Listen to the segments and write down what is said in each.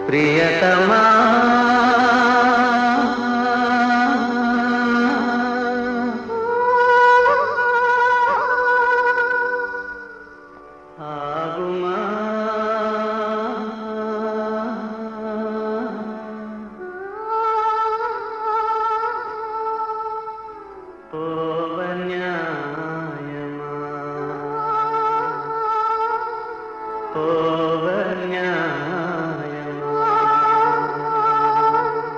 ప్రియతమా ఆగుమా పోవన్యాయమా పోవన్యాయమా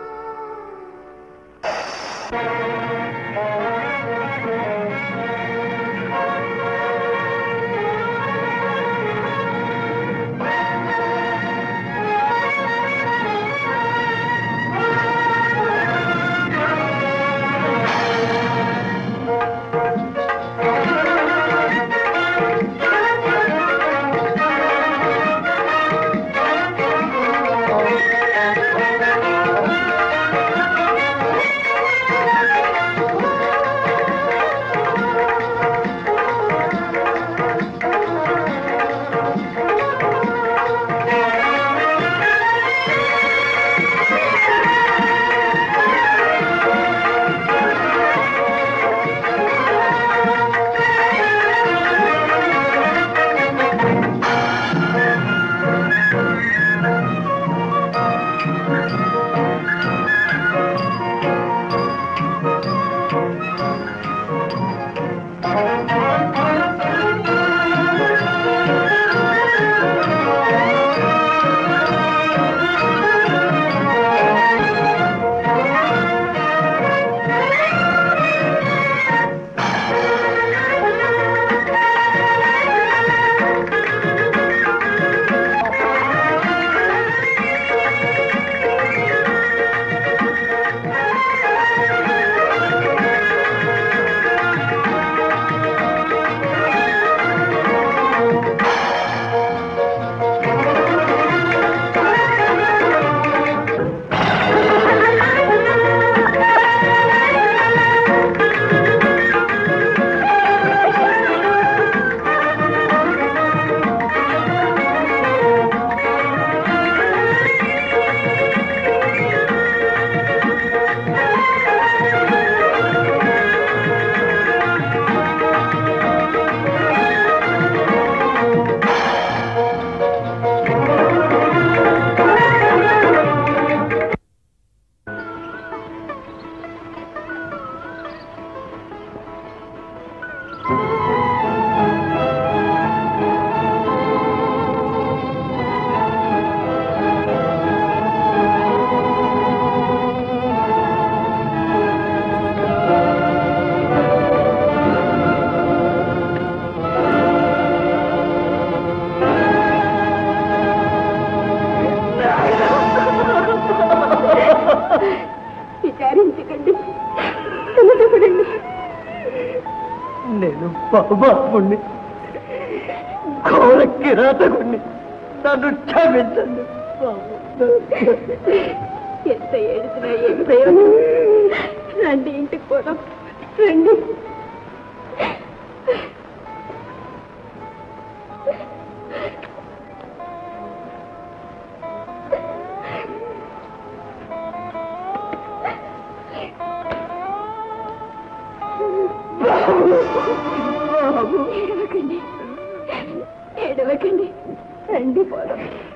విచారించకండి తొలగపడండి నేను పాపాత్ముణ్ణి ఘోర కిరాతకుణ్ణి నన్ను క్షమించండి ఎంత ఏడిచినా ఏం ప్రయోజనం రండి ఇంటికి పోదాం రండి ఏడవకండి ఏడవకండి రండి పోదాం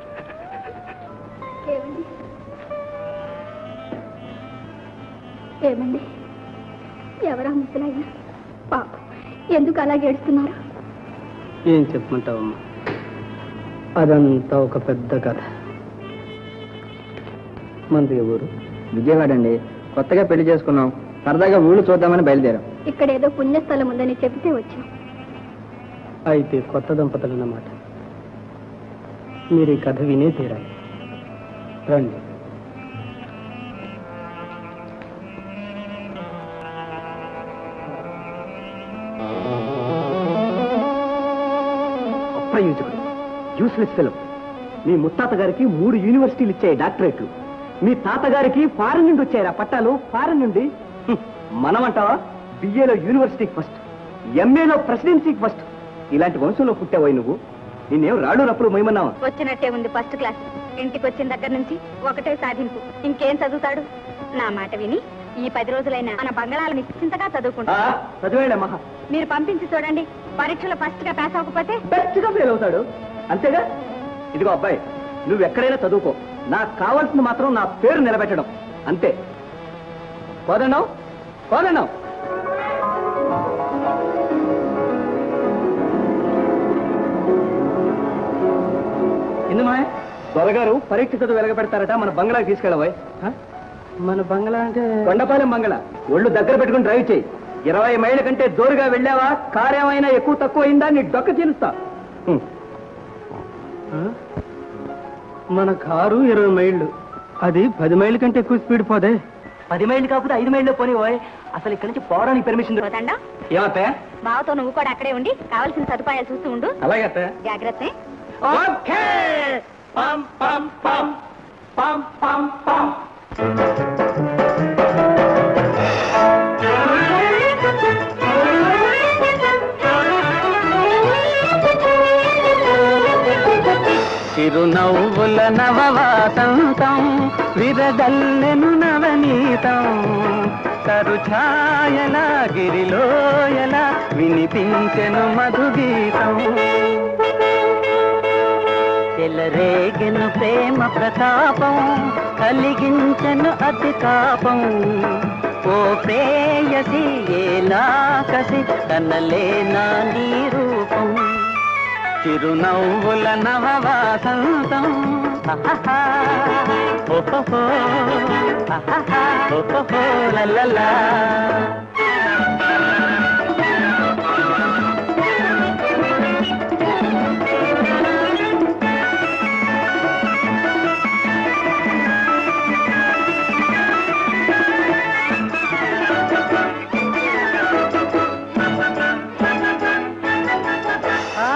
ఏమండి ఏమండి ఎవరా ముసలాయన పాప ఎందుకు అలాగే ఏడుస్తున్నారు ఏం చెప్పమంటావమ్మా అదంతా ఒక పెద్ద కథ మనది ఊరు విజయవాడ అండి కొత్తగా పెళ్లి చేసుకున్నాం సరదాగా ఊళ్ళు చూద్దామని బయలుదేరాం ఇక్కడ ఏదో పుణ్యస్థలం ఉందని చెబితే వచ్చాం అయితే కొత్త దంపతులు అన్నమాట మీరు ఈ కథ వినే తీరాలి రండి అప్రయోజకుడు యూస్లెస్ ఫిలం మీ ముత్తాత గారికి మూడు యూనివర్సిటీలు ఇచ్చాయి డాక్టరేట్లు మీ తాతగారికి ఫారెన్ నుండి వచ్చాయి ఆ పట్టాలు ఫారెన్ నుండి హ్మ్, మనమంటావా బిఏలో యూనివర్సిటీకి ఫస్ట్ ఎంఏలో ప్రెసిడెన్సీకి ఫస్ట్ ఇలాంటి వంశంలో పుట్టావోయ్ నువ్వు నిన్నేం రాళ్ళు రప్పులు మొయ్యమన్నావా వచ్చినట్టే ఉంది ఫస్ట్ క్లాస్ ఇంటికి వచ్చిన దగ్గర నుంచి ఒకటే సాధింపు ఇంకేం చదువుతాడు నా మాట విని ఈ పది రోజులైనా మన బంగాళాలు నిశ్చింతగా చదువుకుంటాడు చదివేయండి మహా మీరు పంపించి చూడండి పరీక్షలో ఫస్ట్ గా పాస్ అవ్వకపోతే బెస్ట్ గా ఫెయిల్ అవుతాడు అంతేగా ఇదిగో అబ్బాయి నువ్వు ఎక్కడైనా చదువుకో నాకు కావాల్సింది మాత్రం నా పేరు నిలబెట్టడం అంతే కోదన్నావు కోదన్నావు ఎందుమా దొరగారు పరీక్ష చదువు వెలగబెడతారట మన బంగ్లాకి తీసుకెళ్ళబోయ్ మన బంగ్లా అంటే కొండపాలెం బంగ్లా ఒళ్ళు దగ్గర పెట్టుకుని డ్రైవ్ చేయి ఇరవై మైళ్ళ కంటే దూరుగా వెళ్ళావా కార్ ఏమైనా ఎక్కువ తక్కువ అయిందా నీ డొక్క చీలుస్తా హ్మ్. ఆ? మన కారు ఇరవై మైళ్ళు అది పది మైళ్ళ కంటే ఎక్కువ స్పీడ్ పోదే పది మైళ్ళు కాకపోతే ఐదు మైళ్ళు పోనీ పోయ్ అసలు ఇక్కడి నుంచి పోవడానికి పర్మిషన్ పోతాండా ఏమత్తా బావతో నువ్వు కూడా అక్కడే ఉండి కావాల్సిన సదుపాయాలు చూస్తూ ఉండు అలాగే అత్త జాగ్రత్త ఓకే పం పం పం పం పం పం చిరునవ్వుల నవవాసంతం విరదల్లెను నవనీతం తరుఛాయల గిరిలోయల వినిపించెను మధుగీతం చెలరేగెను ప్రేమ ప్రతాపం కలిగించెను అతి తాపం ఓ ప్రేయసి ఏలాకసి కనలేనా నీ రూపం చిరునవ్వుల నవవాసంతం అహహా, ఓహోహో, అహహా, ఓహోహో, లలలా. ఆ,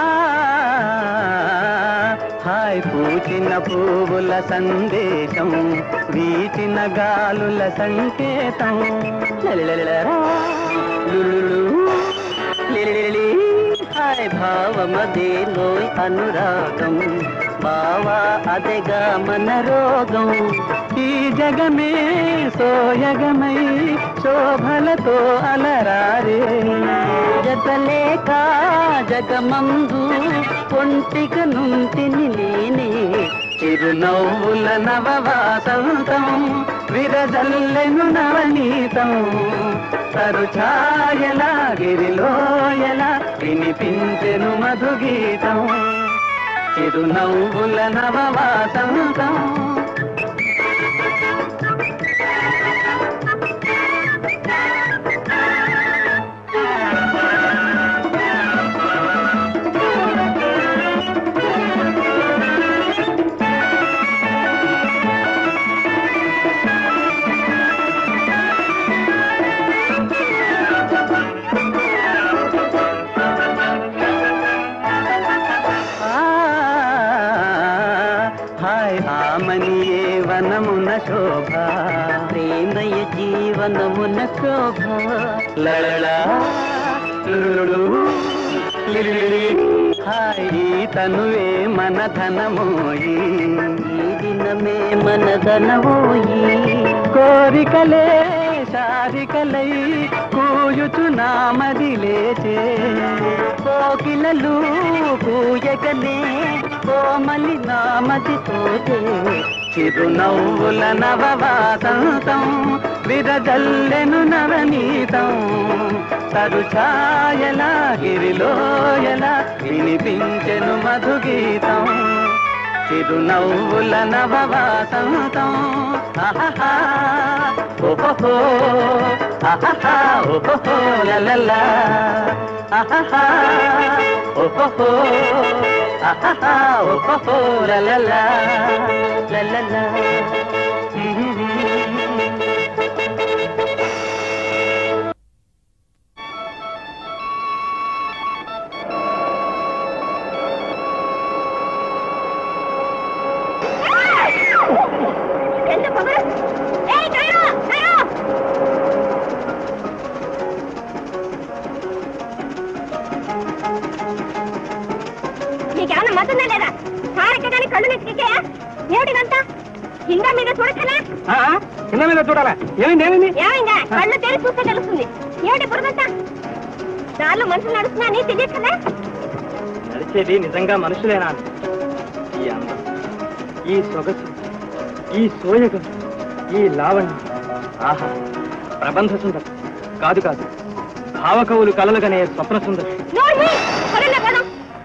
హాయ్ పూచిన పువ్వుల సందేశం వీచిన గాలుల సంకేతం లలిలలిలరా, లులులు, లిలిలిలి, హాయ్ భావమదేలోయ్ అనురాగం బావా అదెగా మన రోగం ఈ జగమే సోయగమై శోభలతో అలరారే జతలేక జగమందు ఒంటిక నుంటిని నేనే చిరునవ్వుల నవవాసంతం విరజల్లెను నవనీతం తరుఛాయల గిరిలోయల వినిపించెను మధుగీతం చిరునవ్వుల నవవాసంతం ఆ, హాయ్ ఆమనియే వనమున శోభ ప్రేమయ జీవనమున శోభ లళళ లులులు, లిలిలిలి. హాయ్ ఈ తనువే మన ధనమోయి ఈ దినమే మన ధనమోయి కోరికలే శారికలై కూయుచు నామది లేచే కోకిలలు కూయగనే కోమలి నామది తోచే చిరునవ్వుల నవవాసంతం విరజల్లెను నవనీతం తరుఛాయల గిరిలోయల వినిపించెను మధుగీతం చిరునవ్వుల నవవాసంతం ఆహాహా, ఓహోహో, ఆహాహా, ఓహోహో, లలలా. ఆహాహా, ఓహోహో, ఆహాహా, ఓహోహో, లలలా, లలలా. ఎంత పొగరు ఏయ్ డ్రైవర్ డ్రైవర్ నీకేమన్నా మతుందా లేదా కారు ఎక్కగానే కళ్ళు నెత్తికెక్కాయా ఏమిటిదంతా కింద మీద చూడక్కనా కింద మీద చూడాలా ఏమైంది ఏమైంది ఏమైందా కళ్ళు తెరిచి చూస్తే తెలుస్తుంది ఏమిటి బురదంతా దారిలో మనుషులు నడుస్తున్నా నీ తెలియదు కదా నడిచేది నిజంగా మనుషులేనా ఈ అందం ఈ సొగసు ఈ సోయగం ఈ లావణ్యం ఆహా ప్రబంధ సుందరం కాదు కాదు భావకవులు కలలుగనే స్వప్న సుందరం నోరు మూయి. పదండి, పదం.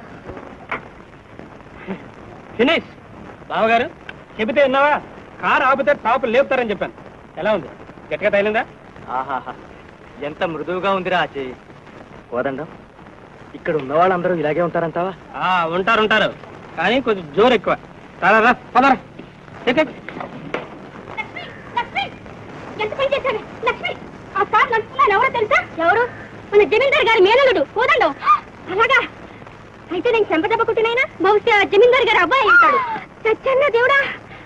ఫినిష్ బావగారు చెబితే విన్నావా కారు ఆపితే టాపు లేపుతారని చెప్పాను ఎలా ఉంది గట్టిగా తగిలిందా ఆహాహా ఎంత మృదువుగా ఉందిరా ఆ చెయ్యి కోదండం ఇక్కడ ఉన్న వాళ్ళందరూ ఇలాగే ఉంటారంటావా ఉంటారు ఉంటారు కానీ కొంచెం జోరు ఎక్కువ రా పదరా లక్ష్మి, లక్ష్మి, ఎంత పని చేశారు లక్ష్మి ఆ కార్ నడుపుతున్నాను ఎవరో తెలుసా ఎవరు మన జమీందార్ గారి మేనలుడు కోదండం అలాగా అయితే నేను చెంపదెబ్బ కుట్టినైనా బహుశా జమీందార్ గారి అబ్బాయి ఉంటాడు సత్యన్న దేవుడా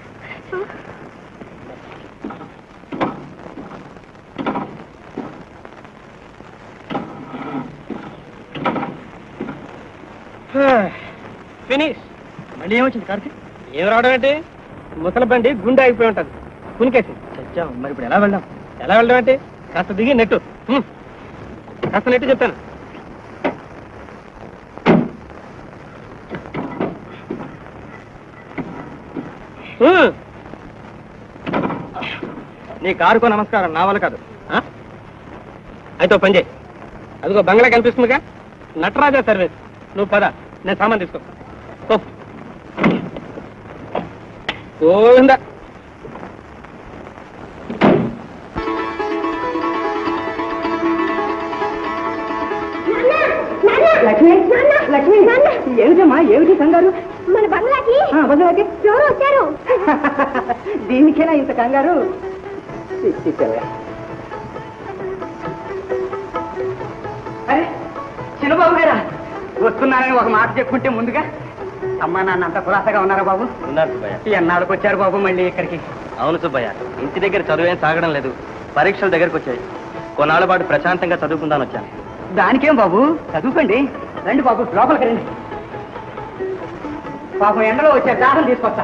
ఫినిష్ మళ్ళీ ఏమొచ్చింది కార్తీక్ ఏం రావడం ఏంటి ముసలి బండి గుండె ఆగిపోయి ఉంటుంది కునికేసి చచ్చాం మరి ఇప్పుడు ఎలా వెళ్దాం ఎలా వెళ్ళడం ఏంటి కాస్త దిగి నెట్టు హ్మ్. కాస్త నెట్టు చెప్తాను హ్మ్. నీ కారుకో నమస్కారం నా వల్ల కాదు ఆ? అయితే ఓ పని చేయి అదిగో బంగ్లా కనిపిస్తుందిగా నటరాజా సర్వీస్ నువ్వు పద నేను సామాన్ తీసుకో పో. గోవిందా లక్ష్మి లక్ష్మి ఏమిటమ్మా ఏమిటి కంగారు మన బంగ్లాకి బదులకి ఎవరు వచ్చారు దీనికేనా ఇంత కంగారు అరే చిన్నబాబు గారా వస్తున్నానని ఒక మాట చెప్పుకుంటే ముందుగా అమ్మా నాన్న అంత కులాసగా ఉన్నారా బాబు ఉన్నారు సుబ్బయ్య ఎన్నాళ్ళకి వచ్చారు బాబు మళ్ళీ ఇక్కడికి అవును సుబ్బయ్య ఇంటి దగ్గర చదువేం సాగడం లేదు పరీక్షల దగ్గరకు వచ్చాయి కొన్నాళ్ళ పాటు ప్రశాంతంగా చదువుకుందాని వచ్చాను దానికేం బాబు చదువుకోండి రండి బాబు లోపలికి రండి పాపం ఎండలో వచ్చే దాహం తీసుకొస్తా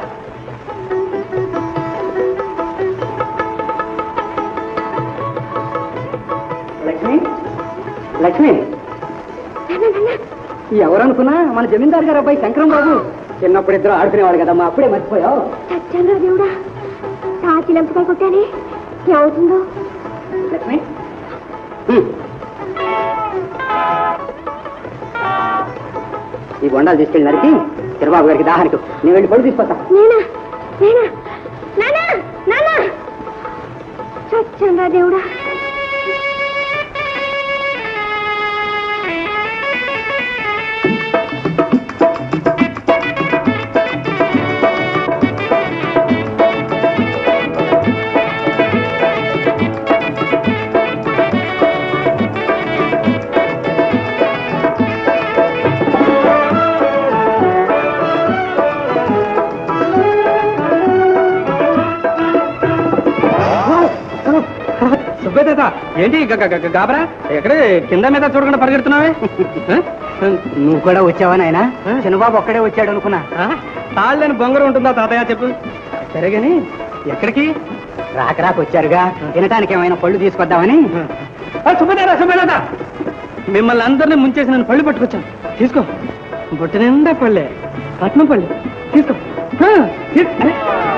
లక్ష్మి లక్ష్మి ఎవరనుకున్నా మన జమీందార్ గారు అబ్బాయి శంకరం బాబు చిన్నప్పుడు ఇద్దరు ఆడుకునేవాడు కదమ్మా అప్పుడే మర్చిపోయావు సత్యంగా దేవుడా తాచి లెంపకాయ కొట్టానే ఏమవుతుందో లక్ష్మి హ్మ్. ఈ బొండాలు తీసుకెళ్ళి నరికి చిరబాబు గారికి దాహానికి నేను వెళ్ళి పడు తీసుకొస్తా నేనా నేనా నానా నానా సత్యంగా దేవుడా సుబ్బేత ఏంటి గ- గ- గ- గాబరా ఎక్కడే కింద మీద చూడకుండా పరిగెడుతున్నావే నువ్వు కూడా వచ్చావా నాయన చిన్నబాబు ఒక్కడే వచ్చాడు అనుకున్నా తాళ్ళని బొంగరం ఉంటుందా తాతయ్య చెప్పు సరే గాని ఎక్కడికి రాక రాక వచ్చారుగా తినటానికి ఏమైనా పళ్ళు తీసుకొద్దామని సుబ్బేత సుబ్బేత మిమ్మల్ని అందరినీ ముంచేసి నేను పళ్ళు పట్టుకొచ్చాను తీసుకో బొట్టు నిండా పళ్ళే పట్నం పళ్ళు తీసుకో ఆ, తీ- అరే.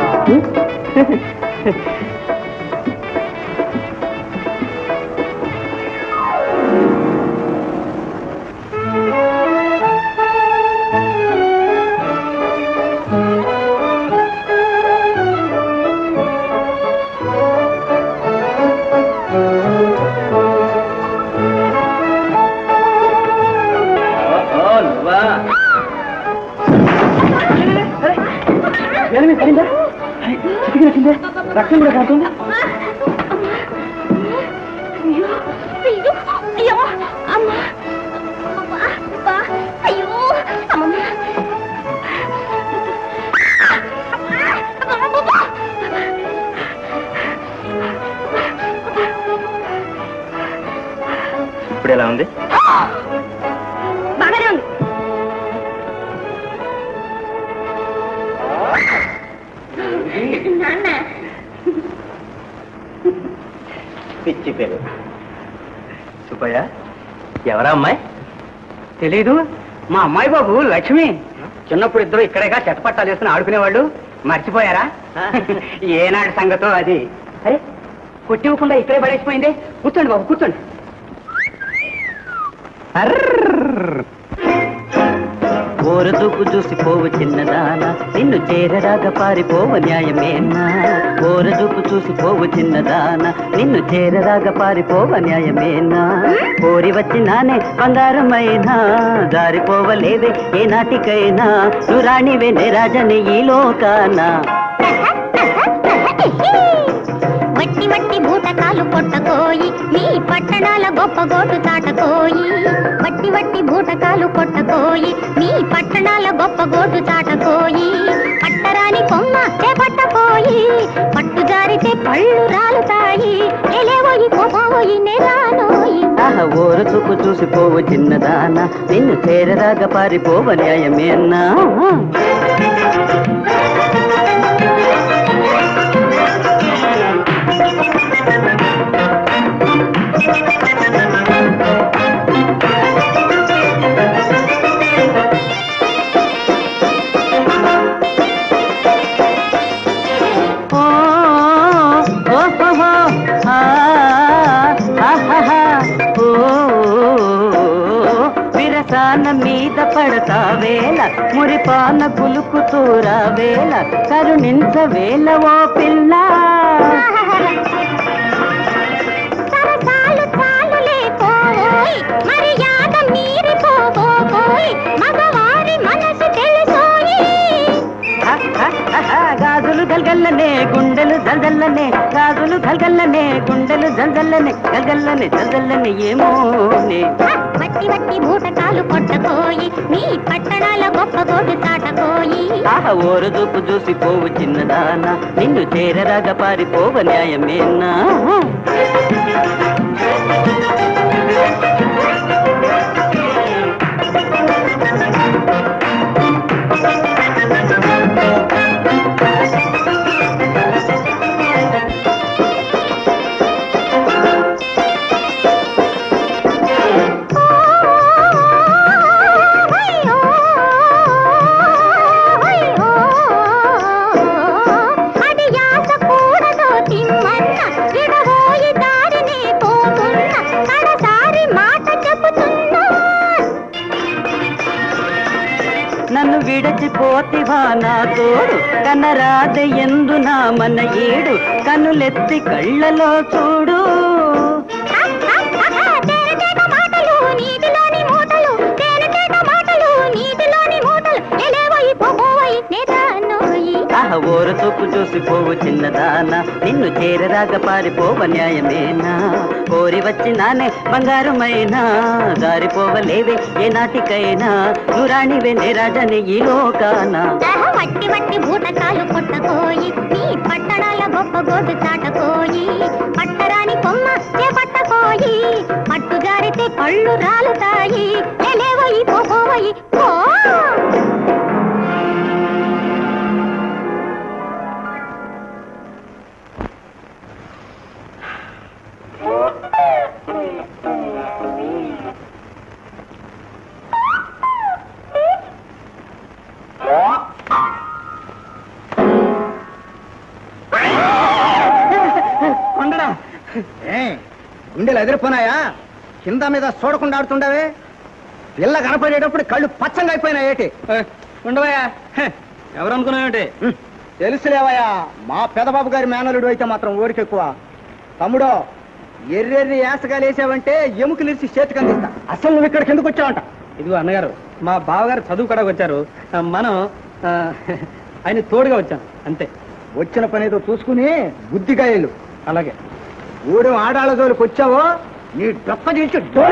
నువ్వా ఏమి పడిందా చిటికి రచ్చిందా రక్తం కూడా కారుతుంది అయ్యో అయ్యో అయ్యో అమ్మ అబ్బా, అబ్బా, అయ్యో అమ్మమ్మ అబ్బా, అబ్బా, అబ్బా. ఇప్పుడు ఎలా ఉంది బాగానే ఉంది పేరు సుబ్బయ్య ఎవరా అమ్మాయి తెలీదు మా అమ్మాయి బాబు లక్ష్మి చిన్నప్పుడు ఇద్దరు ఇక్కడేగా చెట్టపట్టాలు వేసుకుని ఆడుకునేవాళ్ళు మర్చిపోయారా ఏనాడు సంగతో అది అరే కొట్టివ్వకుండా ఇక్కడే పడేసిపోయింది కూర్చోండి బాబు కూర్చోండి ఓరదూపు చూసి పోవు చిన్నదాన నిన్ను చేరరాగా పారిపోవ న్యాయమేనా ఓరదూపు చూసి పోవు చిన్నదాన నిన్ను చేరరాగా పారిపోవ న్యాయమేనా కోరి వచ్చినానే బంగారమైనా జారిపోవలేదే ఏ నాటికైనా నువ్వు రాణివే నే రాజని ఈ లోకానా వట్టి వట్టి బూటకాలు కొట్టకోయి నీ పట్టణాల గొప్ప గోటు చాటకోయి వట్టి వట్టి బూటకాలు కొట్టకోయి నీ పట్టణాల గొప్ప గోటు చాటకోయి పట్టరాని కొమ్మ చేపట్టకోయి పట్టు జారితే పళ్ళు రాలుతాయి ఎలేవోయి పోబోయి నేరానోయి ఆహ ఓర చూపు చూసి పోవు చిన్నదాన నిన్ను చేరరాగా పారిపోవ న్యాయమేనా ఓ ఓ హో హో ఆ ఆహాహా ఓ విరసాన మీద పడతా వేళ మురిపాన గులుకుతూరా వేళ కరుణించ వేళ ఓ పిల్ల సరసాలు చాలులే పోవోయ్ మర్యాద మీరిపోబోయ్ మగవారి మనసు తెలుసోయి హ, హ, హ, హ, గాజులు గల్గల్లనే గుండెలు జల్జల్లనే గాజులు గల్గల్లనే గుండెలు జల్జల్లనే గల్గల్లనే జల్జల్లనే ఏమోనే వట్టి వట్టి బూటకాలు కొట్టకోయి నీ పట్టణాల గొప్ప గోటు చాటకోయి ఆహ ఓరు చూపు చూసి పోవు చిన్నదానా నిన్ను చేరరాగా పారిపోవ న్యాయమేనా అది యాస కూడదో తిమ్మన్న విడబోయి దారిని పోతున్న కడసారి మాట చెబుతున్నా నన్ను విడచిపోతివా నా తోడు కనరాద ఎందు నా మన ఏడు కనులెత్తి కళ్ళలో చూడు తేనెతేట మాటలు నీటిలోని మూటలు తేనెతేట మాటలు నీటిలోని మూటలు ఎలేవయి పోబోయి నేతానోయి ఆహ ఓర చూపు చూసి పోవు చిన్నదానా నిన్ను చేరరాగా పారిపోవ న్యాయమేనా కోరి వచ్చినానే బంగారమైనా జారిపోవలేదే ఏ నాటికైనా నురాణివే నే రాజని ఈ లోకానా ఆహా, వట్టి వట్టి బూటకాలు కొట్టకోయి నీ పట్టణాల గొప్ప గోటు చాటకోయి పట్టరాని కొమ్మ చేపట్టకోయి పట్టు జారితే పళ్ళు రాలుతాయి ఎలేవయి పోబోయి పో కొండడా ఏ గుండెలు ఎదిరిపోనాయా కింద మీద చూడకుండా ఆడుతుండవే పిల్ల కనపడేటప్పుడు కళ్ళు పచ్చంగా అయిపోయినా ఏటి ఉండవయ్యా ఎవరు అనుకున్నావేంటి హ్మ్, తెలుసులేవయ్యా మా పెదబాబు గారి మేనలుడు అయితే మాత్రం ఊరికెక్కువ తమ్ముడో ఎర్రెర్రి ఏసగాలు వేసావంటే ఎముకలిరిచి చేతికి అందిస్తా అసలు నువ్వు ఇక్కడికి ఎందుకు వచ్చావంట ఇదిగో అన్నగారు మా బావగారు చదువు కూడా వచ్చారు ఆ, మనం ఆ, ఆయన తోడుగా వచ్చాం అంతే వచ్చిన పని ఏదో చూసుకుని బుద్ధిగాయలు అలాగే ఊడు ఆడాళ్ళ జోలికి వచ్చావో నీ డొక్క చేసి డోలు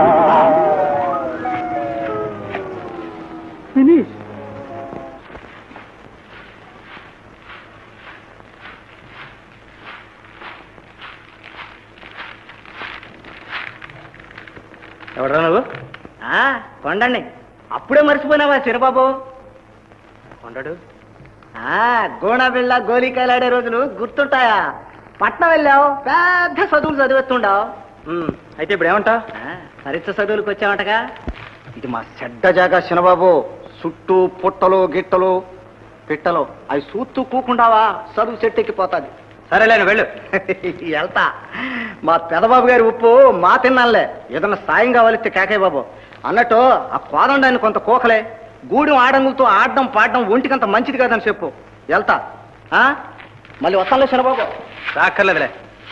ఎవడరా నువ్వు కొండండి అప్పుడే మర్చిపోయినావా చిరబాబు కొండడు గోణ బిళ్ళ గోలికాయలాడే రోజులు గుర్తుంటాయా పట్నం వెళ్ళావు పెద్ద చదువులు చదివేస్తుండవు ఉమ్, అయితే ఇప్పుడు ఏమంటా పరీక్ష చదువులకు వచ్చావంటగా ఇది మా చెడ్డ జాగా చిన్నబాబు చుట్టూ పుట్టలు గిట్టలు పిట్టలు అవి సూత్తు కూకుండావా చదువు చెట్టు ఎక్కిపోతుంది సరేలేను వెళ్ళు వెళ్తా మా పెదబాబు గారి ఉప్పు మా తిన్నానులే ఏదన్నా సాయం కావాలిస్తే కాకయ్య బాబు అన్నట్టు ఆ కోదండాన్ని కొంత కోకలే గూడెం ఆడంగులతో ఆడడం పాడడం ఒంటికంత మంచిది కాదని చెప్పు వెళ్తా ఆ? మళ్ళీ వస్తానులే చిన్నబాబు రాక్కర్లేదులే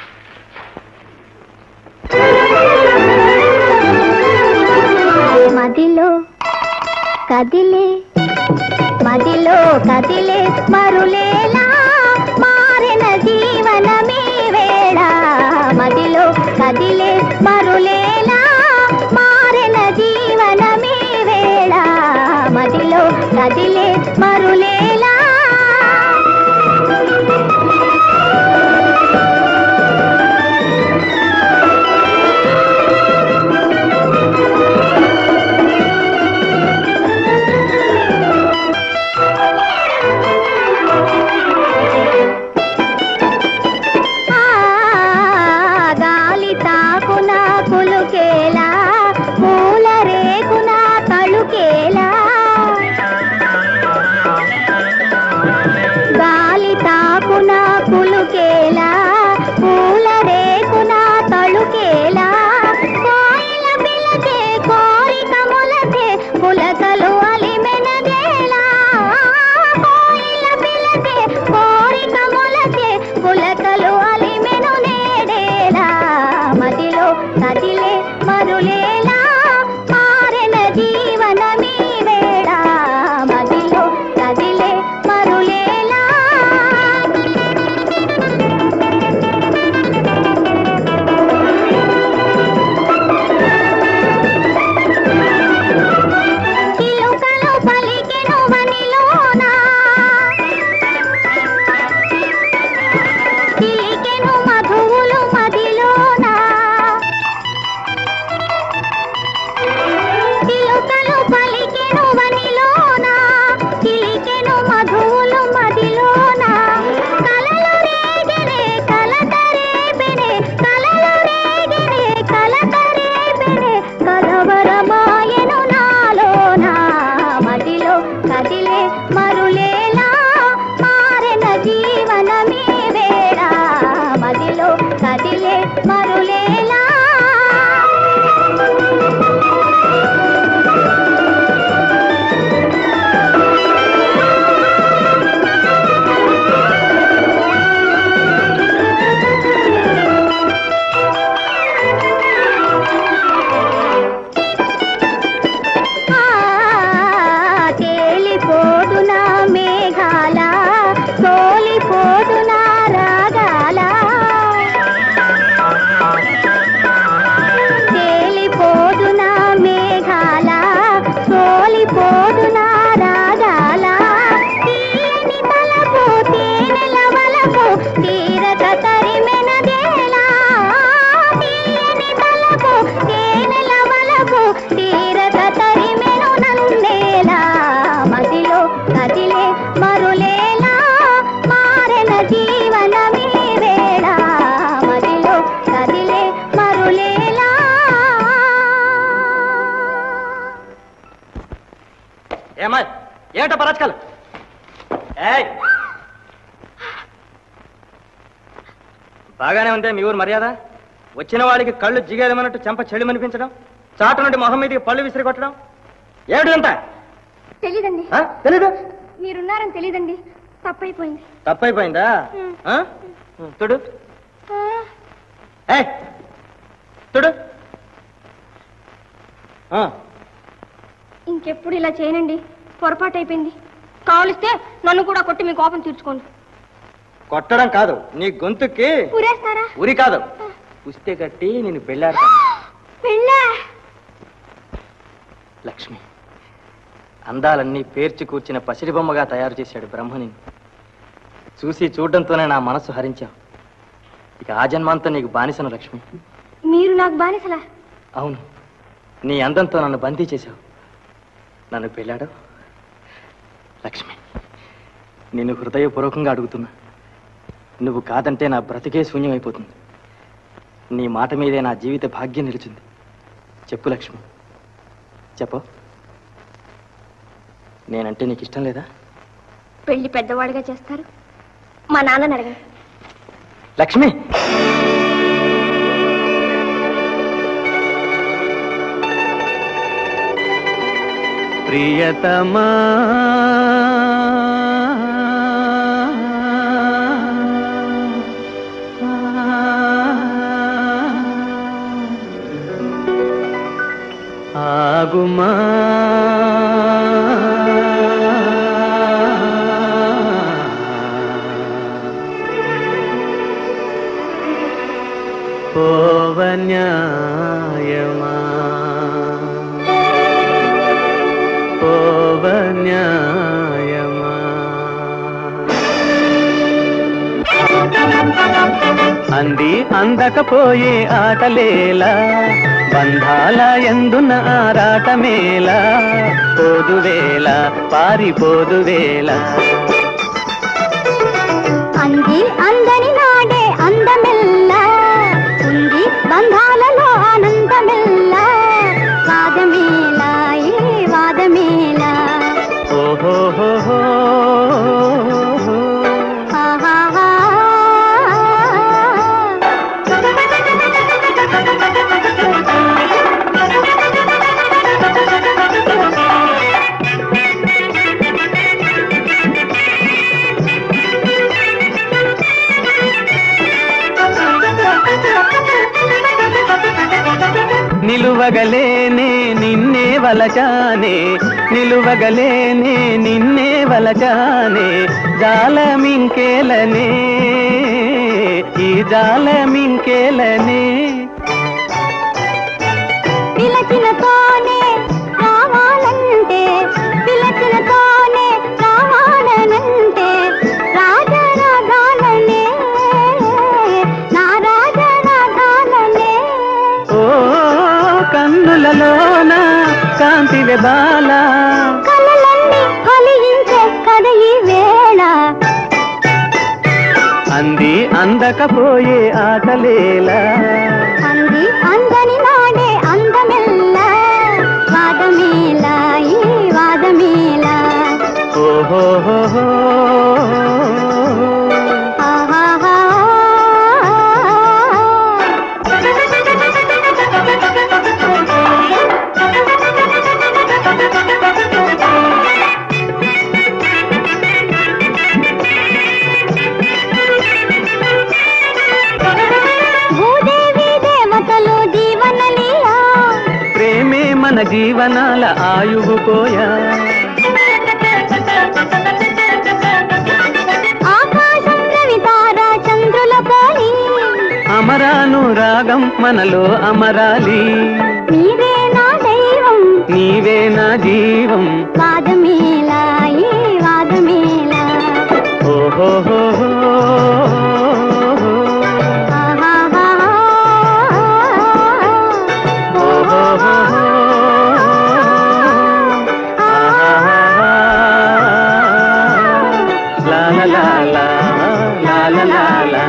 మదిలో కదిలే మదిలో కదిలే మరులేలా మారిన జీవనమే వేళ మదిలో కదిలే మరులేలా మారిన జీవనమే వేళ మదిలో కదిలే మరులేలా ఆ గాలి తాకున కులుకేలా పూల రేకున తళుకేలా గాలి తాకున కులుకేలా పూల రేకున తళుకేలా కోయిల పిలకే కోరిక మొలకే పులకలు అలిమెనగేలా కోయిల పిలకే కోరిక మొలకే పులకలు అలిమెను నేడేలా మదిలో కదిలే మరులేలా మారెన జీవనమీ వేళ మదిలో కదిలే మరులేలా చిలుకలు పలికెను వనిలోనా చిలికెను మధువులు మదిలోనా చిలుకలు పలికెను వనిలోనా చిలికెను మధువులు మదిలోనా కలలు రేగెనే కలతరేపెనే కలలు రేగెనే కలతరేపెనే కలవరమాయను నాలోనా మదిలో కదిలే మరులేలా మారెన జీవనమే వేళ మదిలో కదిలే మరులేలా ఆ తేలిపోదునా మేఘాల తోలిపోదునా రాగాల తేలిపోదునా మేఘాల తోలిపోదునా రాగాల తీయని తలపు తేనెల వలపు తీరక తరిమెనదేలా తీయని తలపు తేనెల వలపు తీరక తరిమెను నన్నేలా మదిలో కదిలే మరులేలా మారెన జీవనమే వేళ మదిలో కదిలే మరులేలా ఏమా ఏమిటో పరాచకాలు ఏయ్ బాగానే ఉందే మీ ఊరు మర్యాద వచ్చిన వాడికి కళ్ళు జిగేదమన్నట్టు చెంప చెడుమనిపించడం చాట నుండి మొహం మీదకి పళ్ళు విసిరి కొట్టడం ఏమిటి అంత తెలీదండి తెలీదు మీరున్నారని తెలీదండి తప్పైపోయింది తప్పైపోయిందా ఉమ్. ఆ? తుడు ఏయ్ తుడు ఆ, ఇంకెప్పుడు ఇలా చేయనండి పొరపాటు అయిపోయింది కావలిస్తే నన్ను కూడా కొట్టి మీ కోపం తీర్చుకోండి కొట్టడం కాదు నీ గొంతుకి ఊరేస్తారా ఉరి కాదు పుస్తే కట్టి నేను పెళ్ళాడతాను పెళ్ళా లక్ష్మి అందాలన్నీ పేర్చి కూర్చిన పసిడి బొమ్మగా తయారు చేశాడు బ్రహ్మని చూసి చూడడంతోనే నా మనసు హరించావు ఇక ఆ జన్మాంతం నీకు బానిసను లక్ష్మి మీరు నాకు బానిసలా అవును నీ అందంతో నన్ను బందీ చేశావు నన్ను పెళ్ళాడు లక్ష్మి నిన్ను హృదయపూర్వకంగా అడుగుతున్నా నువ్వు కాదంటే నా బ్రతికే శూన్యమైపోతుంది నీ మాట మీదే నా జీవిత భాగ్యం నిలిచింది చెప్పు లక్ష్మి చెప్పు నేనంటే నీకు ఇష్టం లేదా పెళ్లి పెద్దవాడిగా చేస్తారు మా నాన్నని అడగండి లక్ష్మి ప్రియతమా ఆగుమా పోవన్యాయమా పోవన్యాయమా అంది అందకపోయే ఆటలేలా బంధాల ఎందున్న ఆరాటమేలా పోదువేళ పారిపోదువేళ అంది అందని నాడే అందమెల్ల ఉంది బంధాలలో ఆనందమెల్ల వాదమేలా ఈ వాదమేలా ఓహో ఆహాహా. నిలువగలేనే నిన్నే వలచానే నిలువగలేనే నిన్నే వలచానే జాలమింకేలనే ఈ జాలమింకేలనే పిలచినతోనే రావాలంటే పిలచినతోనే రావాలనంటే రాజరాగాలనే నా రాజరాగాలనే ఓ కన్నులలోన కాంతివే బాల కలలన్నీ ఫలించే కథ ఈ వేళ అంది అందకపోయే ఆటలేలా అంది అందని నాడే అందమెల్ల వాదమేలా ఈ వాదమేలా ఓహో ఆహాహా. భూదేవి దేవతలు జీవనలీలా ప్రేమే మన జీవనాల ఆయువు కోయా ఆకాశం రవి తార చంద్రుల పోలి అమరాను రాగం మనలో అమరాలి మీరే నా దైవం నీవే నా జీవం వాదమేలా ఈ వాదమేలా ఓహో ఆహాహా. లా లా లా లా లా లా లా లా.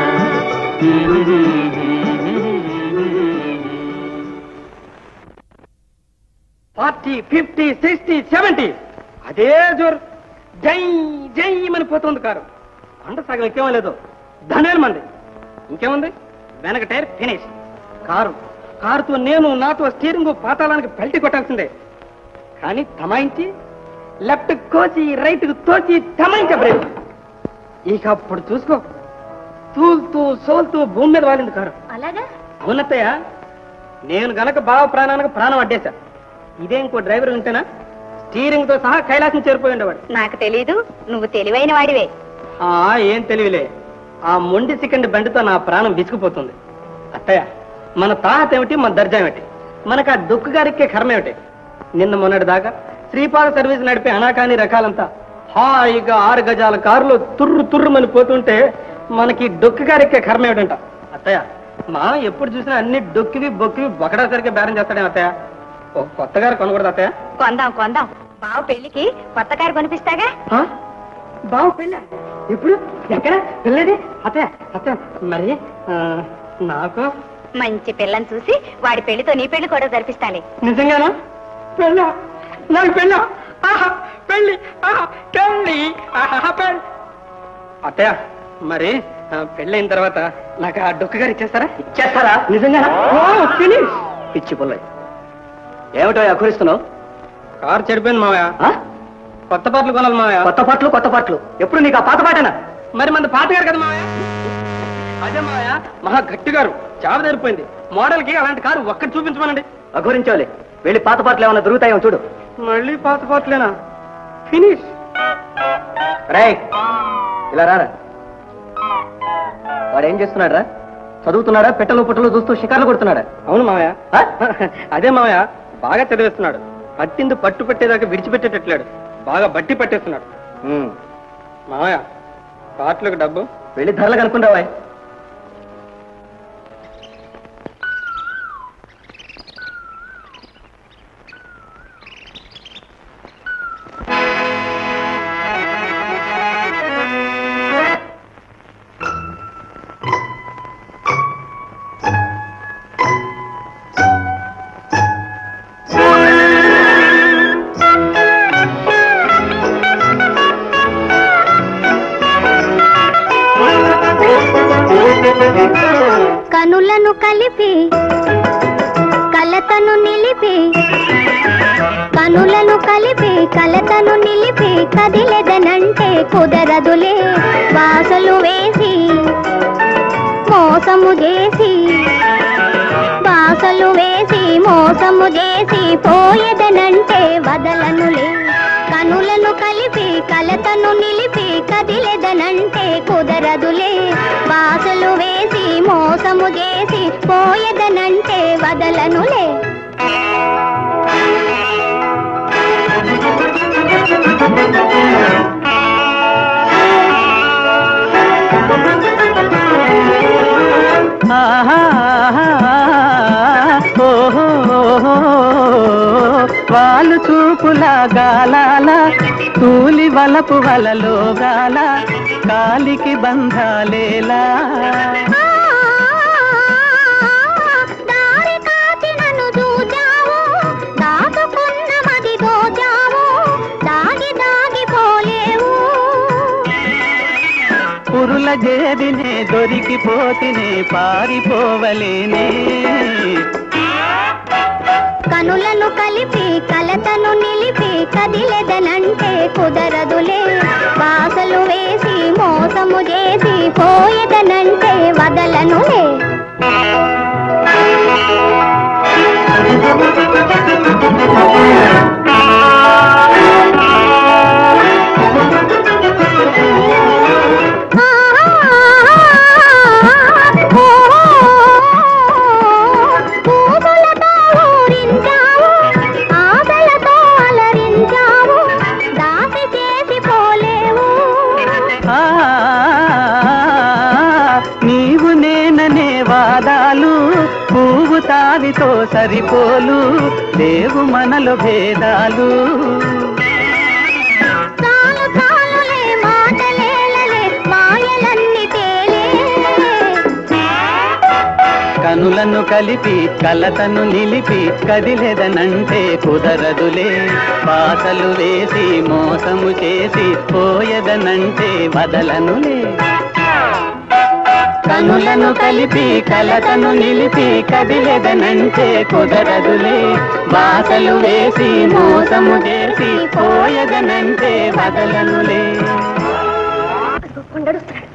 ఫార్టీ ఫిఫ్టీ సిక్స్టీ సెవెంటీ అదే జోరు జై జై అని పోతుంది కారు కొండ సగం ఎక్కేమో లేదు ధనేలు మంది ఇంకేముంది వెనక టైర్ ఫినిష్ కారు కారుతో నేను నాతో స్టీరింగ్ పాతాళానికి పెల్టి కొట్టాల్సిందే కానీ తమాయించి లెఫ్ట్ కోసి రైట్ తోచి తమాయించ బ్రేక్ ఇక అప్పుడు చూసుకో తూలుతూ సోల్తూ భూమి మీద వాలింది కారు అలాగా అవునత్తయ్య నేను గనక బావ ప్రాణానికి ప్రాణం అడ్డేశా ఇదే ఇంకో డ్రైవర్ ఉంటేనా స్టీరింగ్ తో సహా కైలాసం చేరిపోయి ఉండేవాడు నాకు తెలీదు నువ్వు తెలివైన వాడివే ఆ ఏం తెలివిలే ఆ మొండి సికండి బండితో నా ప్రాణం విసిగిపోతుంది అత్తయ్య మన తాహత ఏమిటి మన దర్జా ఏమిటి మనకు ఆ దుక్కు గారికే కర్మ ఏమిటి నిన్న మొన్నటి దాకా శ్రీపాద సర్వీస్ నడిపే అనాకాని రకాలంతా హాయిగా ఆరు గజాల కారులో తుర్రు తుర్రుమని పోతుంటే మనకి డొక్కు గారికే కర్మ ఏమిటంట అత్తయ్య మా ఎప్పుడు చూసినా అన్ని డొక్కివి బొక్కివి బొకడా సరిగ్గా బేరం చేస్తాడే అత్తయ్య ఒక కొత్త గారు కొనకూడదు అత్తయ్య కొందాం కొందాం బావ పెళ్లికి కొత్త కారు కొనిపిస్తాగా ఆ? బావ పెళ్ళ ఇప్పుడు ఎక్కడ పెళ్ళది అత్తయ్య అత్తయ్య మరి ఆ, నాకు మంచి పిల్లని చూసి వాడి పెళ్లితో నీ పెళ్లి కూడా జరిపిస్తాలే నిజంగానా పెళ్ళ నాకు పెళ్ళ ఆహా పెళ్ళి ఆహా పెళ్ళి ఆహా పెళ్ళి అత్తయ్య మరి ఆ, పెళ్ళైన తర్వాత నాకు ఆ డొక్క గారు ఇచ్చేస్తారా ఇచ్చేస్తారా నిజంగానా ఫినిష్ పిచ్చి పుల్లయ్య ఏమిటో అఖరిస్తున్నావు కారు చెడిపోయింది మావయ్య కొత్త పాటలు కొనాలి మావయ్య కొత్త పాటలు కొత్త పాటలు ఎప్పుడు నీకు ఆ పాత పాటనా మరి మన పాత గారు కదా మావయ్య అదే మావయ్య మహా గట్టి గారు చావ తెరిపోయింది మోడల్ కి అలాంటి కారు ఒక్కటి చూపించమనండి అఘోరించాలి వెళ్ళి పాత పాటలు ఏమైనా దొరుకుతాయో చూడు మళ్ళీ పాత పాటలేనా ఫినిష్ రై ఇలా రారా వాడు ఏం చేస్తున్నాడు రా చదువుతున్నాడా పెట్టలు పుట్టలు చూస్తూ షికార్లు కొడుతున్నాడా అవును మావయ్య అదే మావయ్య బాగా చదివేస్తున్నాడు పట్టింది పట్టు పెట్టేదాకా విడిచిపెట్టేటట్లాడు బాగా బట్టి పట్టేస్తున్నాడు మావయ్య పాటలకు డబ్బు వెళ్ళి ధరలు కనుక్కుంటావా కనులను కలిపి కలతను నిలిపి కనులను కలిపి కలతను నిలిపి కదిలెదనంటే కుదరదులే వాసలు వేసి మోసము చేసి బాసలు వేసి మోసము చేసి పోయేదనంటే వదలనులే కనులను కలిపి కలతను నిలిపి కదిలెదనంటే కుదరదులే బాసలు వేసి మోసము చేసి పోయేదనంటే వదలనులే వాళ్ళు చూపుల గాలాల తూలి వలపు వలలో గాల కాలికి బంధాలేలా దారి కాచి నన్ను చూచావు దాచుకున్న మది దోచావు దాగి దాగి పోలేవు పురుల జేదినే దొరికిపోతినే పారిపోవలేనే కనులను కలిపి కలతను నిలిపి కదిలెదనంటే కుదరదులే బాసలు వేసి మోసము చేసి పోయేదనంటే వదలనులే పూలతో ఊరించావు ఆశలతో అలరించావు దాసి చేసి పోలేవు ఆ, నీవు నేననే వాదాలు పువ్వు తావితో సరిపోలు లేవు మనలో భేదాలు చాలు చాలులే మాటలేలలే మాయలన్నీ తేలే కనులను కలిపి కలతను నిలిపి కదిలెదనంటే కుదరదులే పాసలు వేసి మోసము చేసి పోయదనంటే వదలనులే కనులను కలిపి కలతను నిలిపి కదిలెదనంటే కుదరదులే బాసలు వేసి మోసము చేసి పోయదనంటే వదలనులే కొండడుస్తున్నాడు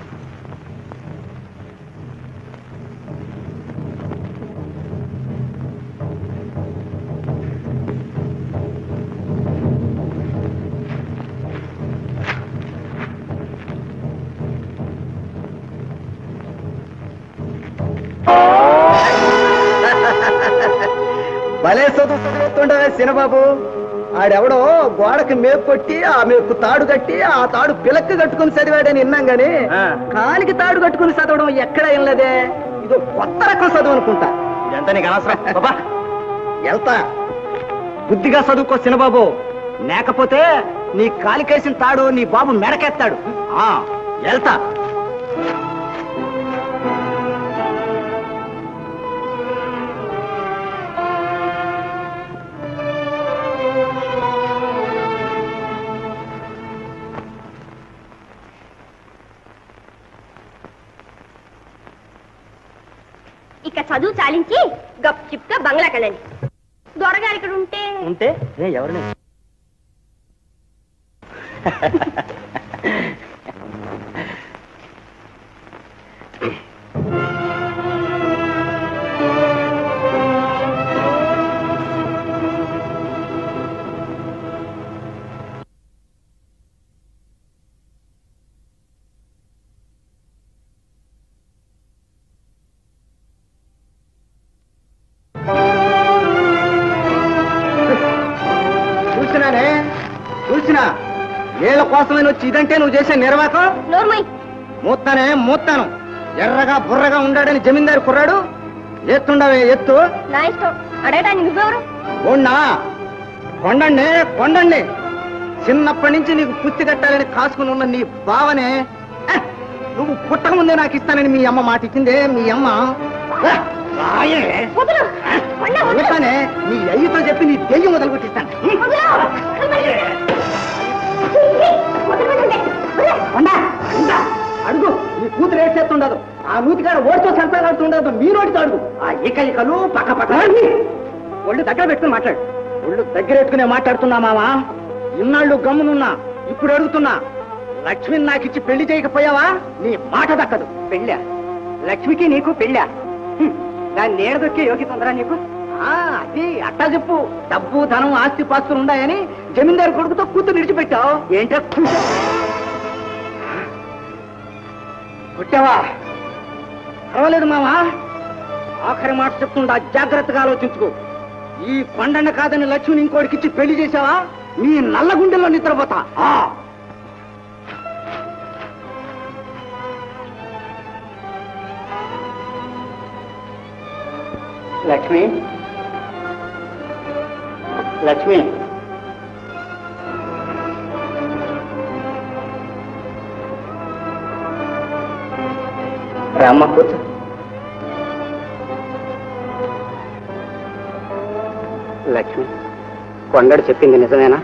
భలే చదువు చదువుతుండవే సినబాబు ఆడెవడో గోడకి మేపు కొట్టి ఆ మేపు తాడు కట్టి ఆ తాడు పిలక్కి కట్టుకుని చదివాడని విన్నాం గాని కాలికి తాడు కట్టుకుని చదవడం ఎక్కడ వినలేదే ఇదో కొత్త రకం చదువు అనుకుంటా ఎంత నీకు అనవసరం బాబా వెళ్తా బుద్ధిగా చదువుకో సినబాబు లేకపోతే నీ కాలికేసిన తాడు నీ బాబు మెడకెత్తాడు ఆ వెళ్తా ఇక చదువు చాలించి గప్ చిప్గా బంగ్లా కదండి దొరగారు ఇక్కడ ఉంటే ఉంటే ఏ ఎవరిని చూసినానే చూసినా వీళ్ళ కోసమైన వచ్చి ఇదంటే నువ్వు చేసే నిర్వాకం నోర్మై మూత్తానే మూత్తాను ఎర్రగా బుర్రగా ఉండాడని జమీందారు కుర్రాడు ఎత్తుండవే ఎత్తు నా ఇష్టం అడగడానికి నువ్వెవరు ఉన్నా కొండండి కొండండి చిన్నప్పటి నుంచి నీకు పుత్తి కట్టాలని కాసుకుని ఉన్న నీ బావనే ఏ, నువ్వు పుట్టక ముందే నాకు ఇస్తానని మీ అమ్మ మాట ఇచ్చిందే మీ అమ్మ ఏ, రాయే. వదులు కొండ వదులు అందుకనే నీ అయ్యతో చెప్పి నీ దెయ్యం మొదలు కొట్టిస్తాను వదులు వదలమంటుంటే. వదలు. కొండా, కొండా, అడుగు నీ కూతురు ఏడ్ చేస్తుండదు ఆ నూతికాడ ఓడితో సంతాడుతుండదు మీ నోటితో అడుగు ఆ ఇక ఇకలు పక్క పక్క ఒళ్ళు దగ్గర పెట్టుకుని మాట్లాడు ఒళ్ళు దగ్గర పెట్టుకునే మాట్లాడుతున్నా మావా ఇన్నాళ్ళు గమ్మునున్నా ఇప్పుడు అడుగుతున్నా లక్ష్మిని నాకిచ్చి పెళ్లి చేయకపోయావా నీ మాట దక్కదు పెళ్ళా లక్ష్మికి నీకు పెళ్ళా హ్మ్. దాన్ని నేడ దొక్కే యోగ్యత ఉందరా నీకు ఆ, అది అట్టా చెప్పు డబ్బు ధనం ఆస్తి పాస్తులు ఉన్నాయని జమీందారు కొడుకుతో కూతురు విడిచిపెట్టావు ఏంటో కొట్టావా పర్వాలేదు మావా ఆఖరి మాట చెప్తుండా జాగ్రత్తగా ఆలోచించుకో ఈ కొండన్న కాదని లక్ష్మిని ఇంకోటికిచ్చి పెళ్లి చేసావా నీ నల్ల గుండెల్లో నిద్రపోతా ఆ. లక్ష్మి లక్ష్మి రామ్మ కూర్చో లక్ష్మి కొండడు చెప్పింది నిజమేనా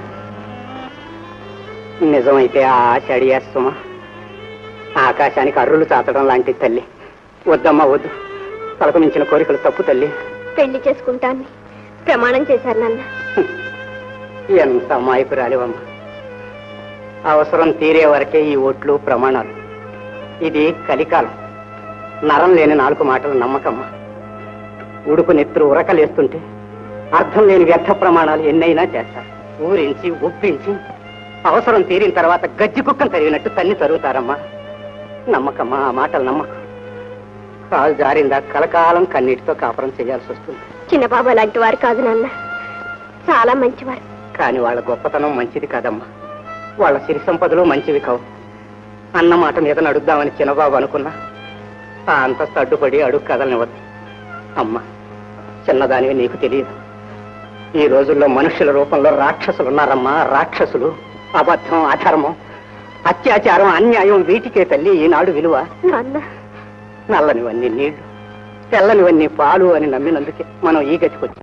నిజమైతే ఆ ఆశ అడిగేస్తామా ఆకాశానికి అర్రులు చాతడం లాంటి తల్లి వద్దమ్మా వద్దు తలకు మించిన కోరికలు తప్పు తల్లి పెళ్లి చేసుకుంటాను ప్రమాణం చేశారు నాన్న ఎంత అమాయకురాలివమ్మ అవసరం తీరే వరకే ఈ ఓట్లు ప్రమాణాలు ఇది కలికాలం నరం లేని నాలుగు మాటలు నమ్మకమ్మా ఉడుకు నెత్తురు ఉరకలేస్తుంటే అర్థం లేని వ్యర్థ ప్రమాణాలు ఎన్నైనా చేస్తారు ఊరించి ఒప్పించి అవసరం తీరిన తర్వాత గజ్జి కుక్కను తరిగినట్టు తన్ని తరుగుతారమ్మా నమ్మకమ్మా ఆ మాటలు నమ్మకం కాలు జారిందా కలకాలం కన్నీటితో కాపురం చేయాల్సి వస్తుంది చిన్న బాబా లాంటి వారు కాదు నాన్న చాలా మంచివారు కానీ వాళ్ళ గొప్పతనం మంచిది కాదమ్మా వాళ్ళ సిరి సంపదలు మంచివి కావు అన్న మాట మీద నడుద్దామని చిన్నబాబు అనుకున్నా ఆ అంతస్తు అడ్డుపడి అడుగు కదలనివ్వదు అమ్మా చిన్నదానివి నీకు తెలియదు ఈ రోజుల్లో మనుషుల రూపంలో రాక్షసులు ఉన్నారమ్మా రాక్షసులు అబద్ధం అధర్మం అత్యాచారం అన్యాయం వీటికే తల్లి ఈనాడు విలువ నాన్న నల్లనివన్నీ నీళ్లు తెల్లనివన్నీ పాలు అని నమ్మినందుకే మనం ఈ గతికొచ్చాం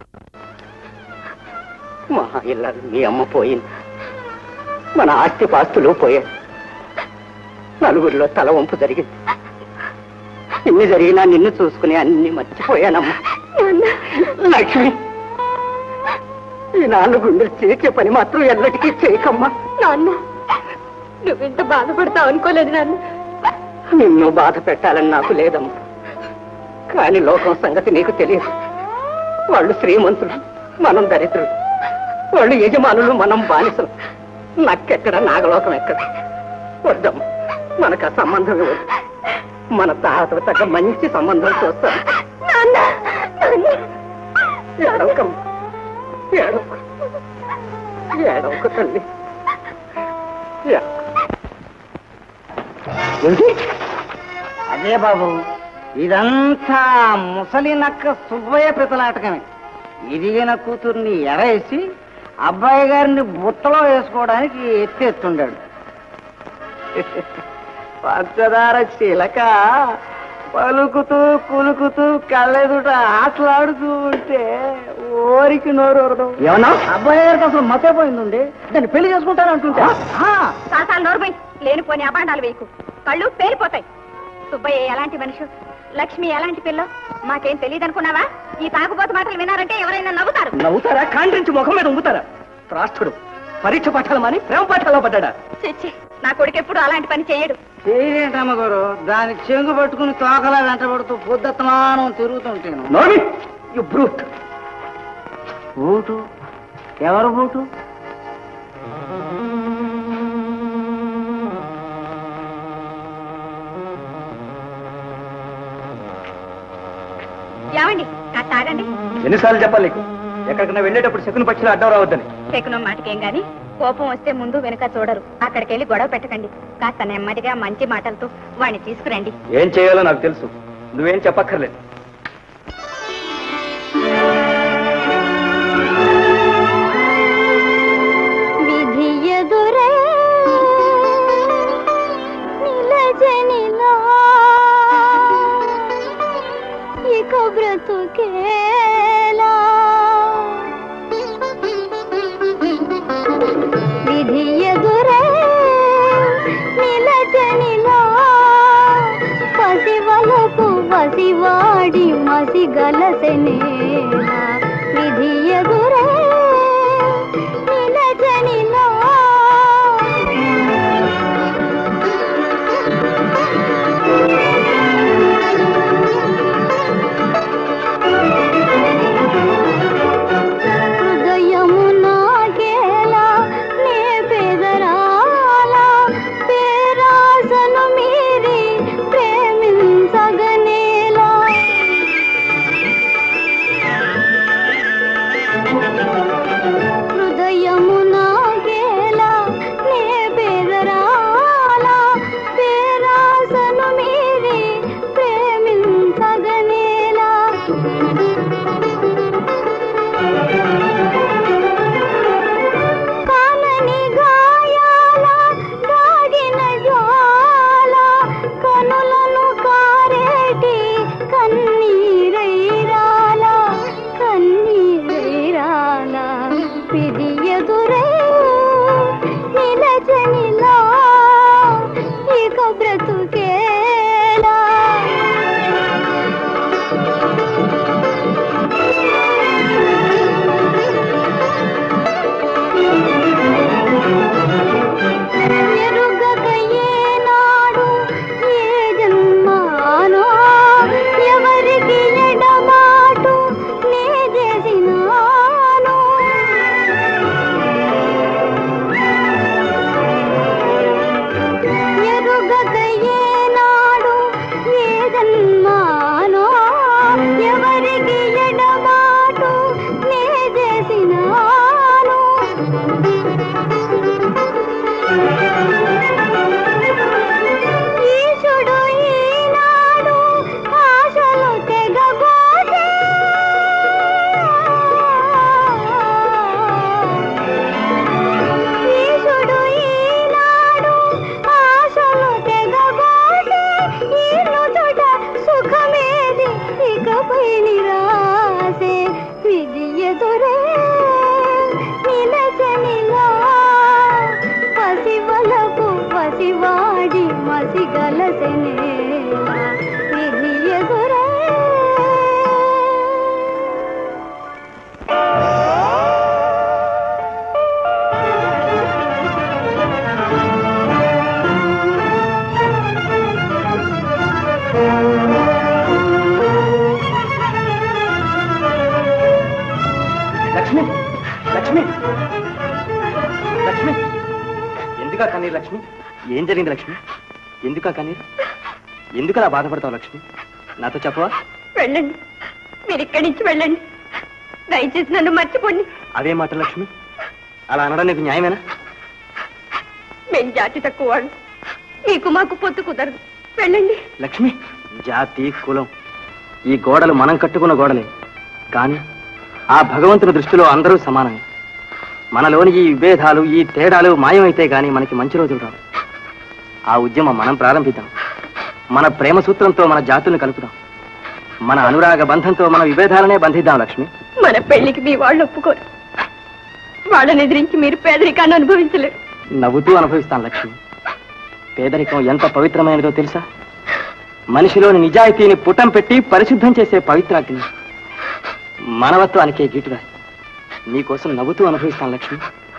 మహా ఇల్లాలు మీ అమ్మ పోయింది మన ఆస్తి పాస్తులు పోయాయి నలుగురిలో తల వంపు జరిగింది ఇన్ని జరిగినా నిన్ను చూసుకుని అన్ని మర్చిపోయానమ్మా లక్ష్మి ఈ నాలుగు గుండెలు చేసే పని మాత్రం ఎల్లటికీ చేయకమ్మా నాన్న నువ్వింత బాధపడతావు అనుకోలేదు నాన్న నిన్ను బాధ పెట్టాలని నాకు లేదమ్మా కానీ లోకం సంగతి నీకు తెలియదు వాళ్ళు శ్రీమంతులు మనం దరిద్రులు వాళ్ళు యజమానులు మనం బానిసలు నక్కెక్కడ నాగలోకం ఎక్కడ వద్దమ్మా మనకు ఆ సంబంధం ఇవ్వదు మన తాతకు తగ్గ మంచి సంబంధం చూస్తాం నాన్న ఏడవకమ్మా ఏడవకు ఏడవకు తల్లి ఏడవకు. అదే బాబు ఇదంతా ముసలి నక్క సుబ్బయ్య ప్రతలాటకమే ఇదిగిన కూతుర్ని ఎరేసి అబ్బాయి గారిని బుట్టలో వేసుకోవడానికి ఎత్తి ఎత్తుండాడు పంచదార చిలక పలుకుతూ కులుకుతూ కళ్ళెదుట ఆటలాడుతూ ఉంటే ఓరికి నోరు ఏమన్నా అబ్బాయి గారికి అసలు మతైపోయిందండి దాన్ని పెళ్లి చేసుకుంటానంటుంటే సాసాలు నోరుపోయి లేనిపోని అబాండాలు వేయకు కళ్ళు పేలిపోతాయి సుబ్బయ్య ఎలాంటి మనిషి లక్ష్మి ఎలాంటి పిల్ల మాకేం తెలియదు అనుకున్నావా ఈ తాగుబోతు మాటలు వినారంటే ఎవరైనా నవ్వుతారు నవ్వుతారా కాండ్రించి ముఖం మీద ఉంగుతారా రాష్ట్రుడు పరీక్ష పాఠాలు మాని ప్రేమ పాఠాల్లో పడ్డా చిచ్చి నా కొడుకు ఎప్పుడు అలాంటి పని చేయడు చేయలేంటమ్మ గారు దానికి చెంగు పట్టుకుని తోకలా వెంటబడుతూ పొద్దుత్తమానం తిరుగుతుంటాను నోమి యు బ్రూట్ బూటు ఎవరు బూటు ఏమండి కాస్త తాగండి ఎన్నిసార్లు చెప్పాలి నీకు ఎక్కడికైనా వెళ్ళేటప్పుడు శకుని పక్షులు అడ్డం రావద్దని చెక్కునం మాటకేం గాని కోపం వస్తే ముందు వెనుక చూడరు అక్కడికి వెళ్ళి గొడవ పెట్టకండి కాస్త నెమ్మదిగా మంచి మాటలతో వాడిని తీసుకురండి ఏం చేయాలో నాకు తెలుసు నువ్వేం చెప్పక్కర్లేదు విధి ఎదురే నిలజనిలా ఇక బ్రతుకేలా విధి ఎదురే నిలజనిలా పసివలకు పసివాడి మసిగలసెనేలా విధి ఎదురే నిలజనిలా హృదయము నాగేలా నే పెదరాలా పేరాసను మీరి ప్రేమించగనేలా హృదయము నాగేలా నే పెదరాలా పేరాసను మీరి ప్రేమించగనేలా కాలని గాయాల దాగిన జ్వాల కనులను కారేటి కన్నీరైరాల కన్నీరైరాల పిది ఎదురే నిలచనిలా ఇక బ్రతుకేలా ఎరుగక ఏనాడు ఏ జన్మానో ఎవరికి ఎడబాటు నే చేసినాను ఎరుగక ఏనాడు ఏ జన్మానో ఎవరికి ఎడబాటు నే చేసినాను ఈశుడు ఈనాడు ఆశలు తెగబోతే ఈశుడు ఈనాడు ఆశలు తెగబోతే ఈను చుట సుఖమేది ఇకపై నిరాశే విధి ఎదురే నిలచనిలా పసివలకు పసివాడి మసిగలసెనేలా విధి ఎదురే లక్ష్మి లక్ష్మి లక్ష్మి ఎందుకా కన్నీరు లక్ష్మి ఏం జరిగింది లక్ష్మి ఎందుకా కన్నీరు ఎందుకు అలా బాధపడతావు లక్ష్మి నాతో చెప్పవా వెళ్ళండి మీరు ఇక్కడి నుంచి వెళ్ళండి దయచేసి నన్ను మర్చిపోండి అవే మాట లక్ష్మి అలా అనడం నీకు న్యాయమేనా మేం జాతి తక్కువ వాళ్ళు మీకు మాకు పొత్తు కుదరదు వెళ్ళండి లక్ష్మి జాతి కులం ఈ గోడలు మనం కట్టుకున్న గోడలే కానీ ఆ భగవంతుని దృష్టిలో అందరూ సమానమే మనలోని ఈ విభేదాలు ఈ తేడాలు మాయమైతే గాని మనకి మంచి రోజులు రావు ఆ ఉద్యమం మనం ప్రారంభిద్దాం మన ప్రేమ సూత్రంతో మన జాతుల్ని కలుపుదాం మన అనురాగ బంధంతో మన విభేదాలనే బంధిద్దాం లక్ష్మి మన పెళ్లికి మీ వాళ్ళు ఒప్పుకోరు వాళ్ళని ఎదిరించి మీరు పేదరికాన్ని అనుభవించలేరు నవ్వుతూ అనుభవిస్తాను లక్ష్మి పేదరికం ఎంత పవిత్రమైనదో తెలుసా మనిషిలోని నిజాయితీని పుటం పెట్టి పరిశుద్ధం చేసే పవిత్రాగ్ని మానవత్వానికే గీటుగా నీకోసం నవ్వుతూ అనుభవిస్తాను లక్ష్మి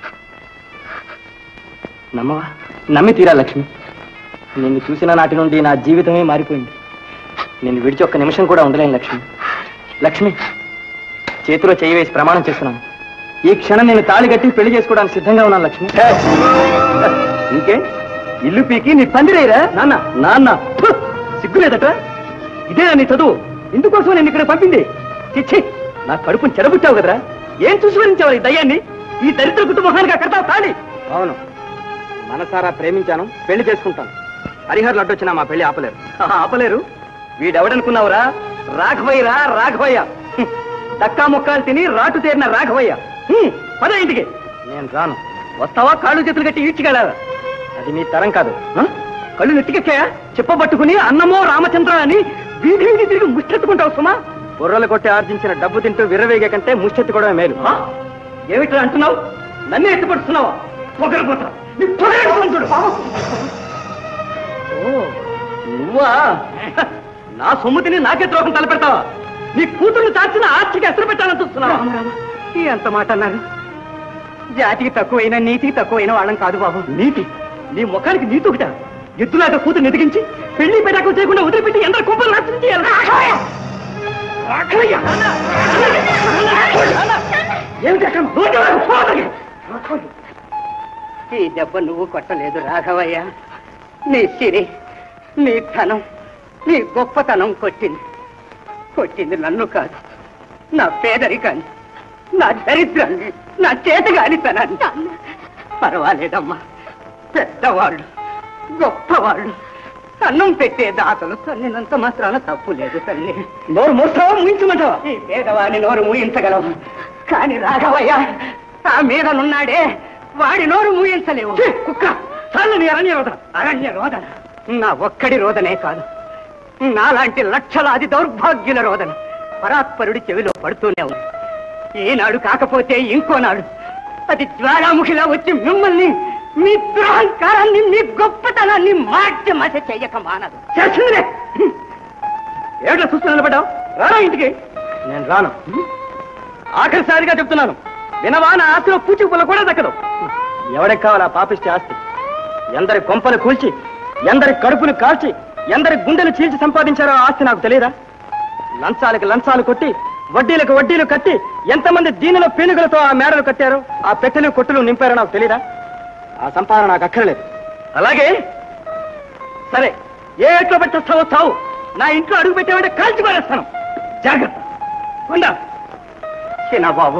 నమ్మవా నమ్మి తీరా లక్ష్మి నిన్ను చూసిన నాటి నుండి నా జీవితమే మారిపోయింది నిన్ను విడిచి ఒక్క నిమిషం కూడా ఉండలేను లక్ష్మి లక్ష్మి చేతిలో చేయి వేసి ప్రమాణం చేస్తున్నాను ఈ క్షణం నేను తాళి కట్టి పెళ్లి చేసుకోవడానికి సిద్ధంగా ఉన్నాను లక్ష్మి ఇంకే ఇల్లు పీకి నీ పందిరేరా నాన్న నాన్న ఫు! సిగ్గులేదట ఇదే నీ చదువు ఇందుకోసం నేను ఇక్కడ పంపింది చిచ్చి నా కడుపుని చెడబుట్టావు కదరా ఏం చూసి వరించావు ఈ దయ్యాన్ని ఈ దరిద్ర కుటుంబానికి అక్కడ తాళి అవును మనసారా ప్రేమించాను పెళ్లి చేసుకుంటాను హరిహర్లు అడ్డొచ్చినా మా పెళ్లి ఆపలేరు ఆపలేరు వీడెవడనుకున్నావురా రాఘవయ్యరా రాఘవయ్య హ్మ్. దక్కా ముక్కాలు తిని రాటు తేరిన రాఘవయ్య హ్మ్. పద ఇంటికి నేను రాను వస్తావా కాళ్ళు చేతులు కట్టి ఈడ్చికెళ్ళాలా అది మీ తరం కాదు ఆ? కళ్ళు నెత్తికెక్కాయా చెప్పబట్టుకుని అన్నమో రామచంద్ర అని వీధి వీధి తిరిగి ముష్టెత్తుకుంటావు సుమా బుర్రలు కొట్టి ఆర్జించిన డబ్బు తింటూ విర్రవేగే కంటే ముష్టెత్తుకోవడమే మేలు ఆ? ఏమిట్రా అంటున్నావు నన్నే ఎత్తుపడుతున్నావా పొగరపోతా నీ పొగరపోతాను చూడు ఓ, నువ్వా నా సొమ్ముతిని నాకే ద్రోహం తలపెడతావా నీ కూతుర్ని దాచిన ఆస్తికి ఎసరు పెట్టాలని చూస్తున్నావా ఎంత మాట అన్నారు జాతికి తక్కువైన నీతికి తక్కువైన వాళ్ళం కాదు బాబు నీతి నీ ముఖానికి నీతి ఒకట ఎద్దులాగా కూతురు ఎదిగించి పెళ్లి పెట్టకు చేయకుండా వదిలిపెట్టి ఎందరు కుంపలు నాశనం చేయాలి రాఘవయ్య! ఏమిటి అక్రమం? రోడ్డు వైపు పోవద్దు. ఈ దెబ్బ నువ్వు కొట్టలేదు రాఘవయ్య నీ సిరి నీ ధనం నీ గొప్పతనం కొట్టింది కొట్టింది నన్ను కాదు నా పేదరికాన్ని నా దరిద్రాన్ని నా చేతగానితనాన్ని పర్వాలేదమ్మా పెద్దవాళ్ళు గొప్పవాళ్ళు అన్నం పెట్టే దాతలు తన్నినంత మాత్రాన తప్పు లేదు తల్లి నోరు మూస్తావా ముయించమంటావా ఈ పేదవాడిని నోరు మూయించగలవు కానీ రాఘవయ్య ఆ మీదనున్నాడే వాడి నోరు మూయించలేవు కుక్క చాలు నీ అరణ్య రోదన అరణ్య రోదన నా ఒక్కడి రోదనే కాదు నాలాంటి లక్షలాది దౌర్భాగ్యుల రోదన పరాత్పరుడి చెవిలో పడుతూనే ఉంది ఈనాడు కాకపోతే ఇంకోనాడు అది జ్వాలాముఖిలా వచ్చి మిమ్మల్ని మీ దురహంకారాన్ని మీ గొప్పతనాన్ని మార్చి మస చెయ్యక మానదు చేసిందిలే ఏమిటో చూస్తూ నిలబడ్డావు రారా ఇంటికి నేను రాను ఆఖరిసారిగా చెప్తున్నాను వినవా నా ఆస్తిలో పూచి పుల్ల కూడా దక్కదు ఎవరికి కావాలి ఆ పాపిష్టి ఆస్తి ఎందరి కొంపలు కూల్చి ఎందరి కడుపులు కాల్చి ఎందరి గుండెలు చీల్చి సంపాదించారో ఆ ఆస్తి నాకు తెలియదా లంచాలకు లంచాలు కొట్టి వడ్డీలకు వడ్డీలు కట్టి ఎంతమంది దీనిలో పీనుగులతో ఆ మేడలు కట్టారో ఆ పెట్టెలు కొట్టులు నింపారో నాకు తెలియదా ఆ సంపాదన నాకు అక్కర్లేదు అలాగే సరే ఏ ఇంట్లో పెట్టేస్తావో చావు నా ఇంట్లో అడుగు పెట్టామంటే కాల్చి పారేస్తాను జాగ్రత్త ఉండా చిన్న బాబు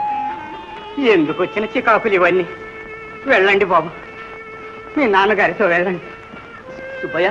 ఎందుకు వచ్చిన చికాకులు ఇవన్నీ వెళ్ళండి బాబు మీ నాన్నగారితో వెళ్ళండి సుబ్బయ్య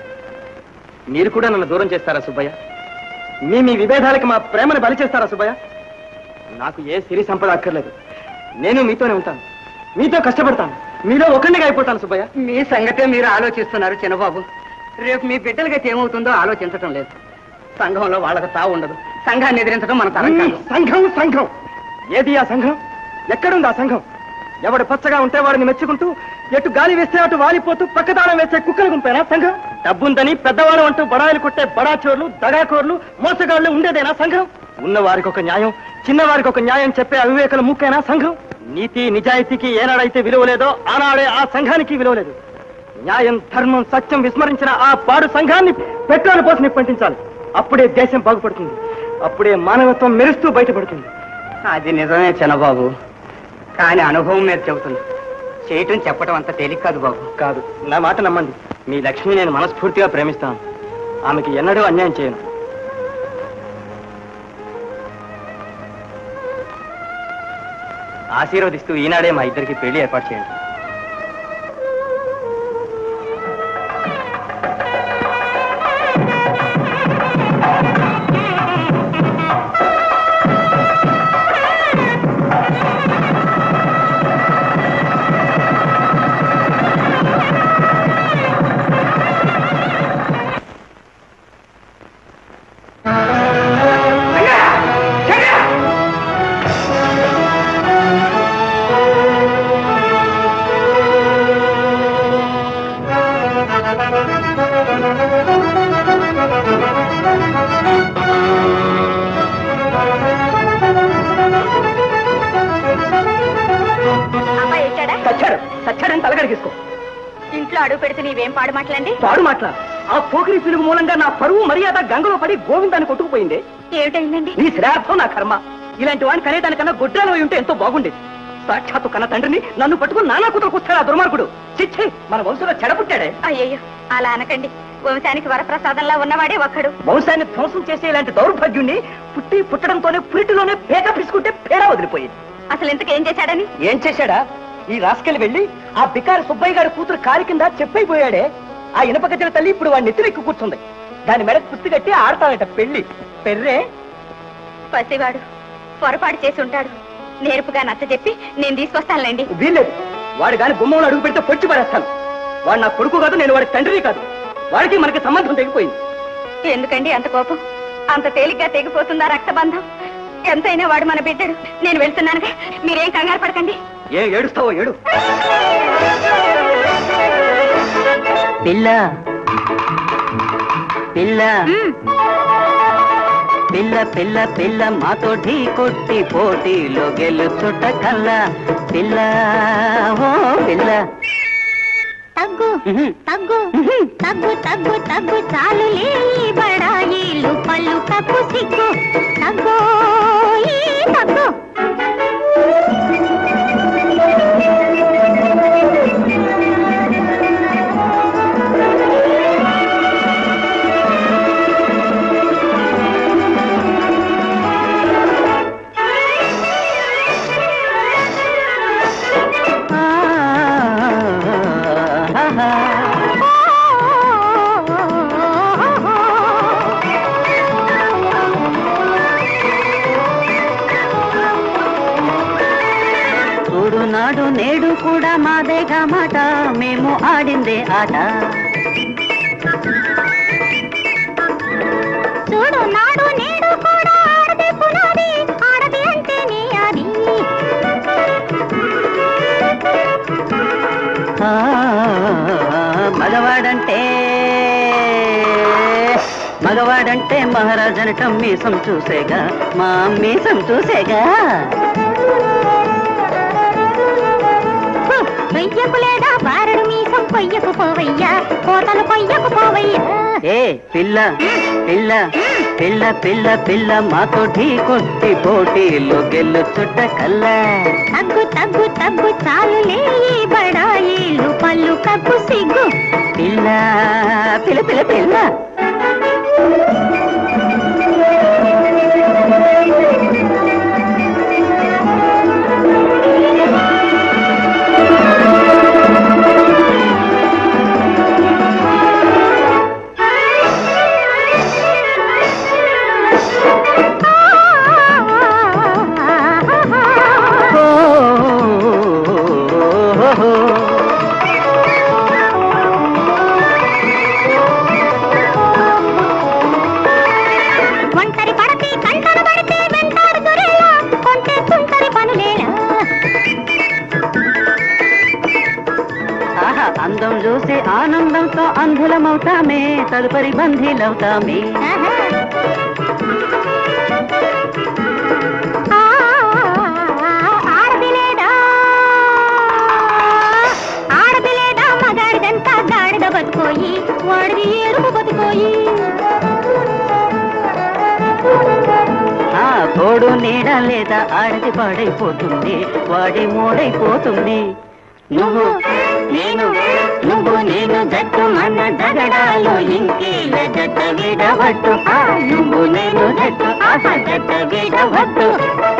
మీరు కూడా నన్ను దూరం చేస్తారా సుబ్బయ్య మీ మీ విభేదాలకి మా ప్రేమను బలి చేస్తారా సుబ్బయ్య నాకు ఏ సిరి సంపద అక్కర్లేదు నేను మీతోనే ఉంటాను మీతో కష్టపడతాను మీలో ఒకరినిగా అయిపోతాను సుబ్బయ్య మీ సంగతే మీరు ఆలోచిస్తున్నారు చిన్నబాబు రేపు మీ బిడ్డలకైతే ఏమవుతుందో ఆలోచించటం లేదు సంఘంలో వాళ్ళకి తావు ఉండదు సంఘాన్ని ఎదిరించడం మన తరం కాదు సంఘం సంఘం ఏది ఆ సంఘం ఎక్కడుంది ఆ సంఘం ఎవడు పచ్చగా ఉంటే వాడిని మెచ్చుకుంటూ ఎటు గాలి వేస్తే అటు వాలిపోతూ పక్కదానం వేసే కుక్కలు గుంపేనా సంఘం డబ్బుందని పెద్దవాడు అంటూ బడాయిలు కొట్టే బడాచోర్లు దగాకోర్లు మోసగాళ్లు ఉండేదేనా సంఘం ఉన్న వారికి ఒక న్యాయం చిన్నవారికి ఒక న్యాయం చెప్పే అవివేకల ముఖ్యనా సంఘం నీతి నిజాయితీకి ఏనాడైతే విలువ లేదో ఆనాడే ఆ సంఘానికి విలువ లేదు న్యాయం ధర్మం సత్యం విస్మరించిన ఆ పాడు సంఘాన్ని పెట్రోల్ పోసి నిప్పంటించాలి అప్పుడే దేశం బాగుపడుతుంది అప్పుడే మానవత్వం మెరుస్తూ బయటపడుతుంది అది నిజమే చిన్నబాబు కానీ అనుభవం మీద చెబుతుంది చేయటం చెప్పడం అంత తేలిక కాదు బాబు కాదు నా మాట నమ్మండి మీ లక్ష్మి నేను మనస్ఫూర్తిగా ప్రేమిస్తాను ఆమెకి ఎన్నడూ అన్యాయం చేయను ఆశీర్వదిస్తూ ఈనాడే మా ఇద్దరికి పెళ్లి ఏర్పాటు చేయండి అడుగు పెడితే నీవేం పాడు మాటలండి పాడు మాట్లా ఆ పోకిరి పిలుగు మూలంగా నా పరువు మర్యాద గంగలో పడి గోవిందాన్ని కొట్టుకుపోయింది ఏమిటైందండి నీ శ్రేయార్థం నా కర్మ ఇలాంటి వాడిని కనేదానికన్నా గొడ్రాలు అయి ఉంటే ఎంతో బాగుండేది సాక్షాత్తు కన్న తండ్రిని నన్ను పట్టుకుని నానా కూతురు కూర్చాడు ఆ దుర్మార్గుడు చిచ్చి మన వంశంలో చెడపుట్టాడే అయ్యయ్యో అలా అనకండి వంశానికి వరప్రసాదంలా ఉన్నవాడే ఒక్కడు వంశాన్ని ధ్వంసం చేసే ఇలాంటి దౌర్భాగ్యుణ్ణి పుట్టి పుట్టడంతోనే పురిటిలోనే పేక పిసుకుంటే పేడ వదిలిపోయింది అసలు ఇంతకేం చేశాడని ఏం చేశాడా ఈ రాసుకెళ్ళి వెళ్ళి ఆ బికారి సుబ్బయ్య గారి కూతురు కాలి కింద చెప్పైపోయాడే ఆ ఇనప గజ్జల తల్లి ఇప్పుడు వాడిని నెత్తిరెక్కి కూర్చుంది దాని మెడ కుస్తి కట్టి ఆడతాడట పెళ్లి పెర్రే పసివాడు పొరపాటు చేసి ఉంటాడు నేర్పుగా నచ్చ చెప్పి నేను తీసుకొస్తానులేండి వీల్లేదు వాడు గాని గుమ్మంలో అడుగు పెడితే పొచ్చి పారేస్తాను వాడు నా కొడుకు కాదు నేను వాడి తండ్రి కాదు వాడికి మనకి సంబంధం తెగిపోయింది ఎందుకండి అంత కోపం అంత తేలిగ్గా తెగిపోతుందా రక్తబంధం ఎంతైనా వాడు మన బిడ్డడు నేను వెళ్తున్నానుగా మీరేం కంగారు పడకండి ఏ ఏడుస్తావో ఏడు పిల్ల పిల్ల మ్మ్. పిల్ల పిల్ల పిల్ల మాతో ఢీ కొట్టి పోటీలో గెలుచుట కల్లా పిల్ల ఓ పిల్ల తగ్గు ఉహుం. తగ్గు తగ్గు తగ్గు తగ్గు చాలు ఈ బడాయిలు పళ్ళు కప్పు సిగ్గు తగ్గు ఈ తగ్గు ఆ, ఆ, ఆ, చూడు నాడు నేడు కూడా మాదేగా మాట మేము ఆడిందే ఆట చూడు నాడు నేడు కూడా ఆడదే పునాది ఆడది అంటే నీ అది ఆ, మగవాడంటే మగవాడంటే మహారాజనటం మీసం చూసేగా మా మీసం చూసేగా కొయ్యకు లేదా బారడు మీసం కొయ్యకు పోవయ్యా కోతలు కొయ్యకు పోవయ్యా ఏ పిల్ల పిల్ల పిల్ల పిల్ల పిల్ల మాతో ఢీ కొట్టి పోటీలో గెల్లు చుట్ట కల్లా తగ్గు తగ్గు తగ్గు చాలు లేయి బడాయిలు పళ్ళు కప్పు సిగ్గు పిల్ల పిల్ల పిల్ల పిల్ల ఓ, ఓ, ఓ, ఓ. ఒంటరి పడతి కంటలు పడితే వెంటాడు దొరేలా కొంటే తుంటరి పనులేలా ఆహా అందం చూసి ఆనందంతో అంధులమవుతామే తదుపరి బంధీలవుతామే ఆ, ఆడది లేదా ఆడది లేదా మగాడిదంతా గాడిద బతుకోయి వాడిది ఏడుపు బతుకోయి ఆ తోడు నీడ లేదా ఆడది పాడైపోతుంది వాడి మూడైపోతుంది నువ్వు నేను నువ్వు నేను జట్టు మన జగడాలు ఇంకేల జట్ట విడవట్టు ఆ, నువ్వు నేను జట్టు ఆహా జట్ట విడవట్టు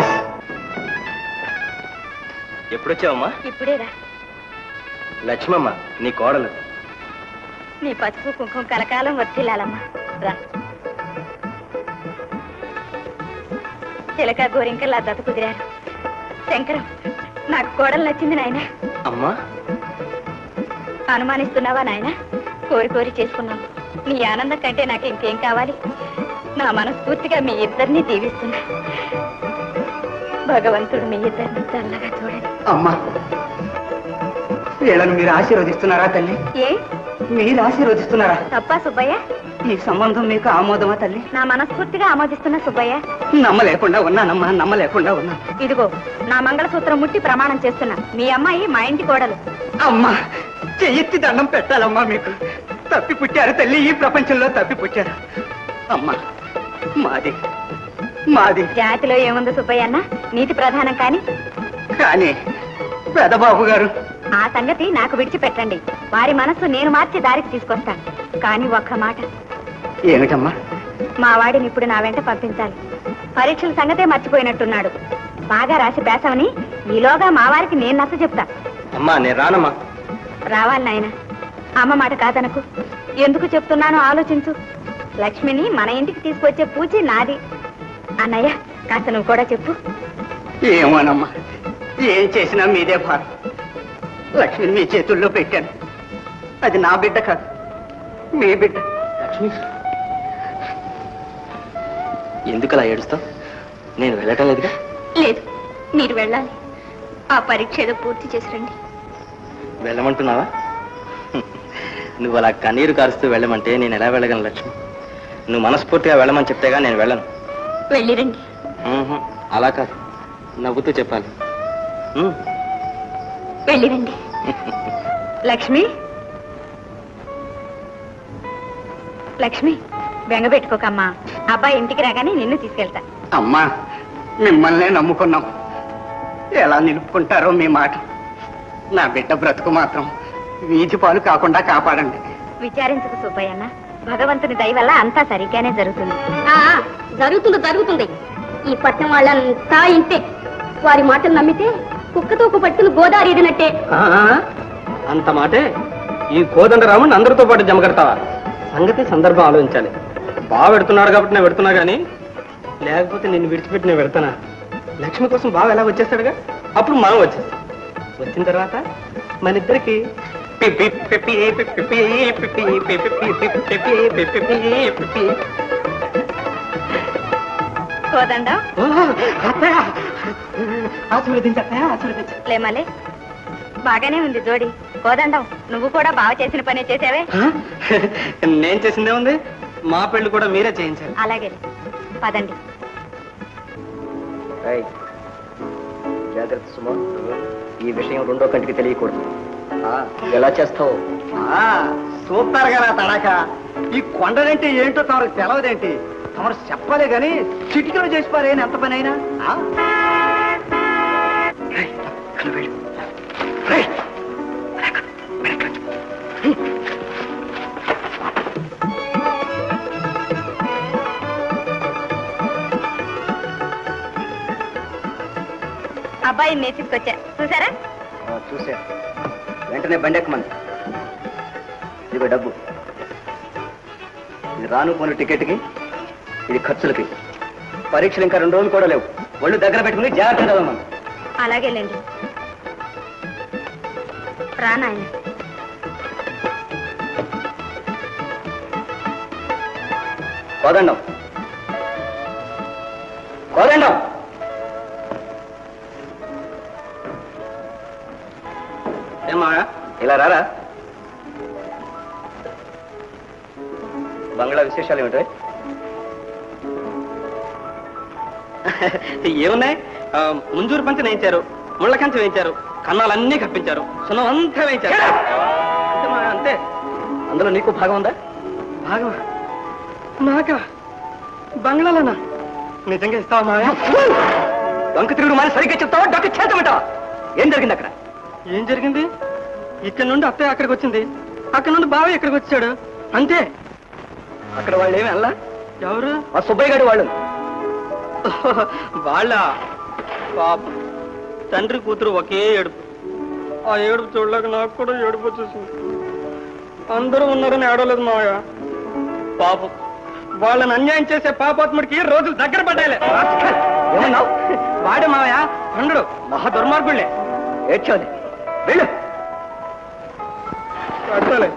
ఎప్పుడొచ్చావమ్మా ఇప్పుడేరా లక్ష్మమ్మ నీ కోడలు నీ పసుపు కుంకుమ కలకాలం వర్తిల్లాలమ్మా రా చిలక గోరింకల్లా దత కుదిరారు శంకరం నాకు కోడలు నచ్చింది నాయన అమ్మా అనుమానిస్తున్నావా నాయన కోరి కోరి చేసుకున్నావు నీ ఆనందం కంటే నాకు ఇంకేం కావాలి నా మనస్ఫూర్తిగా మీ ఇద్దరిని దీవిస్తున్నా భగవంతుడు మీ ఇద్దరిని చల్లగా చూడండి అమ్మా వీళ్ళని మీరు ఆశీర్వదిస్తున్నారా తల్లి ఏ మీరు ఆశీర్వదిస్తున్నారా తప్పా సుబ్బయ్య ఈ సంబంధం మీకు ఆమోదమా తల్లి నా మనస్ఫూర్తిగా ఆమోదిస్తున్నా సుబ్బయ్య నమ్మలేకుండా ఉన్నానమ్మా నమ్మలేకుండా ఉన్నా ఇదిగో నా మంగళసూత్రం ముట్టి ప్రమాణం చేస్తున్నా మీ అమ్మాయి మా ఇంటి కోడలు అమ్మా చెయ్యెత్తి దండం పెట్టాలమ్మా మీకు తప్పి పుట్టారు తల్లి ఈ ప్రపంచంలో తప్పి పుట్టారు అమ్మా మాది మాది జాతిలో ఏముంది సుబ్బయ్య అన్న నీతి ప్రధానం కానీ కానీ పెదబాబు గారు ఆ సంగతి నాకు విడిచిపెట్టండి వారి మనస్సు నేను మార్చి దారికి తీసుకొస్తాను కానీ ఒక్క మాట ఏమిటమ్మా మా వాడిని ఇప్పుడు నా వెంట పంపించాలి పరీక్షల సంగతే మర్చిపోయినట్టున్నాడు బాగా రాసి పేసమని ఈలోగా మా వారికి నేను నచ్చ చెప్తా అమ్మా నేను రానమ్మా రావాలి నాయన అమ్మ మాట కాదనకు ఎందుకు చెప్తున్నానో ఆలోచించు లక్ష్మిని మన ఇంటికి తీసుకొచ్చే పూచి నాది అన్నయ్య కాస్త నువ్వు కూడా చెప్పు ఏమోనమ్మా ఏం చేసినా మీదే భారం లక్ష్మిని మీ చేతుల్లో పెట్టాను అది నా బిడ్డ కాదు మీ బిడ్డ లక్ష్మి ఎందుకు అలా ఏడుస్తావు నేను వెళ్ళటం లేదుగా లేదు మీరు వెళ్ళాలి ఆ పరీక్ష ఏదో పూర్తి చేసి రండి వెళ్ళమంటున్నావా నువ్వు అలా కన్నీరు కారుస్తూ వెళ్ళమంటే నేను ఎలా వెళ్ళగలను లక్ష్మి నువ్వు మనస్ఫూర్తిగా వెళ్ళమని చెప్తేగా నేను వెళ్ళను వెళ్ళిరండి ఊహు, అలా కాదు నవ్వుతూ చెప్పాలి ఉమ్. వెళ్ళిరండి లక్ష్మి లక్ష్మి బెంగ పెట్టుకోకమ్మా అబ్బాయి ఇంటికి రాగానే నిన్ను తీసుకెళ్తా అమ్మా మిమ్మల్నే నమ్ముకున్నాం ఎలా నిలుపుకుంటారో మీ మాట నా బిడ్డ బ్రతుకు మాత్రం వీధి పాలు కాకుండా కాపాడండి విచారించుకు సుబ్బయ్యన్న భగవంతుని దయ వల్ల అంతా సరిగ్గానే జరుగుతుంది జరుగుతుంది జరుగుతుంది ఈ పట్నం వాళ్ళంతా ఇంతే వారి మాటలు నమ్మితే కుక్కతో పట్టుకుని గోదావరి ఎదినట్టే ఆ, అంత మాటే ఈ కోదండరాముని అందరితో పాటు జమకడతావా సంగతి సందర్భం ఆలోచించాలి బాగా పెడుతున్నాడు కాబట్టి నేను పెడుతున్నా కానీ లేకపోతే నిన్ను విడిచిపెట్టి నేను పెడతానా లక్ష్మి కోసం బాగా ఎలా వచ్చేస్తాడుగా అప్పుడు మనం వచ్చేస్తాం వచ్చిన తర్వాత మన ఇద్దరికి కోదండ ఆశీర్వదించా ఆశీర్వదించ లేమలే బాగానే ఉంది జోడి కోదండం నువ్వు కూడా బాగా చేసిన పనే చేసావే నేను చేసిందే ఉంది మా పెళ్లి కూడా మీరే చేయించాలి అలాగే పదండి జాగ్రత్త సుమా ఈ విషయం రెండో కంటికి తెలియకూడదు ఎలా చేస్తావు సూపర్ గా తడాక ఈ కొండలంటే ఏంటో తమకు తెలవదేంటి తమరు చెప్పలే గాని చిటికలు చేసి పారేని ఎంత పని అయినా ఆ? రేయ్, ఇక్కడ వెళ్ళు. రేయ్, వెనక, వెనక. అబ్బాయిని నేను తీసుకొచ్చా చూసారా చూసా వెంటనే బండెక్కమంది ఇదిగో డబ్బు ఇది రాను పోను టికెట్కి ఇది ఖర్చులకి పరీక్షలు ఇంకా రెండు రోజులు కూడా లేవు ఒళ్ళు దగ్గర పెట్టుకుని జాగ్రత్త చదవమని అలాగేలేండి రానాయన కోదండం కోదండం ఏమా ఇలా రారా బంగ్లా విశేషాలు ఏమిటో ఏమున్నాయి ఆ, ముంజూరు పంచ వేయించారు ముళ్ళ కంచె వేయించారు కన్నాలన్నీ కప్పించారు సున్నం అంతా వేయించారు అంతే మా, అంతే అందులో నీకు భాగం ఉందా భాగం నాకా బంగ్లాలోనా నిజంగా ఇస్తావా మావయ్య డొంక తిరుగుడు మరి సరిగ్గా చెప్తావా డొంక చేతమంటావా ఏం జరిగింది అక్కడ ఏం జరిగింది ఇక్కడ నుండి అత్తయ్య అక్కడికి వచ్చింది అక్కడ నుండి బావయ్య ఇక్కడికి వచ్చాడు అంతే అక్కడ వాళ్ళు ఏమి అలా ఎవరు ఆ సుబ్బయ్య గారి వాళ్ళు వాళ్ళ పాప తండ్రి కూతురు ఒకే ఏడుపు ఆ ఏడుపు చూడలేక నాకు కూడా ఏడుపు వచ్చేసింది అందరూ ఉన్నారని ఏడవలేదు మావయ్య పాపం వాళ్ళని అన్యాయం చేసే పాపాత్ముడికి రోజులు దగ్గర పడ్డాయిలే ఏమన్నావు వాడే మావయ్య పండుడు మహా దుర్మార్గుళ్ళే ఏడ్చోది వెళ్ళు అట్టాలే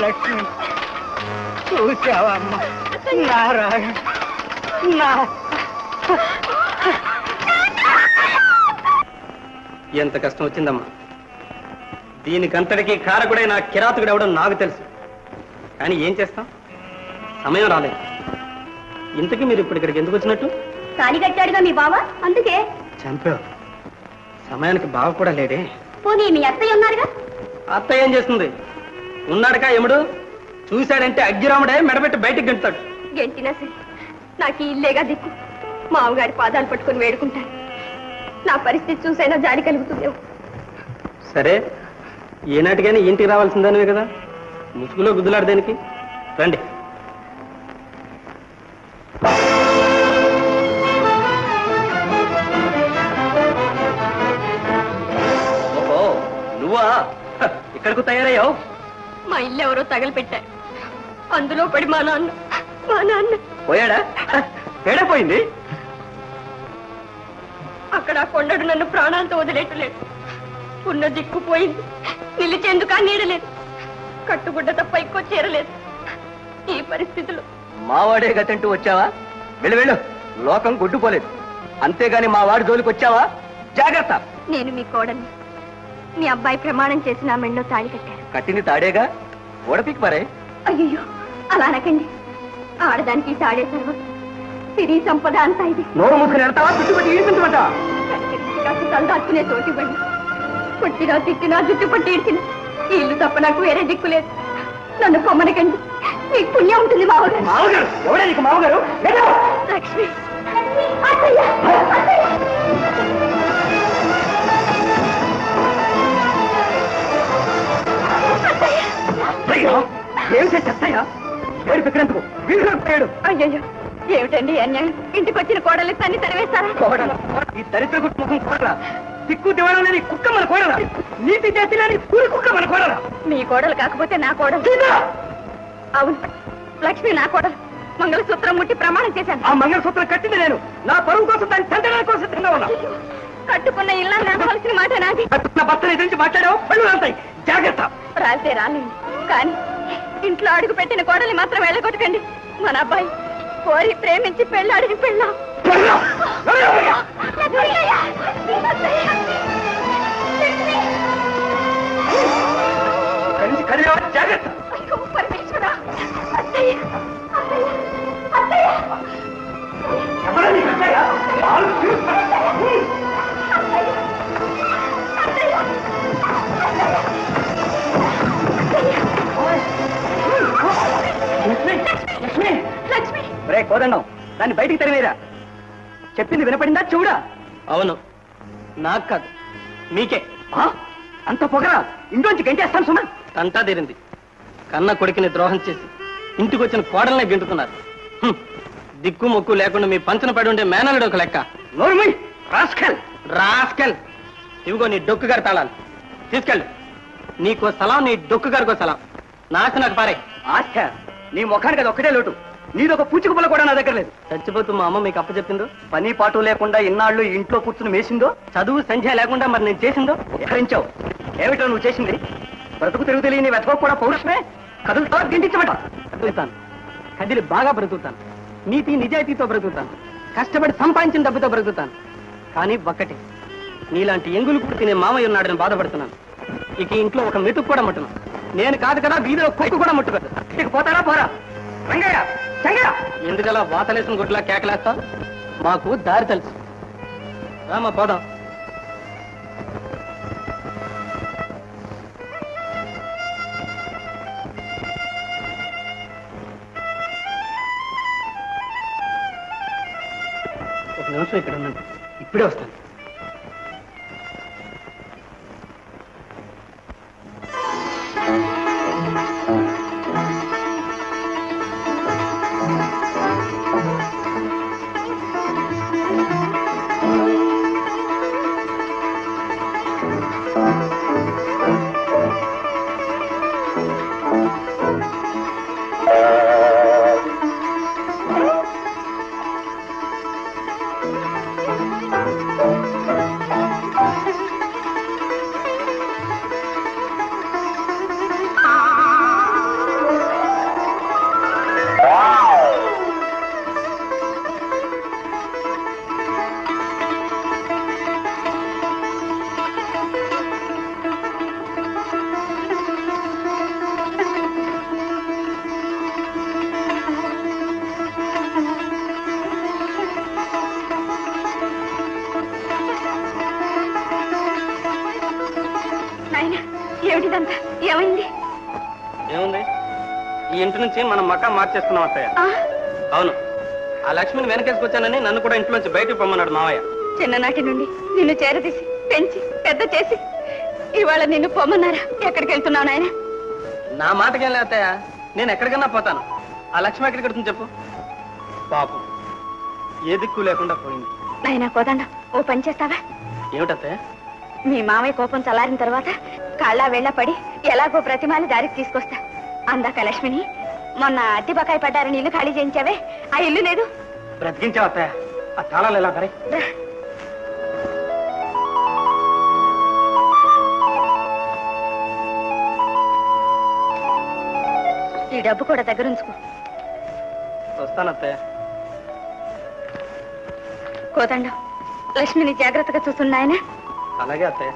లక్ష్మి చూసావా అమ్మ నారాయణ నా ఎంత కష్టం వచ్చిందమ్మా దీనికంతటికీ కారకుడే నా కిరాతకుడు ఎవడో నాకు తెలుసు కానీ ఏం చేస్తాం సమయం రాలేదు ఇంతకీ మీరు ఇప్పుడు ఇక్కడికి ఎందుకు వచ్చినట్టు తాళి కట్టాడుగా మీ బావ అందుకే చంపావు సమయానికి బావ కూడా లేడే పోనీ మీ అత్తయ్య ఉన్నారుగా అత్త ఏం చేస్తుంది ఉన్నాడుగా ఎముడు చూశాడంటే అగ్గిరాముడే మెడబెట్టి బయటికి గెంటుతాడు గెంటినా సరే నాకు ఈ ఇల్లేగా దిక్కు మామగారి పాదాలు పట్టుకుని వేడుకుంటాను నా పరిస్థితి చూసైనా జాడి కలుగుతుందేమో సరే ఏనాటికైనా ఇంటికి రావాల్సిందనివే కదా ముసుగులో గుద్దులాడు దేనికి రండి ఓహో నువ్వా హ, ఇక్కడకు తయారయ్యావు మా ఇల్లు ఎవరో తగలపెట్టారు అందులో పడి మా నాన్న మా నాన్న పోయాడా హ, ఏడైపోయింది అక్కడ ఆ కొండడు నన్ను ప్రాణాలతో వదిలేయట్లేదు ఉన్న దిక్కు పోయింది నిలిచేందుకు ఆ నీడలేదు కట్టుగుడ్డ తప్ప ఎక్కువ చేరలేదు ఈ పరిస్థితులు మావాడే గతంటూ వచ్చావా వెళ్ళు వెళ్ళు లోకం గుడ్డుపోలేదు అంతేగాని మా వాడి జోలికి వచ్చావా జాగ్రత్త నేను మీ కోడల్ని మీ అబ్బాయి ప్రమాణం చేసి నా మెండో తాళి కట్టారు కట్టింది తాడేగా ఓడపికి మరే అయ్యో అలా అనకండి ఆడదానికి ఈ తాడే సర్వం సిరి సంపద అంతా ఇది నోరు మూసుకుని వెళ్తావా చుట్టుపట్టి ఈడిపించమంటావా కాస్త తలదాచుకునే చోటు ఇవ్వండి కొట్టినా తిట్టినా జుట్టు పట్టి ఇడిచిన ఈ ఇల్లు తప్ప నాకు వేరే దిక్కు లేదు నన్ను పొమ్మనకండి మీకు పుణ్యం ఉంటుంది మామగారు మామగారు ఎవడే నీకు మామగారు వెళ్ళు. లక్ష్మి అత్తయ్య అత్తయ్య అత్తయ్య ఏమిటే చెత్తయ్య ఏడు పిక్కడందుకు వీధిలో పేడు అయ్యయ్యో ఏమిటండి ఈ అన్యాయం ఇంటికి వచ్చిన కోడలు తన్ని తరివేస్తారా కోడల ఈ దరిద్ర ముఖం కోడల దిక్కు దివాణం లేని కుక్క మన కోడల నీతి జాతి లేని కూలి కుక్క మన కోడల మీ కోడలు కాకపోతే నా కోడలు సీతా! అవును లక్ష్మి నా కోడలు మంగళసూత్రం ముట్టి ప్రమాణం చేశాను ఆ మంగళసూత్రం కట్టింది నేను నా పరువు కోసం దాన్ని తండ్రి కోసం సిద్ధంగా ఉన్నా కట్టుకున్న ఇళ్ళ నడవలసిన మాట నాది నా భర్తని ఎదిరించి మాట్లాడావు పళ్ళు వెళ్తాయి జాగ్రత్త రాలితే రాలేండి కానీ ఇంట్లో అడుగు పెట్టిన కోడలి మాత్రం వెళ్ళగొట్టకండి మన అబ్బాయి కోరి ప్రేమించి పెళ్ళాడిని పెళ్ళాం వెళ్ళు! వెళ్ళు! కలిసి కడిగా జాగ్రత్త అయ్యో, పరమేశ్వరా! అత్తయ్య! అత్తయ్య! అత్తయ్య! ఎవరా నీకు అత్తయ్య? ఆలు చూస్తా. లక్ష్మి లక్ష్మి లక్ష్మి రే కోదండం దాన్ని బయటికి తరివేరా చెప్పింది వినపడిందా చూడా అవును నాకు కాదు మీకే అంత పొగరా ఇంట్లోంచి గంటేస్తాను సుమా అంతా తీరింది కన్న కొడుకుని ద్రోహం చేసి ఇంటికి వచ్చిన కోడల్ని గెంటుతున్నారు హ్మ్. దిక్కు మొక్కు లేకుండా మీ పంచన పడి ఉండే మేనలుడు ఒక లెక్క నోర్మయ్ రాస్కల్ రాస్కల్ ఇవిగో నీ డొక్కు గారి తాళాలు తీసుకెళ్ళు నీకో సలాం నీ డొక్కు గారికో సలాం నాకు నాకు పారే ఆశ నీ ముఖానికి అది ఒక్కటే లోటు నీదొక పూచిక పుల్ల కూడా నా దగ్గర లేదు చచ్చిపోతూ మా అమ్మ మీకు అప్ప చెప్పిందో పని పాటు లేకుండా ఇన్నాళ్ళు ఇంట్లో కూర్చుని మేసిందో చదువు సంధ్య లేకుండా మరి నేను చేసిందో ఎక్కడించావు ఏమిటో నువ్వు చేసింది బ్రతుకు తిరుగు తెలియని వెతక కూడా పౌరుషమే కదులుతావు గింటించమంట కదులుతాను కదిలి బాగా బ్రతుకుతాను నీతి నిజాయితీతో బ్రతుకుతాను కష్టపడి సంపాదించిన డబ్బుతో బ్రతుకుతాను కానీ ఒక్కటే నీలాంటి ఎంగులు కూడా తినే మామయ్య ఉన్నాడని బాధపడుతున్నాను ఇక ఇంట్లో ఒక మెతుకు కూడా ముట్టను నేను కాదు కదా వీధిలో కొక్కు కూడా ముట్టుకోదు ఇక పోతారా పోరా రంగయ్య చెంగయ్య ఎందుకలా వాతలేసిన గుట్లా కేకలేస్తా మాకు దారి తెలుసు రామా పోదాం ఒక నిమిషం ఇక్కడ ఉండండి ఇప్పుడే వస్తాను ఈ ఇంటి నుంచి మనం మకా మార్చేసుకున్నాం అత్తయ్య ఆ, అవును ఆ లక్ష్మిని వెనకేసుకొచ్చానని నన్ను కూడా ఇంట్లోంచి బయటకు పొమ్మన్నాడు మావయ్య చిన్ననాటి నుండి నిన్ను చేరదీసి పెంచి పెద్ద చేసి ఇవాళ నిన్ను పొమ్మన్నారా ఎక్కడికి వెళ్తున్నావు నాయన నా మాటకేం లేదు అత్తయ్య నేను ఎక్కడికన్నా పోతాను ఆ లక్ష్మి ఎక్కడికి వెళ్తుంది చెప్పు పాపం ఏ దిక్కు లేకుండా పోయింది నాయనా కోదండ ఓ పని చేస్తావా ఏమిటత్తయ్య మీ మామయ్య కోపం చల్లారిన తర్వాత కాళ్ళ వేళ్ళ పడి ఎలాగో ప్రతిమాని దారికి తీసుకొస్తా అందాక లక్ష్మిని మొన్న అట్టి బకాయి పడ్డారని ఇల్లు ఖాళీ చేయించావే ఆ ఇల్లు లేదు బ్రతికించావు అత్తయ్య ఆ తాళాలు ఎలా మరి రా. ఈ డబ్బు కూడా దగ్గర ఉంచుకో వస్తాను అత్తయ్య కోదండం లక్ష్మిని జాగ్రత్తగా చూస్తున్నాయన అలాగే అత్తయ్య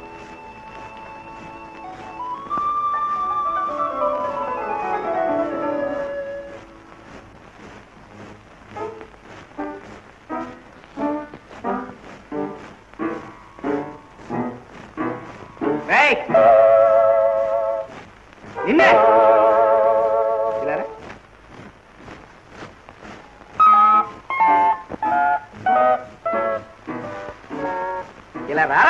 ఏయ్! నిన్నే ఇలా రా. ఇలా రా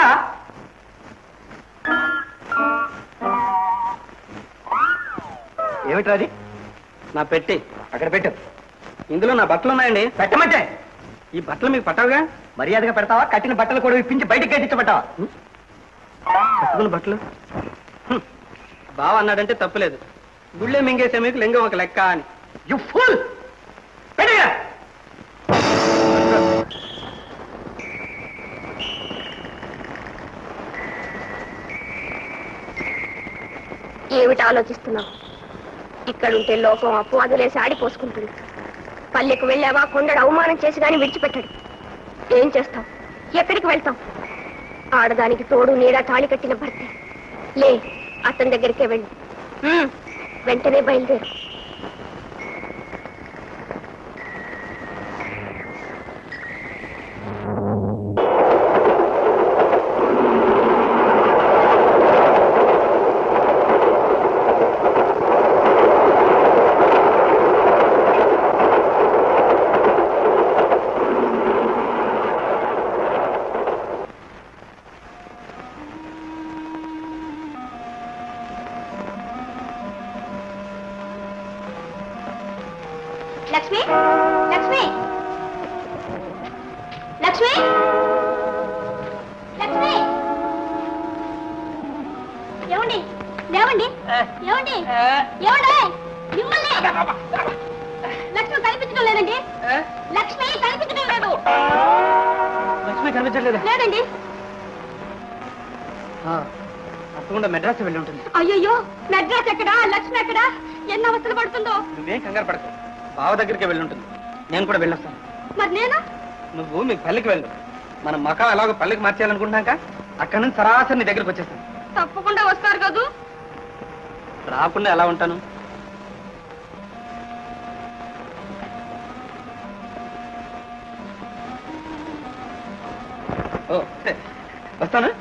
ఏమిట్రా అది నా పెట్టి అక్కడ పెట్టు ఇందులో నా బట్టలు ఉన్నాయండి పెట్టమంటే ఈ బట్టలు మీకు పట్టవుగా మర్యాదగా పెడతావా కట్టిన బట్టలు కూడా విప్పించి బయటికి కట్టించబట్టావా కట్టుకున్న బట్టలు హ్మ్. బావ అన్నాడంటే తప్పులేదు గుళ్ళే మింగేసే మీకు లింగం ఒక లెక్క అని యు ఫుల్ పెట్టిగా ఏమిటి ఆలోచిస్తున్నావు ఇక్కడుంటే లోకం అప్పు వదిలేసి ఆడిపోసుకుంటుంది పల్లెకు వెళ్ళావా కొండడు అవమానం చేసి గాని విడిచిపెట్టాడు ఏం చేస్తాం ఎక్కడికి వెళ్తాం ఆడదానికి తోడు నీడ తాళి కట్టిన భర్త లే అతని దగ్గరికే వెళ్ళు ఉమ్, వెంటనే బయలుదేరు లక్ష్మి లక్ష్మి లక్ష్మి లక్ష్మి ఏమండి లేవండి ఏమండి ఏమండి మిమ్మల్ని లక్ష్మి కనిపించడం లేదండి లక్ష్మి కనిపించడం లేదు లక్ష్మి కనిపించట్లేదా లేదండి తప్పకుండా మెడ్రాస్ వెళ్ళి ఉంటుంది అయ్యయ్యో మెడ్రాస్ ఎక్కడా లక్ష్మి ఎక్కడా ఎన్ని అవస్థలు పడుతుందో నువ్వేం కంగారు పడకు బావ దగ్గరికి వెళ్ళి ఉంటుంది నేను కూడా వెళ్ళొస్తాను మరి నేను నువ్వు మీ పల్లెకి వెళ్ళు మనం మకా ఎలాగో పల్లెకి మార్చేయాలనుకుంటున్నాక అక్కడి నుంచి సరాసరి నీ దగ్గరికి వచ్చేస్తాను తప్పకుండా వస్తారు కదూ రాకుండా ఎలా ఉంటాను ఓ వస్తాను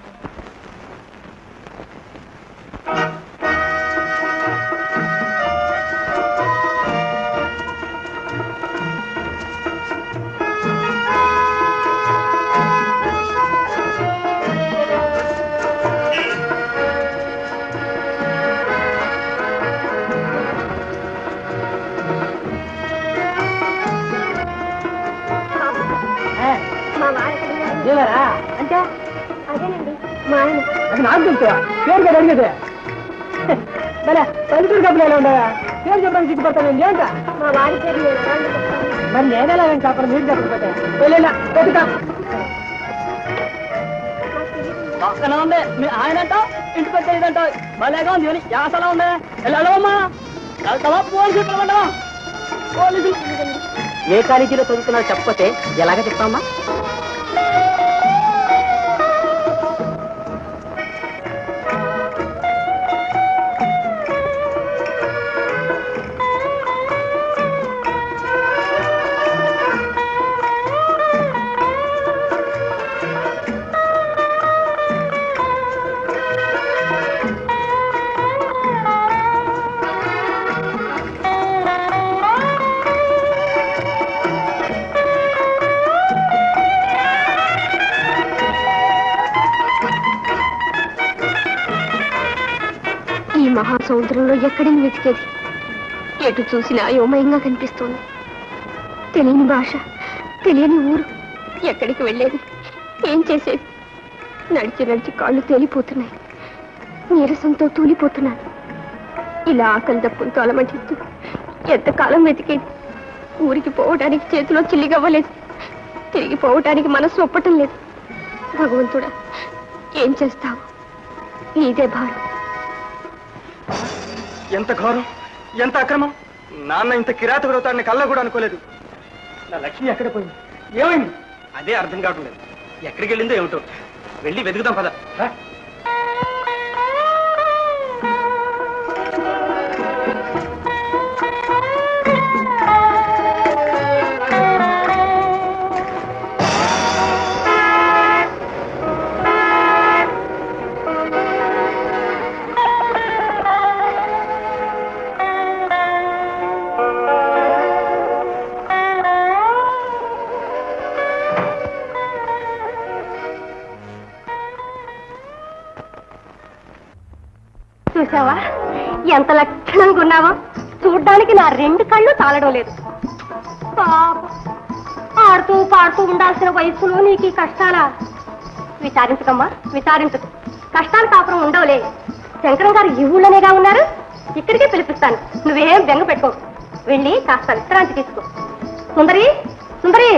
మా వారు ఏమరా అంటే అదేనండి మా ఆయన అది నాకు తెలుసా పేరు కదా అడిగేది భలే పల్లెటూరు కప్పులు ఎలా ఉండగా పేరు చెప్పడానికి సిగ్గుపడతాను ఏంట మా వారి పేరు నేను ఎలాంటి చెప్తాను? మరి నేనేలా ఏం చెప్పను మీరు చెప్పకపోతే వెళ్ళా పెట్టుకా పక్కన ఉంది మీ ఆయన అంట ఇంటి పెద్ద ఇదంట భలేగా ఉంది అని యాసలా ఉంది వెళ్ళమ్మా వెళ్తావా పోలీసు వెళ్ళమంటావా పోలీసులు ఏ కాలేజీలో చదువుతున్నారో చెప్పకపోతే ఎలాగ చెప్తామా సముద్రంలో ఎక్కడని వెతికేది ఎటు చూసినా అయోమయంగా కనిపిస్తోంది తెలియని భాష తెలియని ఊరు ఎక్కడికి వెళ్ళేది ఏం చేసేది నడిచి నడిచి కాళ్ళు తేలిపోతున్నాయి నీరసంతో తూలిపోతున్నాను ఇలా ఆకలి దప్పులతో అలమటిస్తూ ఎంతకాలం వెతికేది ఊరికి పోవడానికి చేతిలో చిల్లిగవ్వలేదు తిరిగి పోవటానికి మనసు ఒప్పటం లేదు భగవంతుడా ఏం చేస్తావు నీదే భారం ఎంత ఘోరం ఎంత అక్రమం నాన్న ఇంత కిరాతకుడవుతాడని కళ్ళ కూడా అనుకోలేదు నా లక్ష్మి ఎక్కడ పోయింది ఏమైంది అదే అర్థం కావటం లేదు ఎక్కడికి వెళ్ళిందో ఏమిటో వెళ్ళి వెతుకుదాం పద రా. చూసావా ఎంత లక్షణంగా ఉన్నావో చూడ్డానికి నా రెండు కళ్ళు తాళడం లేదు పాపం ఆడుతూ పాడుతూ ఉండాల్సిన వయసులో నీకు ఈ కష్టాలా విచారించకమ్మా విచారించకు కష్టాలు కాపురం ఉండవులే శంకరం గారు ఈ ఊళ్ళోనేగా ఉన్నారు ఇక్కడికే పిలిపిస్తాను నువ్వేం బెంగ పెట్టుకో వెళ్ళి కాస్త విశ్రాంతి తీసుకో సుందరి సుందరి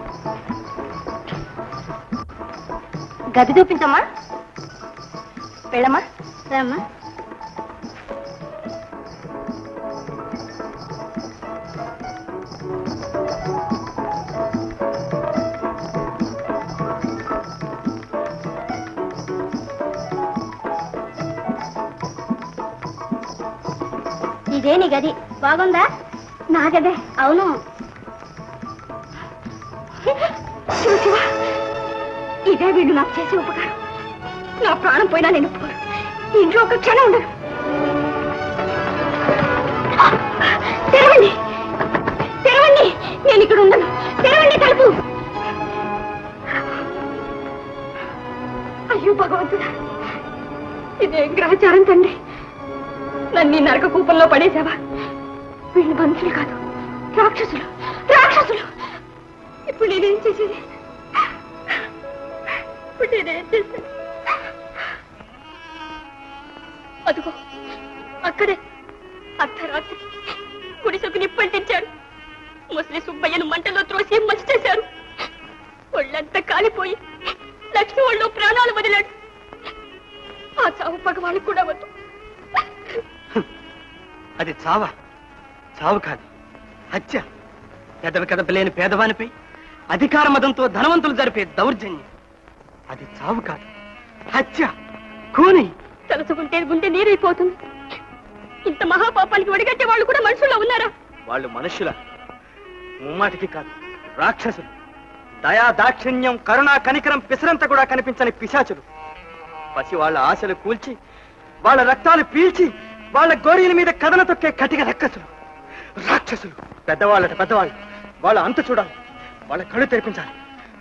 గది చూపించమ్మా వెళ్ళమ్మా రామ్మా ఇదే నీ గది బాగుందా నా గదే అవును చూసావా ఇదే వీళ్ళు నాకు చేసే ఉపకారం నా ప్రాణం పోయినా నేను ఒప్పుకోను ఇంట్లో ఒక క్షణం ఉండను తెరవండి తెరవండి నేను ఇక్కడ ఉండను తెరవండి తలుపు అయ్యో భగవంతుడా ఇదేం గ్రహచారం తండ్రి నన్ను ఈ నరక కూపంలో పడేశావా వీళ్ళు మనుషులు కాదు రాక్షసులు రాక్షసులు ఇప్పుడు నేనేం చేసేది ఇప్పుడు నేనేం చేసేది అదిగో అక్కడే అర్ధరాత్రి గుడిసెకు నిప్పంటించారు ముసలి సుబ్బయ్యను మంటలో త్రోసి మంచి చేశారు ఒళ్ళంతా కాలిపోయి లక్ష్మి ఒళ్ళో ప్రాణాలు వదిలాడు ఆ చావు పగవాళ్ళకు కూడా వద్దు అది చావా చావు కాదు హత్య పెదవి కదప లేని పేదవానిపై అధికార మదంతో ధనవంతులు జరిపే దౌర్జన్యం అది చావు కాదు హత్య కూని తలుచుకుంటే గుండె నీరైపోతుంది ఇంత మహాపాపానికి ఒడిగట్టే వాళ్ళు కూడా మనుషుల్లో ఉన్నారా వాళ్ళు మనుషుల ముమ్మాటికి కాదు రాక్షసులు దయా దాక్షిణ్యం కరుణా కనికరం పిసరంత కూడా కనిపించని పిశాచులు పసి వాళ్ళ ఆశలు కూల్చి వాళ్ళ రక్తాలు పీల్చి వాళ్ళ గోరీల మీద కథన తొక్కే కటిక రక్కసులు రాక్షసులు పెద్దవాళ్ళట పెద్దవాళ్ళు వాళ్ళ అంత చూడాలి వాళ్ళ కళ్ళు తెరిపించాలి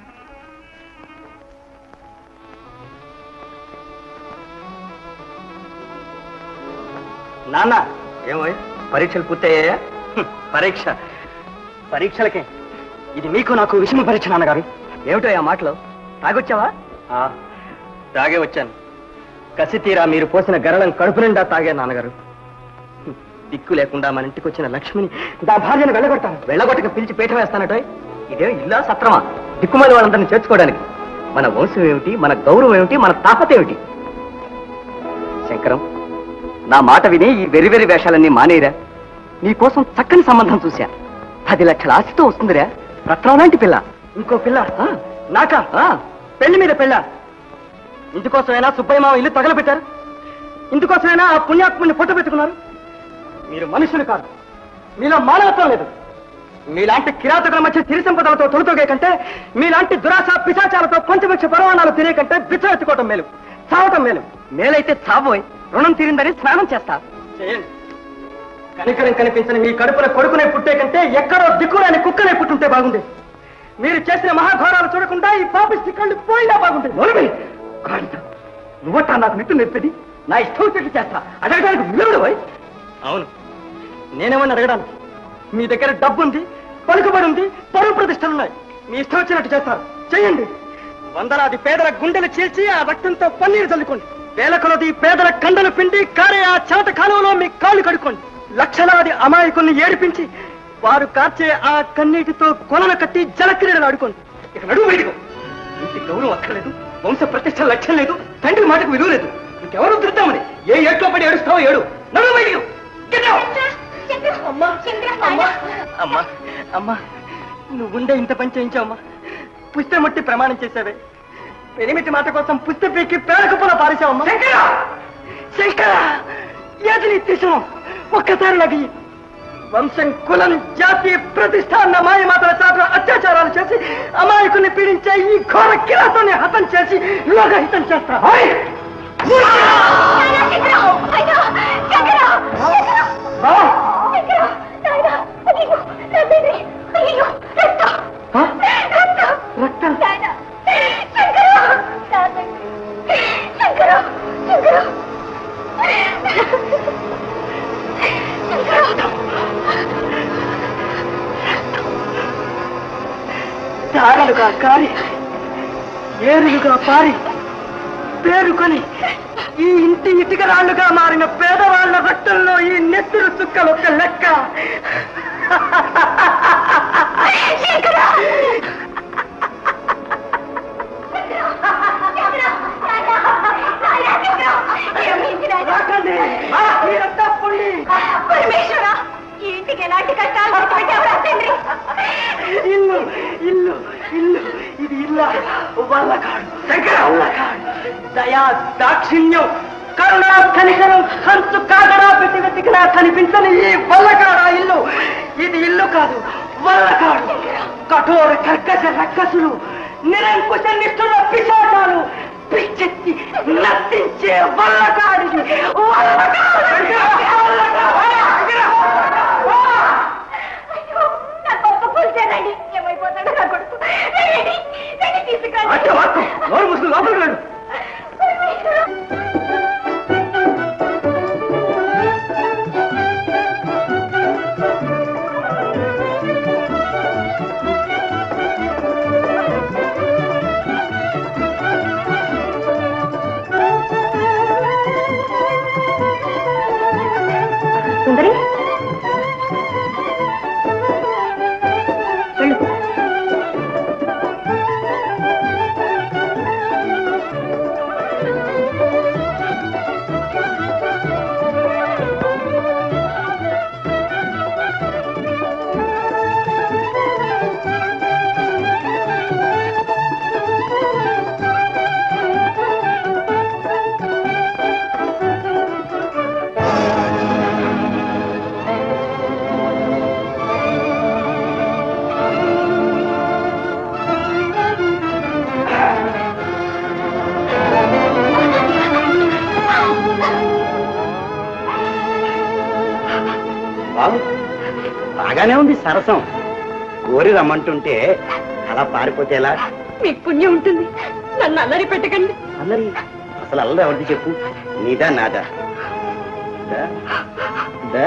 నాన్న ఏమో పరీక్షలు పూర్తయ్యాయా హ్మ్, పరీక్ష పరీక్షలకే ఇది మీకు నాకు విషమ పరీక్ష నాన్నగారు ఏమిటో ఆ మాటలు తాగొచ్చావా తాగే వచ్చాను కసి తీరా మీరు పోసిన గరళం కడుపు నిండా తాగే నాన్నగారు హ్మ్, దిక్కు లేకుండా మన ఇంటికి వచ్చిన లక్ష్మిని నా భార్యను వెళ్ళగొట్టాను వెళ్ళగొట్టక పిలిచి పీఠ వేస్తానట ఇదేం ఇల్లా సత్రమా దిక్కుమాలి వాళ్ళందరినీ చేర్చుకోవడానికి మన వంశం ఏమిటి మన గౌరవం ఏమిటి మన తాపత ఏమిటి శంకరం నా మాట విని ఈ వెరి వెరి వేషాలన్నీ మానేరా నీకోసం చక్కని సంబంధం చూశా పది లక్షల ఆశతో వస్తుందిరా రత్నం లాంటి పిల్ల ఇంకో పిల్ల ఆ, నాకా ఆ, పెళ్లి మీద పెళ్ళ ఇందుకోసమైనా సుబ్బయ్య మామ ఇల్లు తగలబెట్టారు ఇందుకోసమైనా ఆ పుణ్యాత్ముని పొట్ట పెట్టుకున్నారు మీరు మనుషులు కాదు మీలో మానవత్వం లేదు మీలాంటి కిరాతకుల మధ్య సిరి సంపదలతో తొలుతోగే కంటే మీలాంటి దురాశ పిశాచాలతో పంచపక్ష పరమాణాలు తినే కంటే బిచ్చం ఎత్తుకోవటం మేలు చావటం మేలు మేలైతే చావోయ్ రుణం తీరిందని స్నానం చేస్తా చేయండి కనికరం కనిపించని మీ కడుపున కొడుకునే పుట్టే కంటే ఎక్కడో దిక్కులేని కుక్కనే పుట్టుంటే బాగుండేది మీరు చేసిన మహాఘోరాలు చూడకుండా ఈ పాపిష్టి కళ్ళు పోయినా బాగుంటుంది మొదలు నువ్వట్టా నాకు నిట్టు నేర్పేది నా ఇష్టం వచ్చినట్టు చేస్తా అడగడానికి విలువడు పోయి అవును నేనేమని అడగడానికి మీ దగ్గర డబ్బు ఉంది పలుకుబడి ఉంది పరువు ప్రతిష్టలు ఉన్నాయి మీ ఇష్టం వచ్చినట్టు చేస్తారు చేయండి వందలాది పేదల గుండెలు చీల్చి ఆ రక్తంతో పన్నీరు చల్లుకోండి వేల కొలది పేదల కండలు పిండి కారే ఆ చెమట కాలువలో మీ కాళ్ళు కడుక్కోండి లక్షలాది అమాయకుల్ని ఏడిపించి వారు కార్చే ఆ కన్నీటితో కొలను కట్టి జలక్రీడలు ఆడుకోండి ఇక నడువు బయటకు ఇంటి గౌరవం అక్కర్లేదు వంశ ప్రతిష్ట లక్ష్యం లేదు తండ్రి మాటకు విలువ లేదు ఇంకెవరు ఉద్ధరిద్దామని ఏ ఏట్లో పడి ఏడుస్తావో ఏడు నడువు బయటకు Get out! అమ్మా అమ్మా అమ్మా అమ్మా నువ్వుండే ఇంత పని చేయించావమ్మా పుస్తె ముట్టి ప్రమాణం చేసావే పెనిమిటి మాట కోసం పుస్తె పీకి పేరకు పొల పారేశావమ్మా శంకర శంకర ఏది నీ తీసం ఒక్కసారి లగి వంశం కులం జాతి ప్రతిష్ట అన్న మాయ మాటల చాటు అత్యాచారాలు చేసి అమాయకుల్ని పీడించే ఈ ఘోర కిరాతాన్ని హతం చేసి లోకహితం చేస్తా హాయ్! ఆ! ఆ? రక్తం తారలుగా కారి ఏరులుగా పారి పేరుకొని ఈ ఇంటి ఇటుక రాళ్లుగా మారిన పేదవాళ్ల రక్తంలో ఈ నెత్తురు చుక్కలు ఒక లెక్క రాకండి. ఆ, మీరంతా పొండి. ఈ ఇంటికి ఎలాంటి కష్టాలు తెచ్చిపెట్టావురా తండ్రి ఇల్లు ఇల్లు ఇల్లు ఇది ఇల్ల వల్లకాడు దగ్గర వల్లకాడు దయా దాక్షిణ్యం కరుణా కనికరం హంసు కాగడా పెట్టి వెతికినా కనిపించని ఈ వల్లకాడ ఇల్లు ఇది ఇల్లు కాదు వల్లకాడు కఠోర కర్కశ రక్కసులు నిరంకుశ నిష్ఠుల పిశాచాలు పిచ్చెత్తి నర్తించే వల్లకాడిది వల్లకాడు అయ్యో, నా గొప్ప కూల్చారండి ఏమైపోతాడో నా కొడుకు రండి, రండి తీసుకురండి. అట్ట వాక్కు నోరు ముసుగు లోపలికి వెళ్ళు సుందరి వెళ్ళు బాబు బాగానే ఉంది సరసం కోరి రమ్మంటుంటే అలా పారిపోతే ఎలా మీకు పుణ్యం ఉంటుంది నన్ను అల్లరి పెట్టకండి అల్లరి అసలు అల్లరి ఎవరిది చెప్పు నీదా నాదా దా, దా.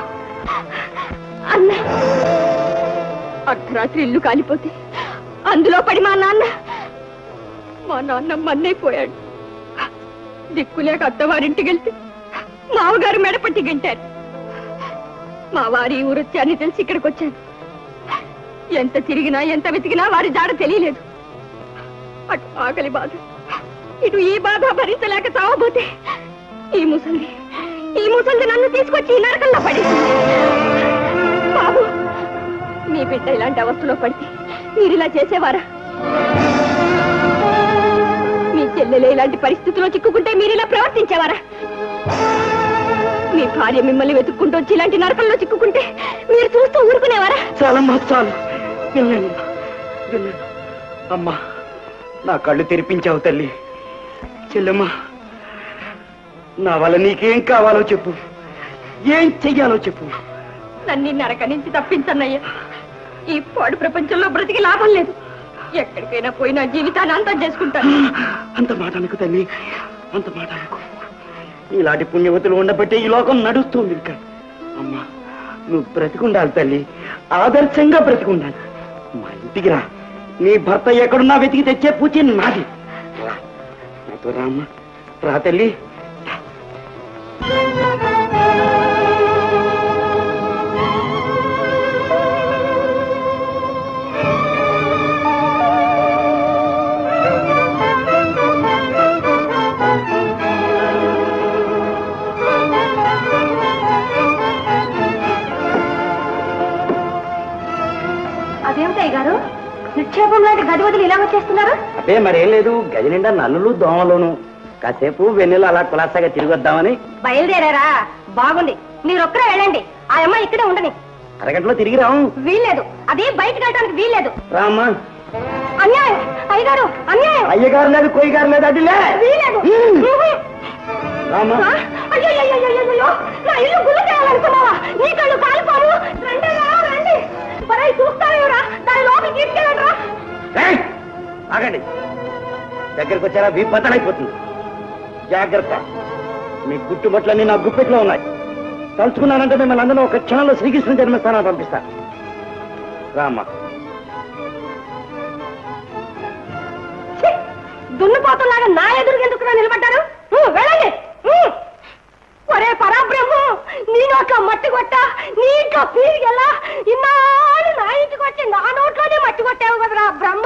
అన్న అర్ధరాత్రి ఇల్లు కాలిపోతే అందులో పడి మా నాన్న మా నాన్న మన్నైపోయాడు దిక్కులేక అత్తవారింటికి వెళ్తే మామగారు మెడపట్టి గంటారు మా వారి ఊరొచ్చారని తెలిసి ఇక్కడికి వచ్చాను ఎంత తిరిగినా ఎంత వెతికినా వారి జాడ తెలియలేదు అటు ఆకలి బాధ ఇటు ఈ బాధ భరించలేక చావబోతే ఈ ముసలి ఈ ముసలి నన్ను తీసుకొచ్చి ఈ నరకంలో పడేసింది బాబు మీ బిడ్డ ఇలాంటి అవస్థలో పడితే మీరు ఇలా చేసేవారా మీ చెల్లెలు ఇలాంటి పరిస్థితిలో చిక్కుకుంటే మీరు ఇలా ప్రవర్తించేవారా మీ భార్య మిమ్మల్ని వెతుక్కుంటూ వచ్చి ఇలాంటి నరకంలో చిక్కుకుంటే మీరు చూస్తూ ఊరుకునేవారా చాలమ్మా చాలు వెళ్ళండి వెళ్ళండి అమ్మా నా కళ్ళు తెరిపించావు తల్లి చెల్లెమ్మా నా వల్ల నీకేం కావాలో చెప్పు ఏం చెయ్యాలో చెప్పు నన్ను ఈ నరక నుంచి తప్పించన్నయ్యా ఈ పాడు ప్రపంచంలో బ్రతికి లాభం లేదు ఎక్కడికైనా పోయినా జీవితాన్ని అంతం చేసుకుంటాను అంత మాట అనుకు తల్లి అంత మాట అనుకు ఇలాంటి పుణ్యవతులు ఉండబట్టే ఈ లోకం నడుస్తుంది ఇక్కడ అమ్మా నువ్వు బ్రతికుండాలి తల్లి ఆదర్శంగా బ్రతికుండాలి మా ఇంటికి రా నీ భర్త ఎక్కడున్నా వెతికి తెచ్చే పూచి నాది రా నాతో రామ్మా రా తల్లి అదేమిటయ్య గారు నిక్షేపం లాంటి గది వదిలి ఇలా వచ్చేస్తున్నారు అదే మరేం లేదు గది నిండా నల్లులు దోమలోను కాసేపు వెన్నెలు అలా కులాసాగా తిరిగి వద్దామని బయలుదేరారా బాగుంది మీరొక్కరే వెళ్ళండి ఆ అమ్మాయి ఇక్కడే ఉండని అరగంటలో తిరిగి రాము వీల్లేదు అది బయటకు వెళ్ళడానికి వీల్లేదు రామ్మా అన్యాయం అయ్యగారు అన్యాయం అయ్యగారు లేదు కొయ్య గారు లేదు అదిలే వీలేదు రామ్మా ఆ? అయ్యయ్యయ్యయ్యయ్యయ్యో, నా ఇల్లు గుళ్ళు చేయాలనుకున్నావా నీ కళ్ళు కాలిపోను రండి రా, రండి పరాయి చూస్తావేరా దాని లోపలికి తీసుకెళ్ళరా ఏయ్! ఆగండి దగ్గరికి వచ్చారా వీ బద్దలైపోతుంది జాగ్రత్త మీ గుట్టుబట్లన్నీ నా గుప్పెట్లో ఉన్నాయి తలుచుకున్నానంటే మిమ్మల్ని అందరూ ఒక క్షణంలో శ్రీకృష్ణ జన్మస్థానాన్ని పంపిస్తా రామ్మా ఛీ! దున్నపోతులాగా నా ఎదురుగెందుకు నిలబడ్డారు ఊ, వెళ్ళండి ఊ. ఒరే పరాబ్రహ్మ నీ నోట్లో మట్టి కొట్ట నీ ఇంట్లో పీరిగెలా ఇన్నాళ్ళు నా ఇంటికి వచ్చి నా నోట్లోనే మట్టి కొట్టావు కదరా బ్రహ్మ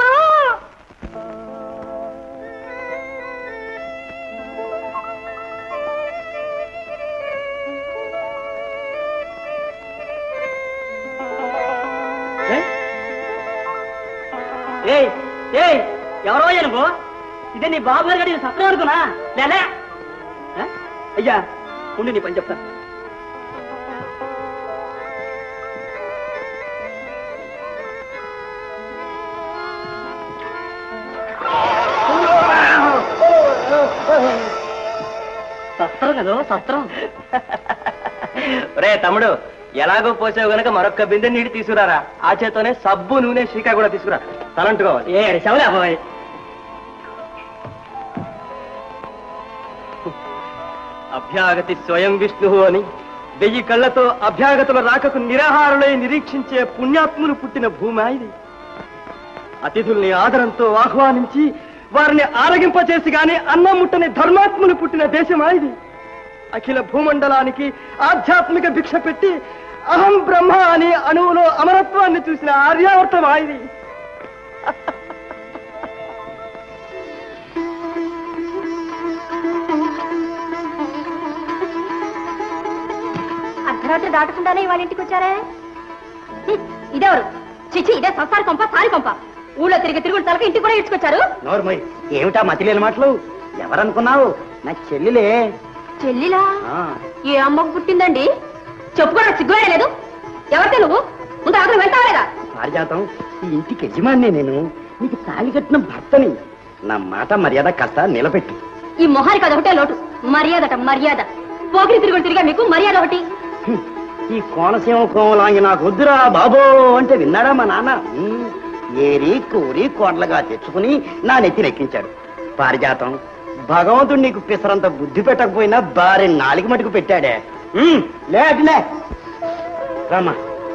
ఏయ్ ఏయ్ ఎవరో నువ్వు ఇదే నీ బాబు గారు గడి సత్రం అనుకున్నా లేలే ఆ? అయ్యా ఉండి నీ పని చెప్తా సత్రం కదా సత్రం రే తమ్ముడు ఎలాగో పోసావు గనక మరొక్క బిందె నీటి తీసుకురారా ఆ చేతోనే సబ్బు నూనె శీకా కూడా తీసుకురా తలంటుకోవాలి ఏ శవలే అబ్బాయి అభ్యాగతి స్వయం విష్ణువు అని వెయ్యి కళ్ళతో అభ్యాగతుల రాకకు నిరాహారులై నిరీక్షించే పుణ్యాత్ములు పుట్టిన భూమి ఇది అతిథుల్ని ఆదరంతో ఆహ్వానించి వారిని ఆరగింపచేసి గాని అన్నం ముట్టని ధర్మాత్ములు పుట్టిన దేశమా ఇది అఖిల భూమండలానికి ఆధ్యాత్మిక భిక్ష పెట్టి అహం బ్రహ్మ అని అణువులో అమరత్వాన్ని చూసిన ఆర్యావర్తమా ఇది అర్ధరాత్రి దాటకుండానే వాళ్ళ ఇంటికి వచ్చారే హ్మ్, ఇదెవరు చిచి ఇదే సంసార కొంప సారి కొంప ఊళ్ళో తిరిగి తిరుగుడు తలక ఇంటికి కూడా ఇచ్చుకొచ్చారు నోర్మయ్ ఏమిటా మతిలేని మాటలు ఎవరనుకున్నావు నా చెల్లిలే చెల్లిలా ఆ, ఏ అమ్మకు పుట్టిందండి చెప్పుకోవడం సిగ్గుడే లేదు ఎవరితే నువ్వు ముందు అక్కడ వెళ్తావా లేదా పారిజాతం ఈ ఇంటికి యజమాని నేను నీకు తాళి కట్టిన భర్తని నా మాట మర్యాద కాస్త నిలబెట్టు ఈ మొహానికి అదొకటే లోటు మర్యాదట మర్యాద పోకిరి తిరుగుడు తిరిగా మీకు మర్యాద ఒకటి హ్మ్, ఈ కోనసీమ కోమలాంగి నాకు వద్దురా బాబో అంటే విన్నాడా మా నాన్న హ్మ్, ఏరి కూరి కోట్లగా తెచ్చుకుని నా నెత్తి నెక్కించాడు పారిజాతం భగవంతుడు నీకు పిసరంత బుద్ధి పెట్టకపోయినా భారీ నాలుగు మటుకు పెట్టాడే హ్మ్, లే అటులే రామా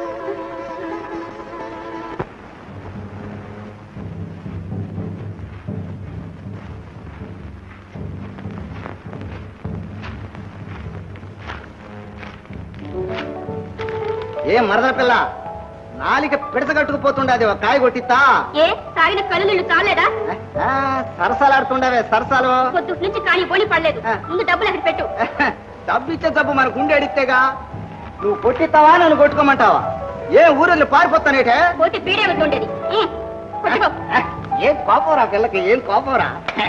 ఏ మరదల పిల్ల నాలిక పిడసగట్టుకుపోతుండది ఒక కాయ కొట్టిస్తా ఏ తాగిన కళ్ళు నీళ్ళు చాలేదా ఆ, సరసాలాడుతుండవే సరసాలు పొద్దు నుంచి కానీ పోని పడలేదు ఆ. ముందు డబ్బులు అక్కడ పెట్టు డబ్బు ఇచ్చే డబ్బు మనకు ఉండి అడిగితేగా నువ్వు కొట్టిస్తావా నన్ను కొట్టుకోమంటావా ఏ ఊరిలో పారిపోతానేటే పోతే పీడే ఉండేది ఉం, కొట్టుకో ఏం కోపంరా పిల్లకి ఏం కోపంరా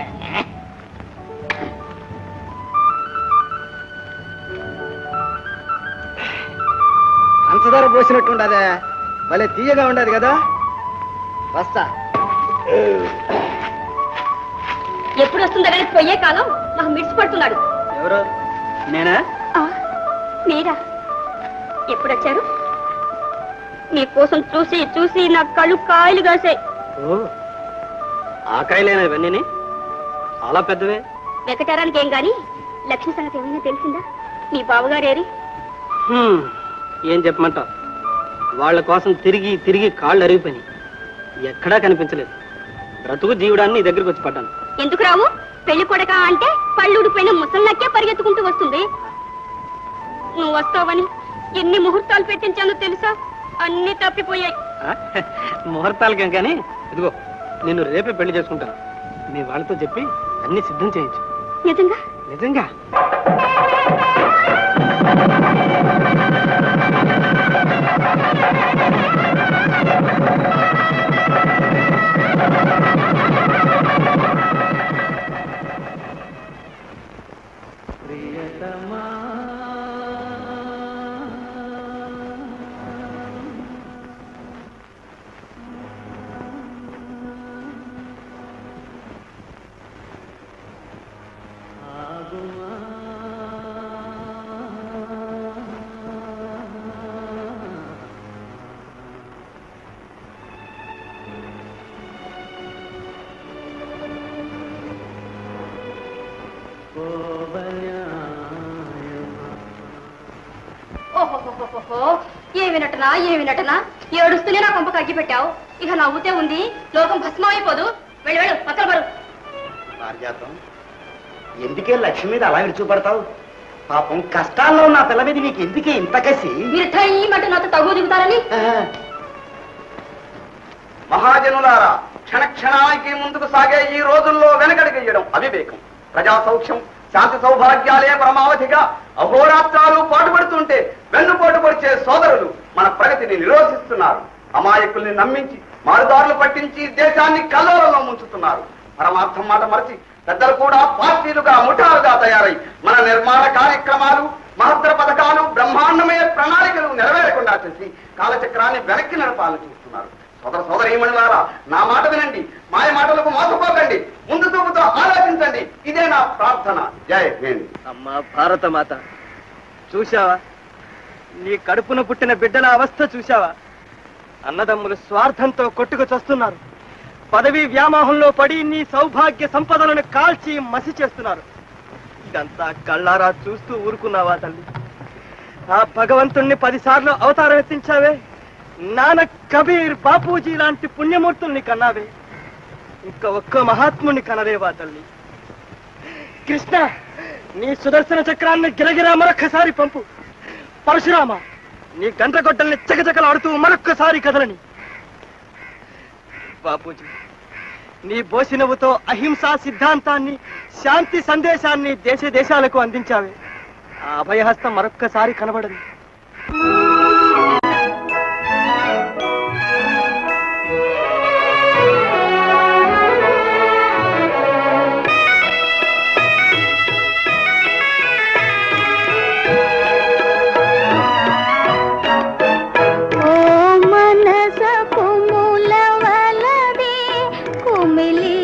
పంచదార పోసినట్టుండదే భలే తీయగా ఉండదు కదా వస్తా ఎప్పుడు వస్తుందో కానీ పోయే కాలం నాకు మిడిచి పడుతున్నాడు ఎవరు నేనా ఆ, మీరా ఎప్పుడు వచ్చారు మీ కోసం చూసి చూసి నా కళ్ళు కాయలు కాసాయి ఓ ఆకాయలేనా ఇవన్నీ చాలా పెద్దవే వెతకడానికి ఏం గాని లక్ష్మి సంగతి ఏమైనా తెలిసిందా మీ బావగారేరి హ్మ్, ఏం చెప్పమంటావు వాళ్ళ కోసం తిరిగి తిరిగి కాళ్ళు అరిగిపోయినాయి ఎక్కడా కనిపించలేదు బ్రతుకు జీవుడాన్ని నీ దగ్గరికి వచ్చి పడ్డాను ఎందుకు రావు పెళ్లి కొడక అంటే పళ్ళు ఊడిపోయిన ముసల్లాకే పరిగెత్తుకుంటూ వస్తుంది నువ్వు వస్తావని ఎన్ని ముహూర్తాలు పెట్టించానో తెలుసా అన్ని తప్పిపోయాయి ఆ? ముహూర్తాలకేం కానీ ఇదిగో నిన్ను రేపే పెళ్లి చేసుకుంటాను మీ వాళ్ళతో చెప్పి అన్ని సిద్ధం చేయించు నిజంగా నిజంగా ఓహోహోహోహో ఏమి నటనా ఏమి నటనా ఏడుస్తూనే నా కొంప కగ్గి పెట్టావు ఇక నవ్వుతే ఉంది లోకం భస్మమైపోదు వెళ్ళి వెళ్ళు పక్కన పరు పారిజాతం ఎందుకే లక్ష్మి మీద అలా విడిచిపడతావు పాపం కష్టాల్లో ఉన్న పిల్ల మీద నీకు ఎందుకే ఇంత కసి మీరు టై మటు నాతో తగు దిగుతారని మహాజనులారా క్షణ క్షణానికి ముందుకు సాగే ఈ రోజుల్లో వెనకడిగేయడం అవివేకం ప్రజా సౌఖ్యం శాంతి సౌభాగ్యాలే పరమావధిగా అహోరాత్రాలు పాటుపడుతుంటే వెన్నుపోటు పొడిచే సోదరులు మన ప్రగతిని నిరోధిస్తున్నారు అమాయకుల్ని నమ్మించి మారుదారులు పట్టించి దేశాన్ని కల్లోలంలో ముంచుతున్నారు పరమార్థం మాట మరచి పెద్దలు కూడా పార్టీలుగా ముఠాలుగా తయారై మన నిర్మాణ కార్యక్రమాలు మహత్తర పథకాలు బ్రహ్మాండమయ ప్రణాళికలు నెరవేరకుండా చేసి కాలచక్రాన్ని వెనక్కి నడపాలని చూస్తున్నారు సోదర సోదరీమణులారా నా మాట వినండి మాయ మాటలకు మోసపోకండి ముందు చూపుతో ఆలోచించండి ఇదే నా ప్రార్థన జయ హింద్ అమ్మా భారత మాత చూశావా నీ కడుపున పుట్టిన బిడ్డల అవస్థ చూశావా అన్నదమ్ములు స్వార్థంతో కొట్టుకు చస్తున్నారు పదవి వ్యామోహంలో పడి నీ సౌభాగ్య సంపదలను కాల్చి మసి చేస్తున్నారు ఇదంతా కళ్ళారా చూస్తూ ఊరుకున్నావా తల్లి ఆ భగవంతుణ్ణి పదిసార్లు అవతారం ఎత్తించావే నానక్ కబీర్ బాపూజీ లాంటి పుణ్యమూర్తుల్ని కన్నావే ఇంకా ఒక్క మహాత్ముని కనలేవా తల్లి కృష్ణ నీ సుదర్శన చక్రాన్ని గిరగిరా మరొక్కసారి పంపు పరశురామ నీ గంటగొడ్డల్ని చకచకలాడుతూ మరొక్కసారి కదలని బాపూజీ నీ బోసినవుతో అహింసా సిద్ధాంతాన్ని శాంతి సందేశాన్ని దేశ దేశాలకు అందించావే ఆ అభయహస్తం మరొక్కసారి కనబడదు ఓ మనస కుములవలదే కుమిలి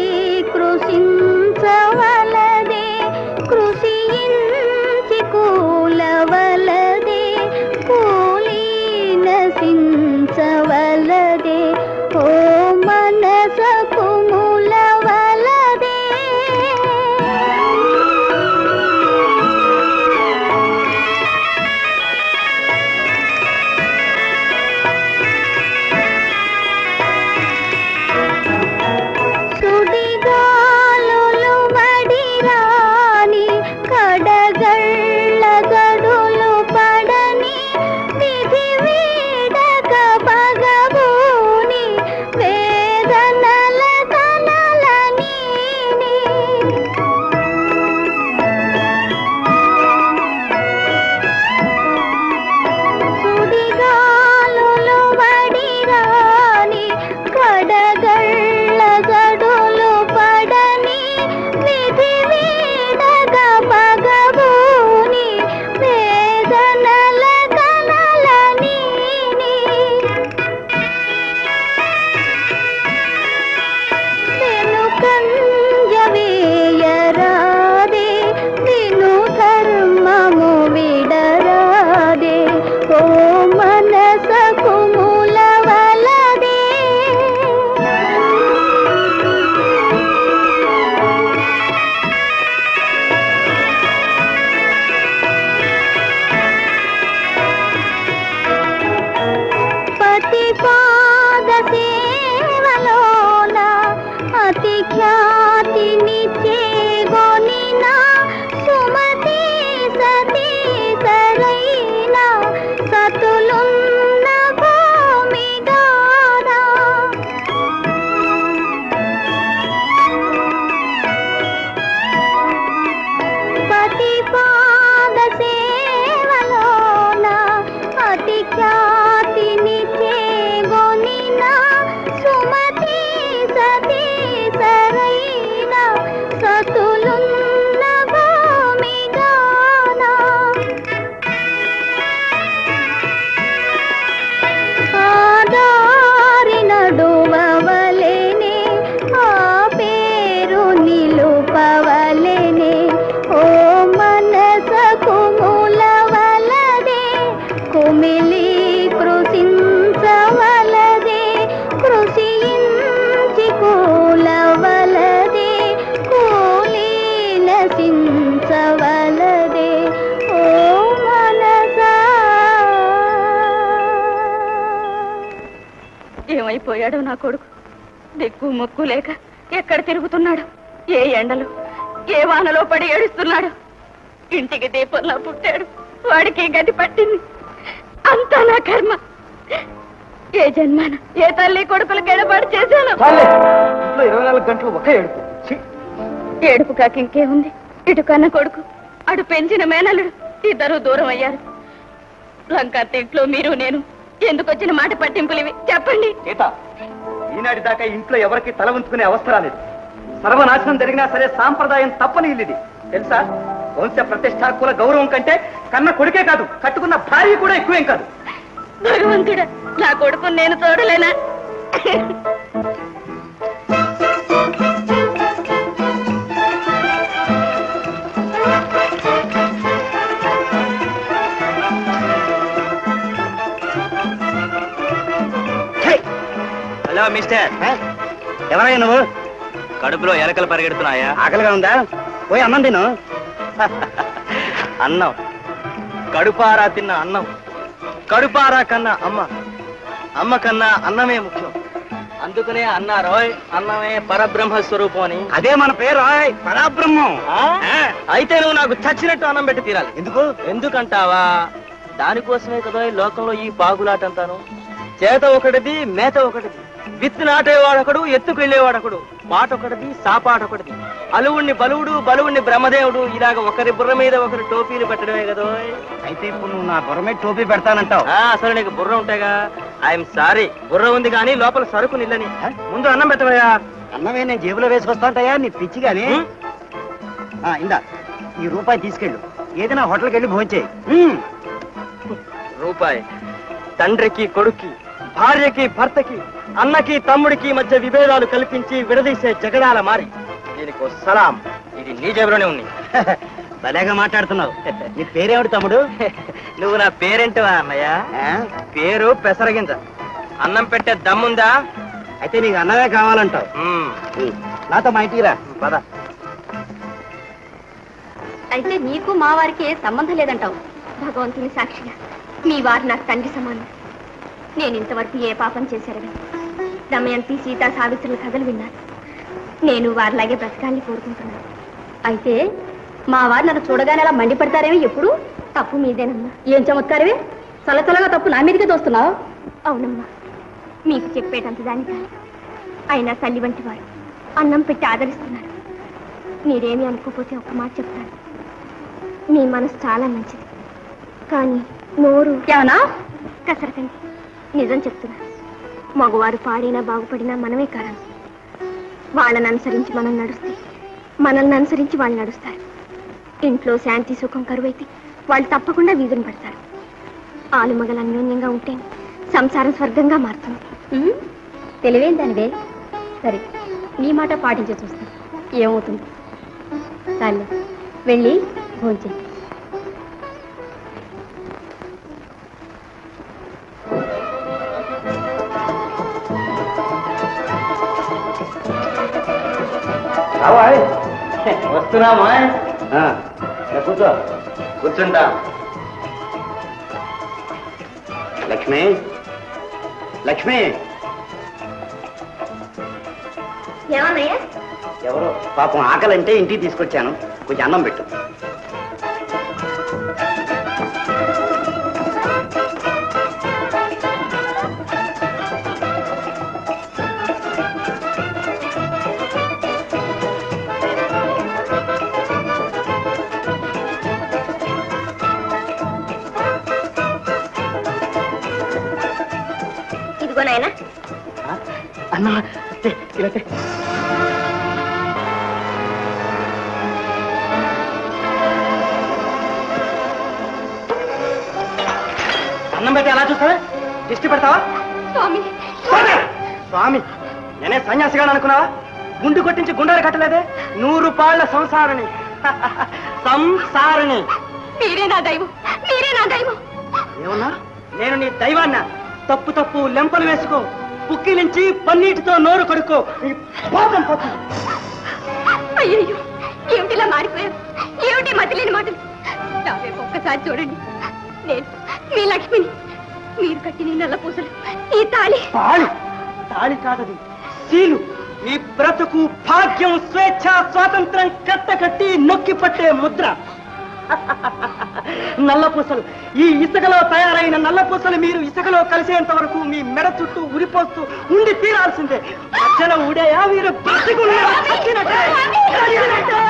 కృషించవలదే కృషించి కూలవలదే కూల ఖ్యాతిని చేగొనిన సుమతి సతీ సరైన సతులున్న భూమిగాన ఆదారి నడువవలెనే ఆ పేరు నిలుపవలెనే ఓ మనసకు మూలవలదే కుమిలి కృషించవలదే కృషించి కూలవలదే కూలి నశించవలదే ఓ మనసా ఏమైపోయాడు నా కొడుకు దిక్కు మొక్కు లేక ఎక్కడ తిరుగుతున్నాడు ఏ ఎండలో ఏ వానలో పడి ఏడుస్తున్నాడు ఇంటికి దీపంలా పుట్టాడు వాడికి ఈ గతి పట్టింది అంతా నా కర్మ ఏ జన్మాన ఏ తల్లి కొడుకులు గడబడి చేశాను చాలే ఇంట్లో ఇరవై నాలుగు గంటలు ఒకే ఏడుపు ఛీ! ఏడుపు కాక ఇంకేముంది ఇటు కన్న కొడుకు అటు పెంచిన మేనల్లుడు ఇద్దరు దూరం అయ్యారు లంకత్త ఇంట్లో మీరు నేను ఎందుకు వచ్చిన మాట పట్టింపులు ఇవి చెప్పండి సీత ఈనాటి దాకా ఇంట్లో ఎవరికి తల ఉంచుకునే అవసరం రాలేదు సర్వనాశనం జరిగినా సరే సాంప్రదాయం తప్పని ఇల్లు ఇది తెలుసా వంశ ప్రతిష్ట కుల గౌరవం కంటే కన్న కొడుకే కాదు కట్టుకున్న భార్య కూడా ఎక్కువేం కాదు భగవంతుడా నా కొడుకు నేను చూడలేనా హలో మిస్టర్ ఎవరయ్యా నువ్వు కడుపులో ఎలకలు పరిగెడుతున్నాయా ఆకలిగా ఉందా పోయి అన్నం తిను అన్నం కడుపారా తిన్న అన్నం కడుపారా కన్నా అమ్మ అమ్మ కన్నా అన్నమే ముఖ్యం అందుకనే అన్నారోయ్ అన్నమే పరబ్రహ్మ స్వరూపం అని అదే మన పేరు పరబ్రహ్మం అయితే నువ్వు నాకు చచ్చినట్టు అన్నం పెట్టి తీరాలి ఎందుకు ఎందుకంటావా దానికోసమే కదా ఈ లోకంలో ఈ బాగులాటంతాను చేత ఒకటిది మేత ఒకటిది విత్తు నాటేవాడొకడు ఎత్తుకు వెళ్ళేవాడొకడు మాట ఒకటిది సాపాట ఒకటిది అలువుణ్ణి బలువుడు బలువుణ్ణి బ్రహ్మదేవుడు ఇలాగ ఒకరి బుర్ర మీద ఒకరి టోపీలు పెట్టడమే కదా అయితే ఇప్పుడు నువ్వు నా బుర్ర మీద టోపీ పెడతానంటావు అసలు నీకు బుర్ర ఉంటాగా ఐఎమ్ సారీ బుర్ర ఉంది కానీ లోపల సరుకు నిల్లని ముందు అన్నం పెట్టవయ్యా అన్నమే నేను జేబులో వేసుకొస్తాంటయ్యా నీ పిచ్చి గాని ఆ, ఇందా ఈ రూపాయి తీసుకెళ్ళు ఏదైనా హోటల్కి వెళ్ళి భోంచేయి రూపాయి తండ్రికి కొడుక్కి భార్యకి భర్తకి అన్నకి తమ్ముడికి మధ్య విభేదాలు కల్పించి విడదీసే జగడాల మారి దీనికి ఓ సలాం ఇది నీ జేబులోనే ఉంది భలేగా మాట్లాడుతున్నావు నీ పేరేమిటి తమ్ముడు నువ్వు నా పేరేంటివా అన్నయ్య ఆ? పేరు పెసరగింజ అన్నం పెట్టే దమ్ముందా అయితే నీకు అన్నమే కావాలంటావు మ్మ్. ఉమ్, నాతో మా ఇంటికి రా పద అయితే నీకు మా వారికి ఏ సంబంధం లేదంటావు భగవంతుని సాక్షిగా మీ వారు నాకు తండ్రి సమానం నేను ఇంతవరకు ఏ పాపం చేశారని దమయంతి సీత సావిత్రుల కథలు విన్నాను నేను వారిలాగే బ్రతకాలని కోరుకుంటున్నాను అయితే మా వారు నన్ను చూడగానే అలా మండిపడతారేమో ఎప్పుడు తప్పు మీదేనమ్మా ఏం చమత్కారమే చలచలగా తప్పు నా మీదకే తోస్తున్నావు అవునమ్మా మీకు చెప్పేటంత దాని కాదు అయినా తల్లి వంటి వారు అన్నం పెట్టి ఆదరిస్తున్నారు మీరేమీ అనుకోపోతే ఒక మాట చెప్తాను మీ మనసు చాలా మంచిది కానీ నోరు ఏమన్నా కసరకండి నిజం చెప్తున్నా మగవారు పాడినా బాగుపడినా మనమే కారణం వాళ్ళని అనుసరించి మనం నడుస్తే మనల్ని అనుసరించి వాళ్ళు నడుస్తారు ఇంట్లో శాంతి సుఖం కరువైతే వాళ్ళు తప్పకుండా వీధుని పడతారు ఆలుమగలు అన్యోన్యంగా ఉంటే సంసారం స్వర్గంగా మారుతుంది తెలివేం దానివే సరే నీ మాట పాటించే చూస్తాను ఏమవుతుంది చాలు వెళ్ళి భోంచే వస్తున్నామా ఆ, ఇలా కూర్చో కూర్చుంటా లక్ష్మి లక్ష్మి ఏమన్నయ్యా ఎవరో పాపం ఆకలంటే ఇంటికి తీసుకొచ్చాను కొంచెం అన్నం పెట్టు ఇదిగోనాయనా అన్నా తే, ఇలా తే. అన్నం పెట్టి ఎలా చూస్తావే దిష్టి పెడతావా స్వామి స్వామి! స్వామి నేనే సన్యాసిగా అనుకున్నావా గుండు కొట్టించి గుండాలు కట్టలేదే నూరు పాళ్ల సంసారిని సంసారిని మీరే నా దైవం మీరే నా దైవం ఏమన్నా నేను నీ దైవాన్న తప్పు తప్పు లెంపలు వేసుకో పుక్కిలించి పన్నీటితో నోరు కడుక్కో నీ పాపం పోతుంది అయ్యయ్యో ఏమిటిలా మారిపోయారు ఏమిటి మతిలేని మాటలు నా వైపు ఒక్కసారి చూడండి నేను మీ లక్ష్మిని మీరు కట్టిన ఈ నల్ల పూసలు ఈ తాళి తాళి తాళి కాదది సీలు ఈ బ్రతుకు భాగ్యం స్వేచ్ఛ స్వాతంత్రం కట్ట కట్టి నొక్కి పట్టే ముద్ర నల్లపూసలు ఈ ఇసుకలో తయారైన నల్లపూసలు మీరు ఇసుకలో కలిసేంత వరకు మీ మెడ చుట్టూ ఉరిపోస్తూ ఉండి తీరాల్సిందే మధ్యలో ఊడేయా మీరు బ్రతికున్నారా? చచ్చినట్టే. చచ్చినట్టే.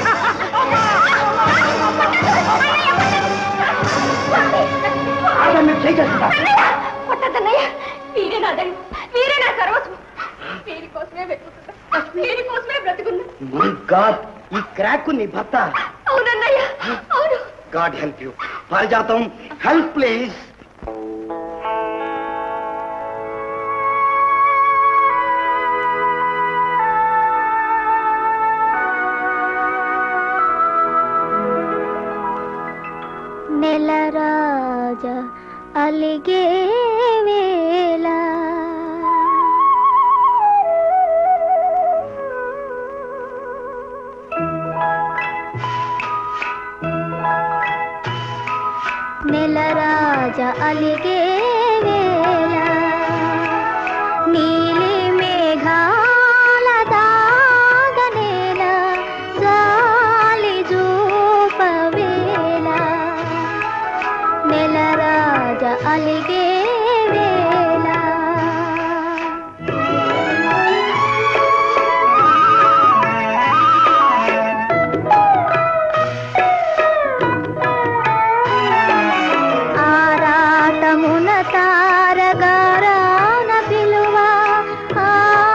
ఆగండి, చేయి చేస్తుందా? కొట్టద్దన్నయ్య మీరే నా దైవం మీరే నా సర్వస్వం వీరి కోసమే వెతుకుతున్నా వీరి కోసమే బ్రతుకున్నా మై గాడ్ ఈ క్రాక్ నీ భర్త అవునన్నయ్య అవును god help you Parijatham help please నెలరాజ అలిగే వేళ నెలరాజ అలిగే వేళ నీలి మేఘాల దాగనేల జాలి జూపవేళ నెలరాజ అలిగే వేళ ఆరాటమున తారగారాన పిలువ ఆ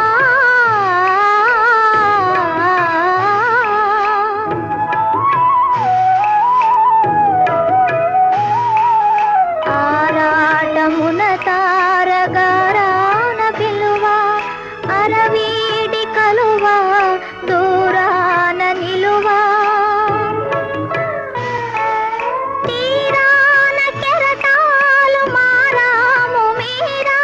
ఆరాటమున తారగారాన పిలువ అరవీడి కలువ దూరాన నిలువా తీరాన కెరటాలు మారాము మీరా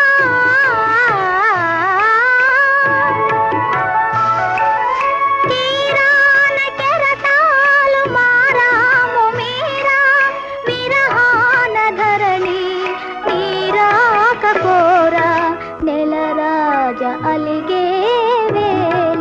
తీరాన కెరటాలు మారాము మీరా విరహాన ధరణి నీరాక కోరా నెలరాజ అలిగే వేళ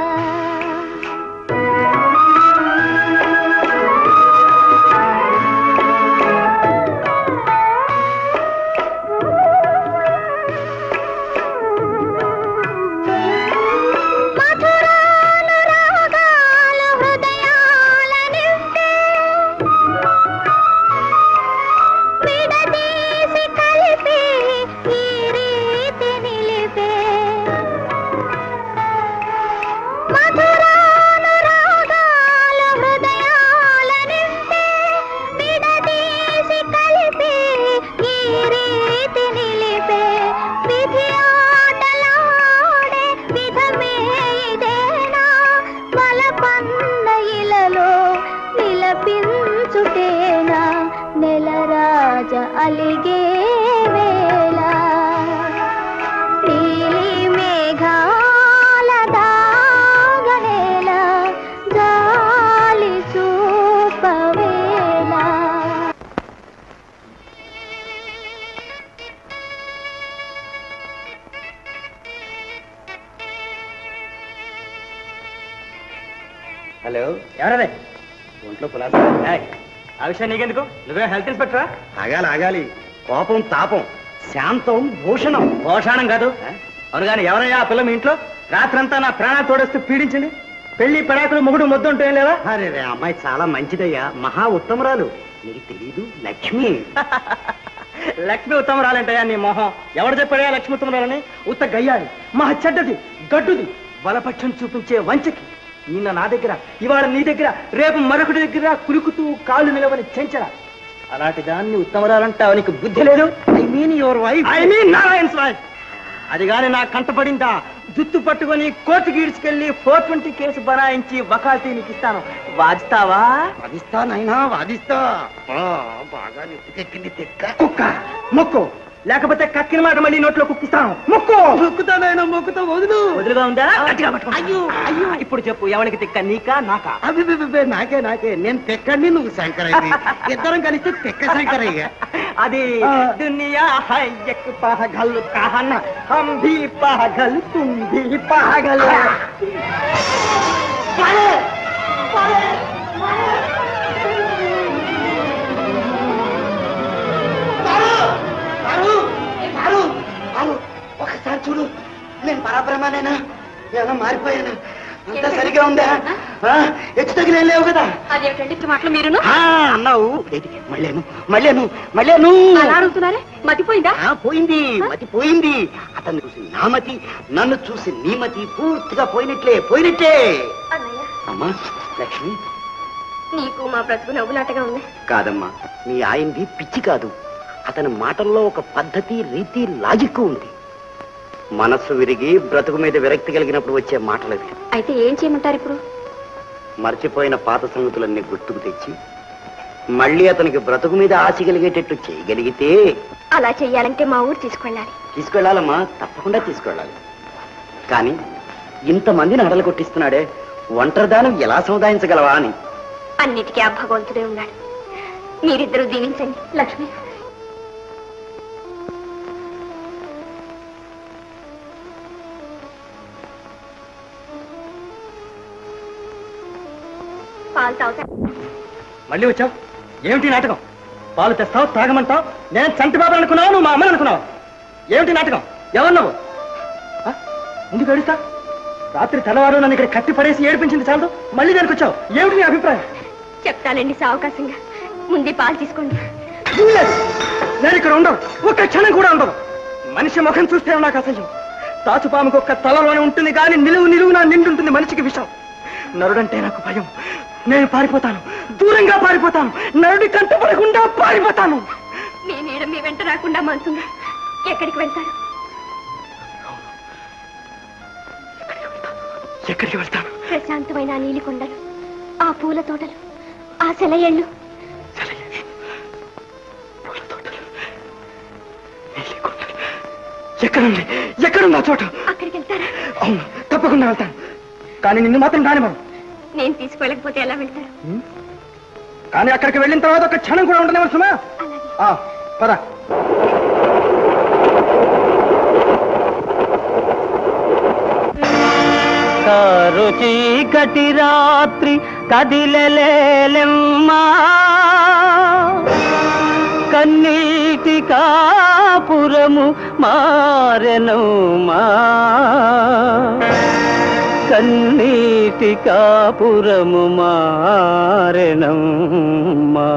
మధురానురాగాలు హృదయాల నింపే విడదీసి కలిపి ఈ రీతి నిలిపే మధురానురాగాలు హృదయాల నింపే విడదీసి కలిపి ఈ రీతి నిలిపే విధి ఆటలాడే విధమే ఇదేనా బలపన్న ఇలలో నిలపించుటేనా నెలరాజ అలిగే వేళ నీలి మేఘాల దాగనేల జాలి చూపవేళ హలో ఎవరదే ఒంట్లో కులాసా ఆ విషయం నీకెందుకు నువ్వే హెల్త్ ఇన్స్పెక్టరా ఆగాలి ఆగాలి కోపం తాపం శాంతం భూషణం భూషణం కాదు అవును కానీ ఎవరయ్యా ఆ పిల్ల మీ ఇంట్లో రాత్రంతా నా ప్రాణాలు తోడేస్తూ పీడించింది పెళ్లి పెడాకులు మొగుడు ముద్దు ఉంటే లేదా అరే రే అమ్మాయి చాలా మంచిదయ్యా మహా ఉత్తమరాలు నీకు తెలీదు లక్ష్మి లక్ష్మి ఉత్తమరాలంటయా నీ మొహం ఎవడు చెప్పాడా లక్ష్మి ఉత్తమరాలని ఉత్త గయ్యాలి మా చెడ్డది గడ్డుది బలపక్షం చూపించే వంచకి నిన్న నా దగ్గర ఇవాళ నీ దగ్గర రేపు మరొకటి దగ్గర కులుకుతూ కాళ్ళు నిలవని చెంచల అలాంటి దాన్ని ఉత్తమరాలంటావు నీకు బుద్ధి లేదు I mean your wife I mean Narayan wife అది గాని నా కంటపడిందా జుత్తు పట్టుకొని కోర్టుకి ఈడ్చుకెళ్లి ఫోర్ ట్వంటీ కేసు బనాయించి వకాల్తీ నీకు ఇస్తాను వాదిస్తావా వాదిస్తా నాయనా వాదిస్తా ఆ, బాగా నెత్తికెక్కింది తెక్క కుక్క మొక్కు లేకపోతే కక్కిన మాట మళ్ళీ నోట్లో కుక్కిస్తాను మొక్కు మొక్కుతా నాయనా మొక్కుతా వదులు వదులుగా ఉందా గట్టిగా పట్టుకో. అయ్యో అయ్యో ఇప్పుడు చెప్పు ఎవరికి తిక్క నీకా నాకా అవి ఇవి, ఇవి, నాకే నాకే నేను తెక్కండి నువ్వు శంకరయ్య ఇద్దరం కలిస్తే తెక్క శంకరయ్య అది ఆ. దునియా హై ఎక్ పహగల్ కహన హమ్ భీ పహగల్ తుమ్ భీ పహగల్ ఒకసారి చూడు నేను పరాబ్రహ్మనేనా ఏమైనా మారిపోయానా అంతా సరిగా ఉందా ఆ, హెచ్చు తగిలే లేవు కదా అదేమిటండి మాటలు మీరును ఆ, అన్నావు ఏంటి? మళ్ళేను మళ్ళేను మళ్ళేను అలా అడుగుతున్నారే మతిపోయిందా ఆ, పోయింది మతి పోయింది అతను చూసి నా మతి నన్ను చూసి నీ మతి పూర్తిగా పోయినట్లే పోయినట్లే అన్నయ్య అమ్మా లక్ష్మి నీకు మా బ్రతుకు నవ్వులాటగా ఉంది కాదమ్మా మీ ఆయనది పిచ్చి కాదు అతని మాటల్లో ఒక పద్ధతి రీతి లాజిక్ ఉంది మనస్సు విరిగి బ్రతుకు మీద విరక్తి కలిగినప్పుడు వచ్చే మాటలవి అయితే ఏం చేయమంటారు ఇప్పుడు మర్చిపోయిన పాత సంగతులన్నీ గుర్తుకు తెచ్చి మళ్ళీ అతనికి బ్రతుకు మీద ఆశ కలిగేటట్టు చేయగలిగితే అలా చెయ్యాలంటే మా ఊరు తీసుకెళ్ళాలి తీసుకెళ్ళాలమ్మా తప్పకుండా తీసుకెళ్ళాలి కానీ ఇంతమందిని అడలు కొట్టిస్తున్నాడే ఒంటరిదానం ఎలా సముదాయించగలవా అని అన్నిటికీ ఆ భగవంతుడే ఉన్నాడు మీరిద్దరూ దీవించండి లక్ష్మి పాలు తాగుతా మళ్ళీ వచ్చావు ఏమిటి నాటకం పాలు తెస్తావు తాగమంటావు నేను చంటి బాబు అనుకున్నావు నువ్వు మా అమ్మని అనుకున్నావు ఏమిటి నాటకం ఎవరు నువ్వు ఆ? ఎందుకు ఏడుస్తా రాత్రి తెల్లవారు నన్ను ఇక్కడ కట్టి పడేసి ఏడిపించింది చాలు మళ్ళీ దానికి వచ్చావు ఏమిటి నీ అభిప్రాయం చెప్తానండి సావకాశంగా ముందే పాలు తీసుకోండి వీల్లేదు. నేను ఇక్కడ ఉండను ఒక్క క్షణం కూడా ఉండను మనిషి ముఖం చూస్తే నాకు అసహ్యం తాచుపాముకు ఒక్క తలలోనే ఉంటుంది కానీ నిలువు నిలువు నా నిండుంటుంది మనిషికి విషం నరుడంటే నాకు భయం నేను పారిపోతాను దూరంగా పారిపోతాను నరుడి కంటపడకుండా పారిపోతాను మీ నీడ మీ వెంట రాకుండా మంతుందా ఎక్కడికి వెళ్తారు ఎక్కడికి వెళ్తాను ప్రశాంతమైన ఆ నీలి కొండలు ఆ పూల తోటలు ఆ సెలయేళ్ళు పూల తోటలు, నీలి కొండలు. ఎక్కడుంది ఎక్కడుంది ఆ చోటు అక్కడికి వెళ్తారా అవును తప్పకుండా వెళ్తాను కానీ నిన్ను మాత్రం రానివ్వను నేను తీసుకువెళ్ళకపోతే ఎలా వెళ్తారు కానీ అక్కడికి వెళ్ళిన తర్వాత ఒక క్షణం కూడా ఉండనివచ్చుమా అలాగే ఆ, పద కారు చీకటి రాత్రి కదిలలేలెమ్మా కన్నీటి కాపురము మారెనమ్మా కన్నీటి కాపురము మారెనమ్మా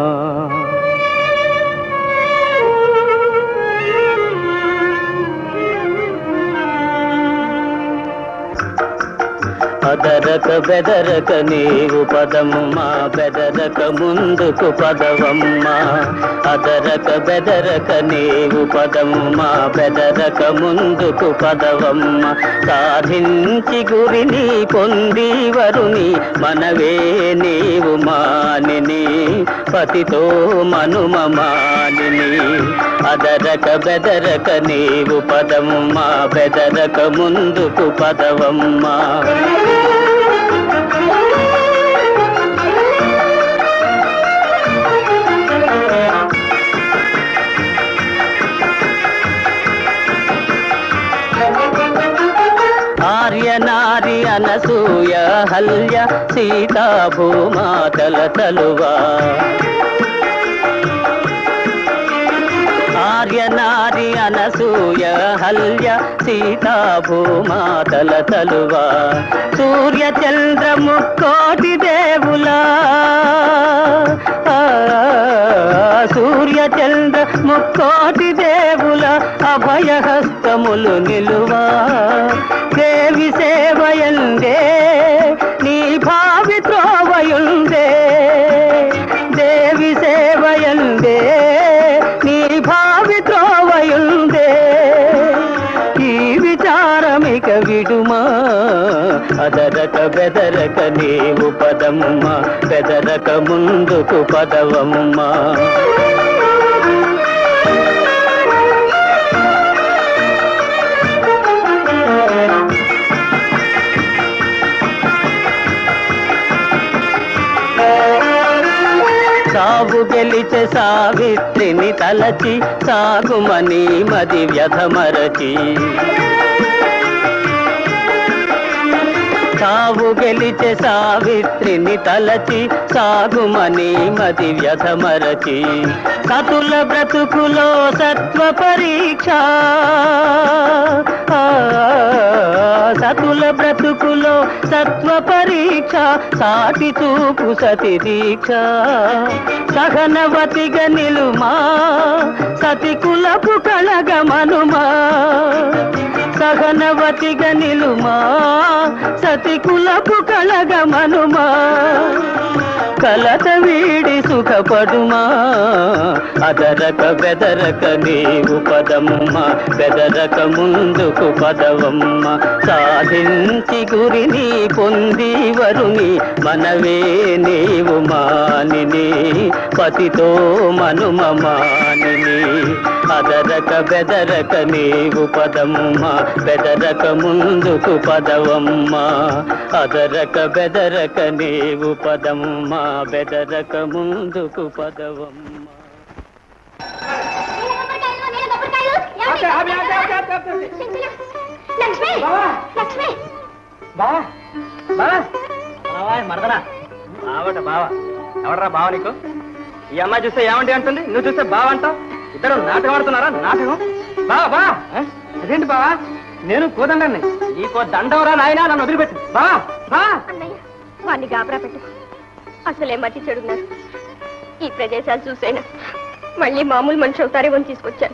అదరక బెదరక నీవు పదమ్మా బెదరక ముందుకు పదవమ్మా అదరక బెదరక నీవు పదమ్మా బెదరక ముందుకు పదవమ్మా సాధించి గురిని పొంది వరుని మనవే నీవు మానిని పతితో మనుమ మానిని అదరక బెదరక నీవు పదమ్మా బెదరక ముందుకు పదవమ్మా ఆర్య నారి అనసూయ హల్య సీతా భూమాతల తలువా ఆర్య ఆర్య నారి అనసూయ హల్య సీతా భూమాతల తలువా సూర్య చంద్ర ముక్కోటి దేవులా ఆ, సూర్య చంద్ర ముక్కోటి దేవుల అభయహస్తములు నిలువా దేవి సేవయందే నీ భావి త్రోవయుందే దేవి సేవయందే నీ భావి త్రోవయుందే ఈ విచారమిక విడుమా అదరక బెదరక నీవు పదమ్మ బెదరక ముందుకు పదవమ్మ సాగు గెలిచే సావిత్రిని తలచి సాగుమని మది వ్యధమరచి సావు గెలిచే సావిత్రిని తలచి సాగుమని మది వ్యధమరచి సతుల బ్రతుకులో సత్వ పరీక్ష ఆ, సతుల బ్రతుకులో సత్వ పరీక్ష సాటి చూపు సతి దీక్ష సహనవతిగా నిలుమా సతి కులపు కళగమనుమా సహనవతిగా నిలుమా సతి కులపు కళగమనుమా కలత వీడి సుఖపడుమా అదరక బెదరక నీవు పదమ్మ బెదరక ముందుకు పదవమ్మ సాధించి గురిని పొంది వరుని మనవే నీవు మానిని పతితో మనుమ మానిని అదరక బెదరక నీవు పదమ్మ బెదరక ముందుకు పదవమ్మ అదరక బెదరక నీవు పదమ్మ బెదరక ముందుకు పదవమ్మ లక్ష్మి లక్ష్మి బావా బావా బావా మరదనా బావట బావ ఎవడరా బావ నీకు ఈ అమ్మాయి చూస్తే ఏమండి అంటుంది నువ్వు చూస్తే బావ అంటావు ఇద్దరు నాటకం ఆడుతున్నారా నాటకం బావా బా అదేంటి బావా నేను కోదండండి నీకో దండవరా నాయనా నన్ను వదిలిపెట్టు బావా బా అన్నయ్య వాడిని గాబరా పెట్టు అసలే మట్టి చెడున్నారు ఈ ప్రదేశాలు చూసైనా మళ్ళీ మామూలు మనిషి అవుతారేమో అని తీసుకొచ్చాను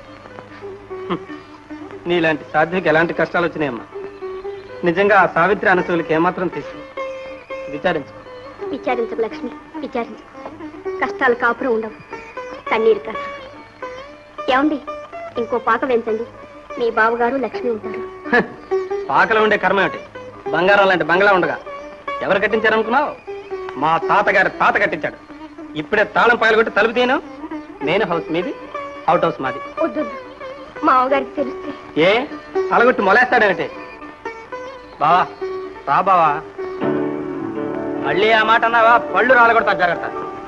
నీలాంటి సాధ్యకి ఎలాంటి కష్టాలు వచ్చినాయమ్మా నిజంగా ఆ సావిత్రి అనసూలకి ఏమాత్రం తీసు విచారించు విచారించకు లక్ష్మి విచారించు కష్టాలు కాపురం ఉండవు కన్నీరు కాదు ఏమండి ఇంకో పాక పెంచండి మీ బావగారు లక్ష్మి ఉంటారు హ, పాకలో ఉండే కర్మ ఏమిటి బంగారం లాంటి బంగ్లా ఉండగా ఎవరు కట్టించారనుకున్నావు మా తాతగారి తాత కట్టించాడు ఇప్పుడే తాళం పాయలు కొట్టి తలుపు తీయను నేను హౌస్ మీది అవుట్ హౌస్ మాది వద్దు మా అవగారికి తెలిస్తే ఏ తలగొట్టి మొలేస్తాడేమిటి బావా రా బావా మళ్ళీ ఆ మాట అన్నావా పళ్ళు రాలగొడతా జాగ్రత్త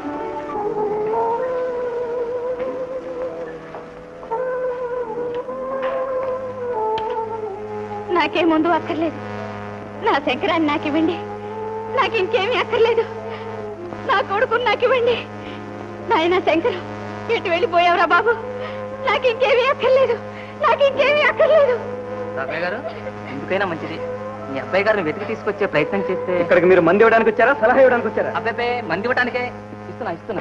నాకే ముందు అక్కర్లేదు నా శంకరాన్ని నాకు ఇవ్వండి నాకు ఇంకేమీ అక్కర్లేదు నా కొడుకుని నాకు ఇవ్వండి నాయన శంకరం ఎటు వెళ్ళిపోయావురా బాబు నాకు ఇంకేమీ అక్కర్లేదు నాకు ఇంకేమీ అక్కర్లేదు తాతయ్య గారు ఎందుకైనా మంచిది మీ అబ్బాయి గారిని వెతికి తీసుకొచ్చే ప్రయత్నం చేస్తే ఇక్కడికి మీరు మంది ఇవ్వడానికి వచ్చారా సలహా ఇవ్వడానికి వచ్చారా అబ్బాయి మంది ఇవ్వటానికే ఇస్తున్నా ఇస్తున్నా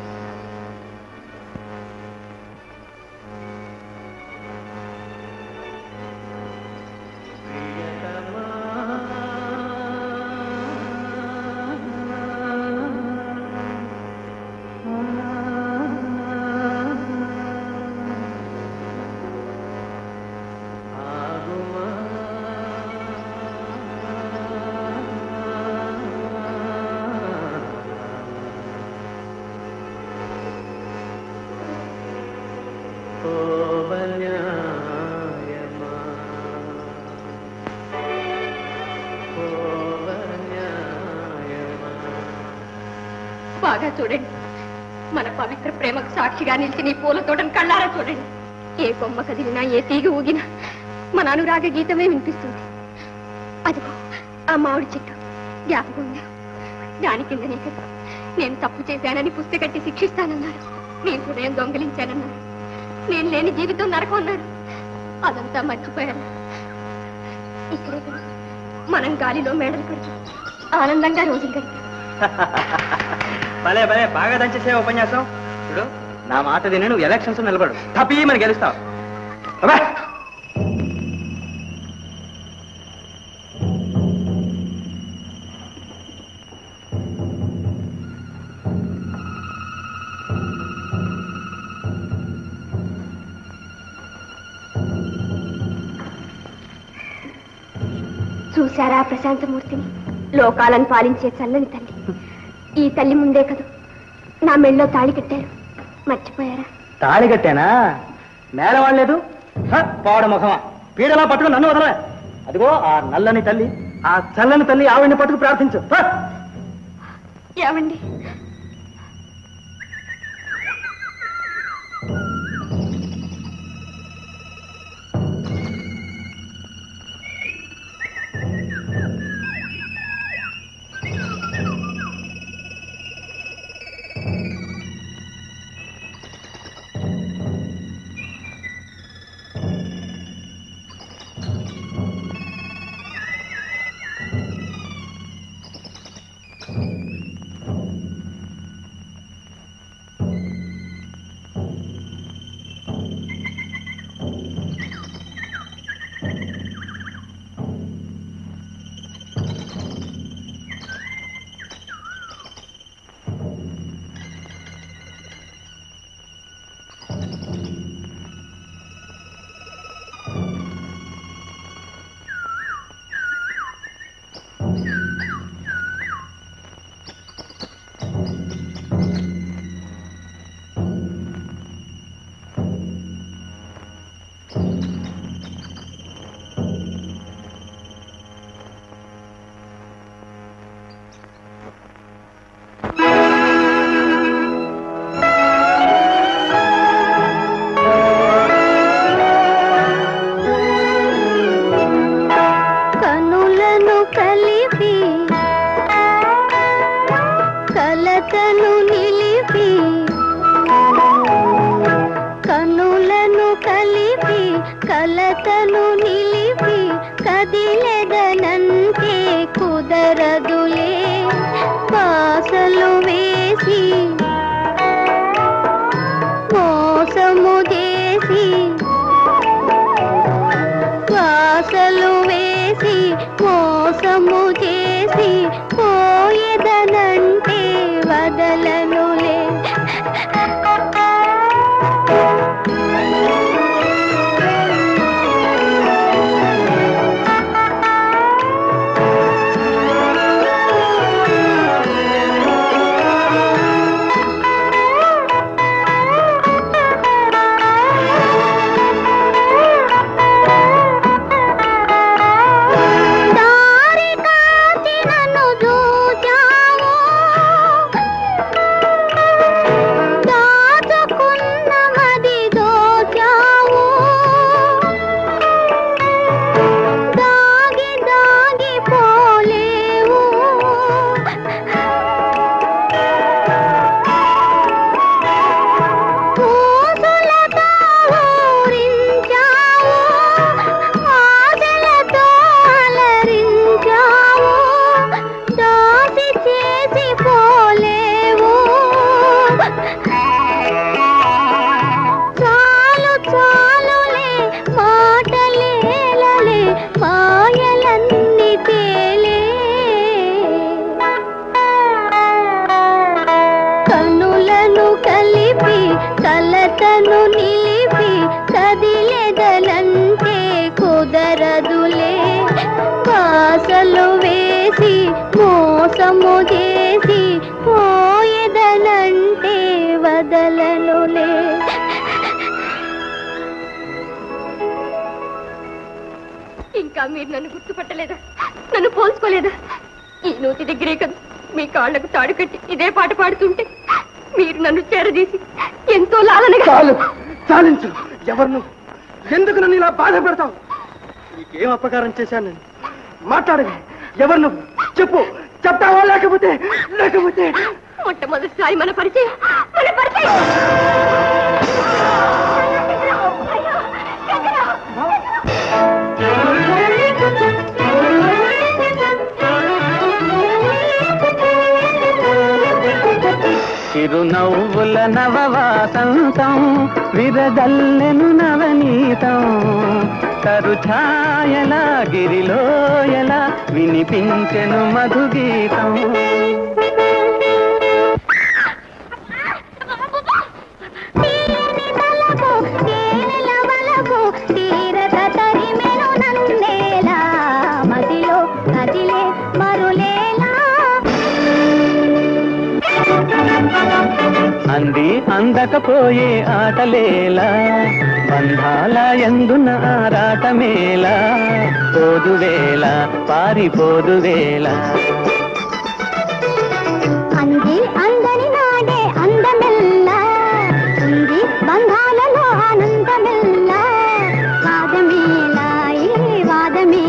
బాగా చూడండి మన పవిత్ర ప్రేమకు సాక్షిగా నిలిచిన ఈ పూల తోటను కళ్ళారా చూడండి ఏ కొమ్మ కదిలినా ఏ తీగ ఊగినా మన అనురాగ గీతమే వినిపిస్తుంది అదిగో ఆ మామిడి చెట్టు జ్ఞాపకం ఉందా దాని కిందనే కదా నేను తప్పు చేశానని పుస్తకట్టి శిక్షిస్తానన్నారు నేను హృదయం దొంగిలించానన్నారు నేను లేని జీవితం నరకం అన్నాడు అదంతా మర్చిపోయాను ఇక్కడే కదా మనం గాలిలో మేడలు కడుతూ ఆనందంగా రోజులు గడిపాం భలే భలే బాగా దంచేసే ఉపన్యాసం చూడు నా మాట విని నువ్వు ఎలక్షన్స్ నిలబడు తప్పి మరి గెలుస్తావు అబ్బా! చూశారా ఆ ప్రశాంతమూర్తిని లోకాలను పాలించే చల్లని తల్లి ఈ తల్లి ముందే కదూ నా మెళ్ళో తాళి కట్టారు మర్చిపోయారా తాళి కట్టానా నేల వాడలేదు పావడ ముఖమా పీడలా పట్టుకుని నన్ను వదలవే అదిగో ఆ నల్లని తల్లి ఆ చల్లని తల్లి ఆవిడ్ని పట్టుకు ప్రార్థించు హ! ఏమండి కనులను కలిపి కలతను నిలిపి కనులను కలిపి కలతను నిలిపి కదిలెదనంతే కుదరదులే బాసలు వేసి మోసము చేసి శ్వాసలు వేసి మోసము చేసి పోయేదనంటే వదలనులే దారి కాచి నన్ను చూచావు దాచుకున్న మది దోచావు దాగి దాగి పోలేవు పూసులతో ఊరించావు ఆశలతో అలరించావు దాసి చేసి పోలేవు చాలు చాలులే మాటలేలలే మాయలన్నీ తేలే కనులను కలిపి కలతను నిలిపి కదిలెదలంటే కుదరదులే పాసలు వేసి మోసము చేసి పోయేదనంటే వదలనులే ఇంకా మీరు నన్ను గుర్తుపట్టలేదా నన్ను పోల్చుకోలేదా ఈ నూతి దగ్గరే కదా మీ కాళ్ళకు తాడు కట్టి ఇదే పాట పాడుతుంటే మీరు నన్ను చేరదీసి ఎంతో లాలనగా చాలు చాలించు ఎవరు నువ్వు ఎందుకు నన్ను ఇలా బాధ పెడతావు నీకేం అపకారం చేశాను నేను మాట్లాడవే ఎవరు నువ్వు చెప్పు చెప్తావా లేకపోతే లేకపోతే మొట్టమొదటిసారి మన పరిచయం మన పరిచయం చిరునవ్వుల నవవాసంతం విరదల్లెను నవనీతం తరుఛాయల గిరిలోయల వినిపించెను మధుగీతం తీయని తలకు తేనెల వలకు తీరత తరిమెను నన్నేలా మదిలో కదిలే మరులేలా అంది అందకపోయే ఆటలేలా బంధాల ఎందున్న ఆరాటమేలా పోదువేళ పారిపోదువేళ అంది అందని నాడే అందమెల్లా ఉంది బంధాలలో ఆనందమెల్లా వాదమేలా ఈ వాదమే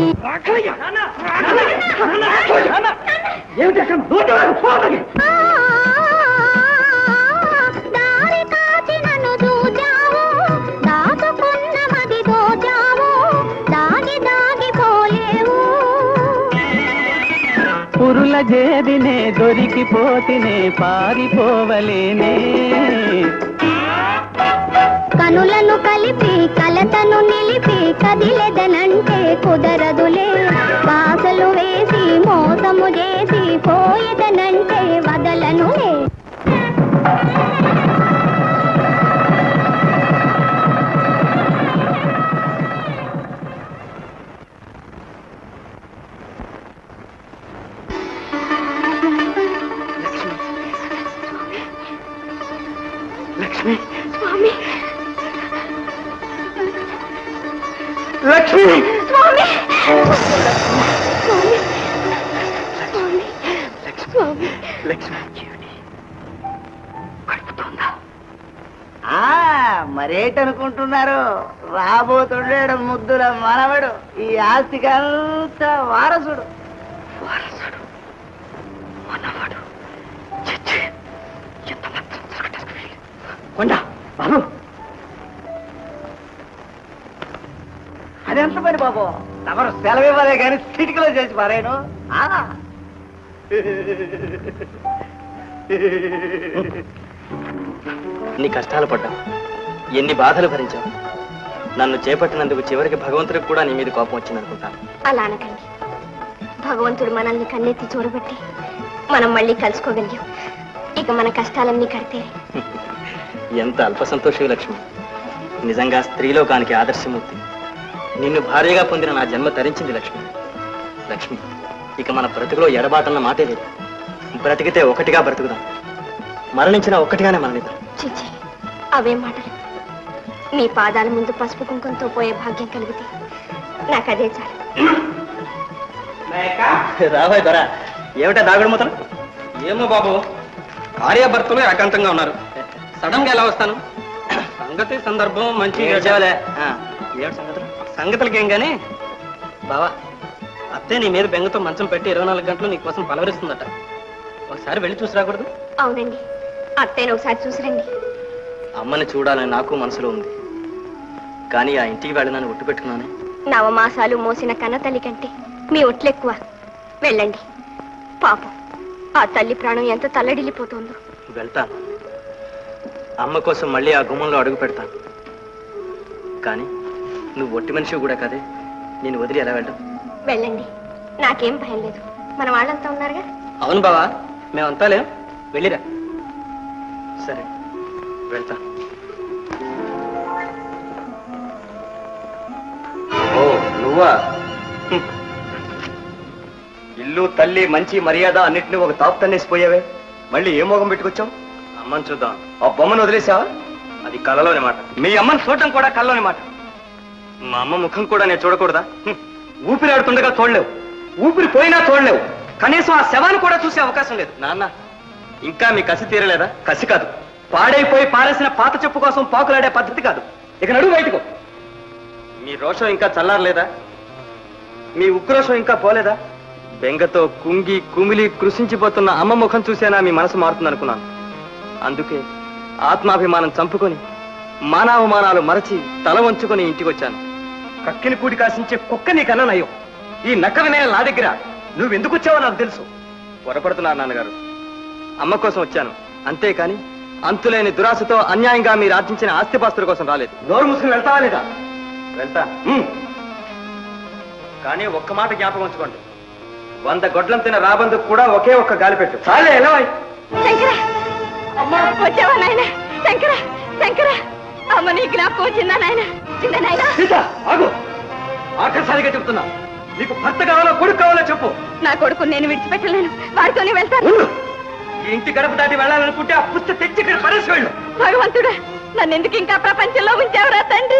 ఆ, దారి కాచి నన్ను చూచావు దాచుకున్న మది దోచావు దాగి దాగి పోలేవు పురుల జేదినే దొరికిపోతినే పారిపోవలేనే కనులను కలిపి కలతను నిలిపి కదిలెదనంటే కుదరదులే బాసలు వేసి మోసము చేసి పోయేదనంటే వదలనులే లక్ష్మి స్వామి లక్ష్మి స్వామి స్వామి స్వామి స్వామి లక్ష్మి మరేటనుకుంటున్నారు రాబోతుండేడు ముద్దుల మనవడు ఈ ఆస్తికి అంతా వారసుడు వారసుడు మనవడు ఛీ, ఎంత మాత్రం జరగటానికి వీలు. కొండ బాబు అదెంత పని బాబు తమరు సెలవు ఇవ్వలే కానీ చిటికలో చేసి పారాయను ఆ. నీ కష్టాలు పడ్డావు ఎన్ని బాధలు భరించావు నన్ను చేపట్టినందుకు చివరికి భగవంతుడికి కూడా నీ మీద కోపం వచ్చిందనుకుంటాను అలా అనకండి భగవంతుడు మనల్ని కన్నెత్తి చూడబట్టి మనం మళ్ళీ కలుసుకోగలిగాం ఇక మన కష్టాలన్నీ కడితే ఎంత అల్ప సంతోషి లక్ష్మి నిజంగా స్త్రీలోకానికి ఆదర్శమూర్తి నిన్ను భార్యగా పొందిన నా జన్మ తరించింది లక్ష్మి లక్ష్మి ఇక మన బ్రతుకులో ఎడబాటన్న మాటే లేదు బ్రతికితే ఒకటిగా బ్రతుకుదాం మరణించిన ఒక్కటిగానే మరణిద్దాం చిచ్చి అవే మాటలు మీ పాదాల ముందు పసుపు కుంకుమతో పోయే భాగ్యం కలిగితే నాకు అదే చాలు రాబాయ్ దొరా ఏమిటా దాగుడు మూతలు ఏమో బాబు భార్యాభర్తలు ఏకాంతంగా ఉన్నారు సడన్ గా ఎలా వస్తాను సంగతి సందర్భం మంచి ఏమిటి సంగతులు సంగతులకి ఏం గానీ బావా అత్తే నీ మీద బెంగతో మంచం పెట్టి ఇరవై నాలుగు గంటలు నీ కోసం పలవరిస్తుందట ఒకసారి వెళ్ళి చూసి రాకూడదు అవునండి అత్తయ్యను ఒకసారి చూసిరండి అమ్మని చూడాలని నాకు మనసులో ఉంది కానీ ఆ ఇంటికి వెళ్ళనని ఒట్టు పెట్టుకున్నానే నవమాసాలు మోసిన కన్న తల్లి కంటే మీ ఒట్లెక్కువ వెళ్ళండి పాపం ఆ తల్లి ప్రాణం ఎంత తల్లడిల్లిపోతుందో వెళ్తాను అమ్మ కోసం మళ్ళీ ఆ గుమ్మంలో అడుగు పెడతాను కానీ నువ్వు ఒట్టి మనిషి కూడా కదే నేను వదిలి ఎలా వెళ్ళాం వెళ్ళండి నాకేం భయం లేదు మన వాళ్ళంతా ఉన్నారుగా అవును బావా మేమంతా లేం వెళ్ళిరా సరే వెళ్తా ఓ నువ్వా ఇల్లు తల్లి మంచి మర్యాద అన్నిటిని ఒక తాపు తన్నేసిపోయావే మళ్ళీ ఏ మోగం పెట్టుకొచ్చావు అమ్మని చూద్దాం ఆ బొమ్మను వదిలేసావా అది కలలోని మాట మీ అమ్మని చూడటం కూడా కల్లోని మాట మా అమ్మ ముఖం కూడా నేను చూడకూడదా హ్మ్. ఊపిరి ఆడుతుండగా చూడలేవు ఊపిరి పోయినా చూడలేవు కనీసం ఆ శవాన్ని కూడా చూసే అవకాశం లేదు నాన్న ఇంకా మీ కసి తీరలేదా కసి కాదు పాడైపోయి పారేసిన పాత చెప్పు కోసం పాకులాడే పద్ధతి కాదు ఇక నడువు బయటకు మీ రోషం ఇంకా చల్లారలేదా మీ ఉక్రోషం ఇంకా పోలేదా బెంగతో కుంగి కుమిలి కృషించిపోతున్న అమ్మ ముఖం చూసేనా మీ మనసు మారుతుందనుకున్నాను అందుకే ఆత్మాభిమానం చంపుకొని మానావమానాలు మరచి తల వంచుకొని ఇంటికి వచ్చాను కక్కిని కూడి కాసించే కుక్క నీకన్నా నయం ఈ నక్క వినయం నా దగ్గర నువ్వెందుకు వచ్చావో నాకు తెలుసు పొరపడుతున్నారు నాన్నగారు అమ్మ కోసం వచ్చాను అంతేకాని అంతులేని దురాశతో అన్యాయంగా మీరు ఆర్జించిన ఆస్తిపాస్తుల కోసం రాలేదు నోరు మూసుకుని వెళ్తావా లేదా వెళ్తా ఉమ్. కానీ ఒక్క మాట జ్ఞాపకం ఉంచుకోండి వంద గొడ్లం తిన రాబందుకు కూడా ఒకే ఒక్క గాలి పెట్టు చాలే ఎలా శంకర అమ్మా వచ్చావా నాయన శంకర శంకర అమ్మ నీ జ్ఞాపకం వచ్చిందా నాయన చిన్న నాయన సీత ఆగు ఆఖరిసారిగా చెప్తున్నా నీకు భర్త కావాలో కొడుకు కావాలో చెప్పు నా కొడుకు నేను విడిచిపెట్టలేను వారితోనే వెళ్తాను ఉండు. ఈ ఇంటి గడప దాటి వెళ్ళాలనుకుంటే ఆ పుస్తక తెచ్చి ఇక్కడ పరేసి వెళ్ళు భగవంతుడా నన్ను ఎందుకు ఇంకా ప్రపంచంలో ఉంచావురా తండ్రి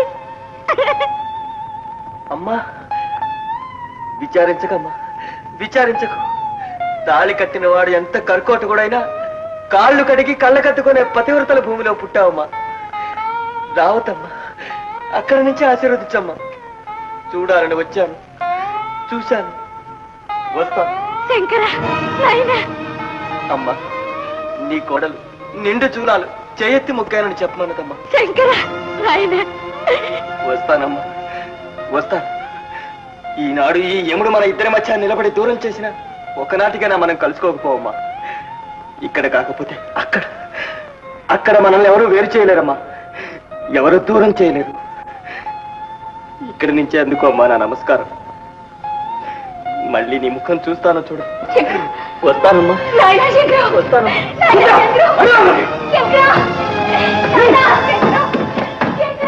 అమ్మా విచారించకమ్మా విచారించకు తాళి కట్టిన వాడు ఎంత కర్కోటకుడైనా కాళ్ళు కడిగి కళ్ళ కట్టుకునే పతివ్రతల భూమిలో పుట్టావమ్మా రావతమ్మా అక్కడి నుంచి ఆశీర్వదించమ్మా చూడాలని వచ్చాను చూశాను వస్తాను శంకర నాయన అమ్మా నీ కోడలు నిండు చూడాలు చేయెత్తి మొక్కానని చెప్పమన్నదమ్మా శంకర నాయన వస్తానమ్మా వస్తాను ఈనాడు ఈ యముడు మన ఇద్దరి మధ్య నిలబడి దూరం చేసిన ఒకనాటికైనా మనం కలుసుకోకపోవమ్మా ఇక్కడ కాకపోతే అక్కడ అక్కడ మనల్ని ఎవరు వేరు చేయలేరమ్మా ఎవరు దూరం చేయలేరు ఇక్కడి నుంచే అందుకో అమ్మా నా నమస్కారం మళ్ళీ నీ ముఖం చూస్తానో చూడు వస్తానమ్మా నాయన శంకర వస్తాను నాయన శంకర శంకర నాయన శంకర శంకర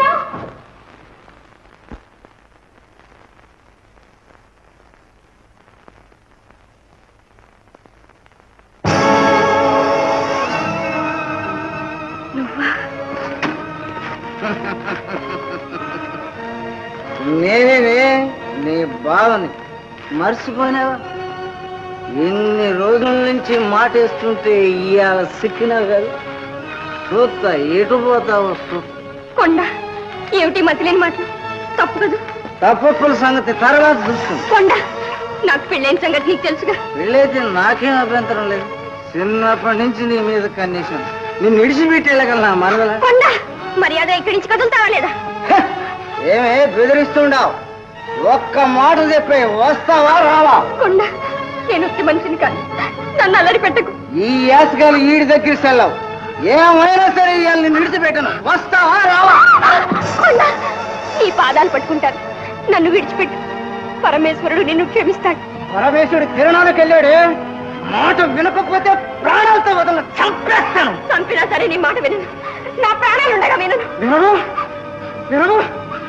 నేనే నీ బావని మర్చిపోయినావా ఇన్ని రోజుల నుంచి మాటేస్తుంటే ఇవాళ సిక్కినా కాదు చూస్తా ఎటు పోతావో చూస్తా కొండ ఏమిటి మతిలేని మాటలు తప్పు కదా తప్పప్పుల సంగతి తర్వాత చూస్తుంది కొండ నాకు పెళ్ళైన సంగతి నీకు తెలుసుగా పెళ్ళైతే నాకేం అభ్యంతరం లేదు చిన్నప్పటి నుంచి నీ మీద కండిషన్ నిన్ను విడిచిపెట్టి వెళ్ళగలనా మనవల కొండ మర్యాద ఇక్కడి నుంచి కదులుతావా లేదా ఏమే బెదిరిస్తుండావు ఒక్క మాట చెప్పే వస్తావా రావా కొండ నేను ఉత్తి మనిషిని కాదు నన్ను అల్లరి పెట్టకు ఈ యాసగాలు ఈడి దగ్గర సెల్లవు ఏమైనా సరే ఇవాళ నిన్ను విడిచిపెట్టను వస్తావా రావా కొండ నీ పాదాలు పట్టుకుంటాను నన్ను విడిచిపెట్టు పరమేశ్వరుడు నిన్ను క్షమిస్తాడు పరమేశ్వరుడు తిరణాలకు వెళ్ళాడు మాట వినకపోతే ప్రాణాలతో వదల చంపేస్తాను చంపినా సరే నీ మాట వినను నా ప్రాణాలు ఉండగా వినను వినరు వినరు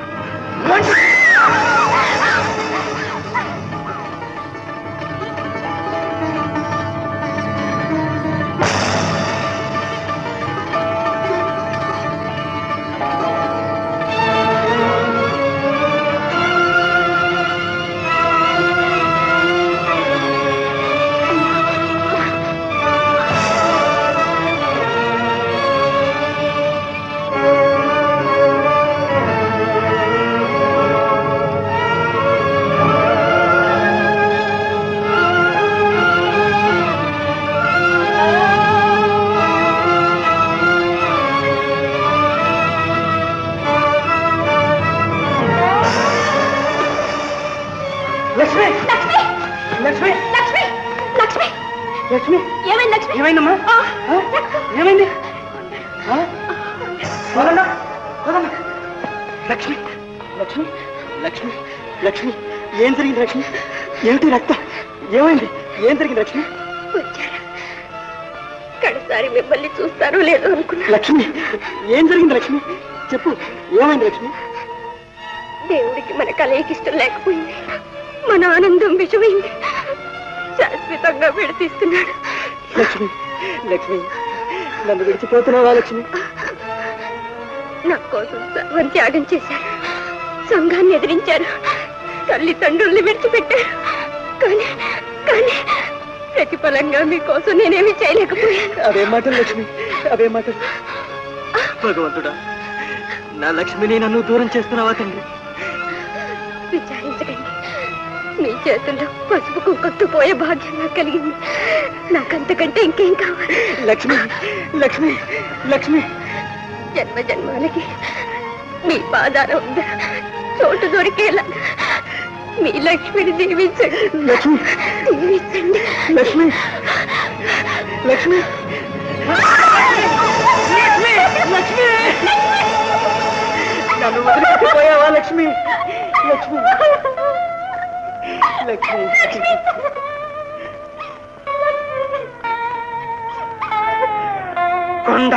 లక్ష్మి లక్ష్మి లక్ష్మి లక్ష్మి లక్ష్మి ఏమైంది లక్ష్మి ఏమైందమ్మా ఆ, ఏమైంది ఆ? వదలనా? వదలనా? లక్ష్మి లక్ష్మి లక్ష్మి లక్ష్మి ఏం జరిగింది లక్ష్మి ఏమిటి రక్త ఏమైంది ఏం జరిగింది లక్ష్మి వచ్చారా కడసారి మిమ్మల్ని చూస్తారో లేదో అనుకున్నా లక్ష్మి ఏం జరిగింది లక్ష్మి చెప్పు ఏమైంది లక్ష్మి దేవుడికి మన కలయికి ఇష్టం లేకపోయింది మన ఆనందం విషమైంది శాశ్వతంగా విడతీస్తున్నాడు లక్ష్మి లక్ష్మి నన్ను విడిచిపోతున్నావా లక్ష్మి నా కోసం సర్వం త్యాగం చేశారు సంఘాన్ని ఎదిరించారు తల్లిదండ్రుల్ని విడిచిపెట్టారు కానీ కానీ ప్రతిఫలంగా మీకోసం నేనేమి చేయలేకపోయాను అవే మాటలు లక్ష్మి అవే మాటలు భగవంతుడా నా లక్ష్మిని నన్ను దూరం చేస్తున్నావా తండ్రి విచారించకండి మీ చేతుల్లో పసుపు కుంకుతూ పోయే భాగ్యం నాకు కలిగింది నాకంతకంటే ఇంకేం కావాలి లక్ష్మి లక్ష్మి లక్ష్మి జన్మ జన్మాలకి మీ పాదాల ఉంద చోటు దొరికేలా మీ లక్ష్మిని దీవించండి లక్ష్మి దీవించండి లక్ష్మి లక్ష్మి నన్ను వదిలిపెట్టిపోయావా లక్ష్మి లక్ష్మి లక్ష్మి కొండ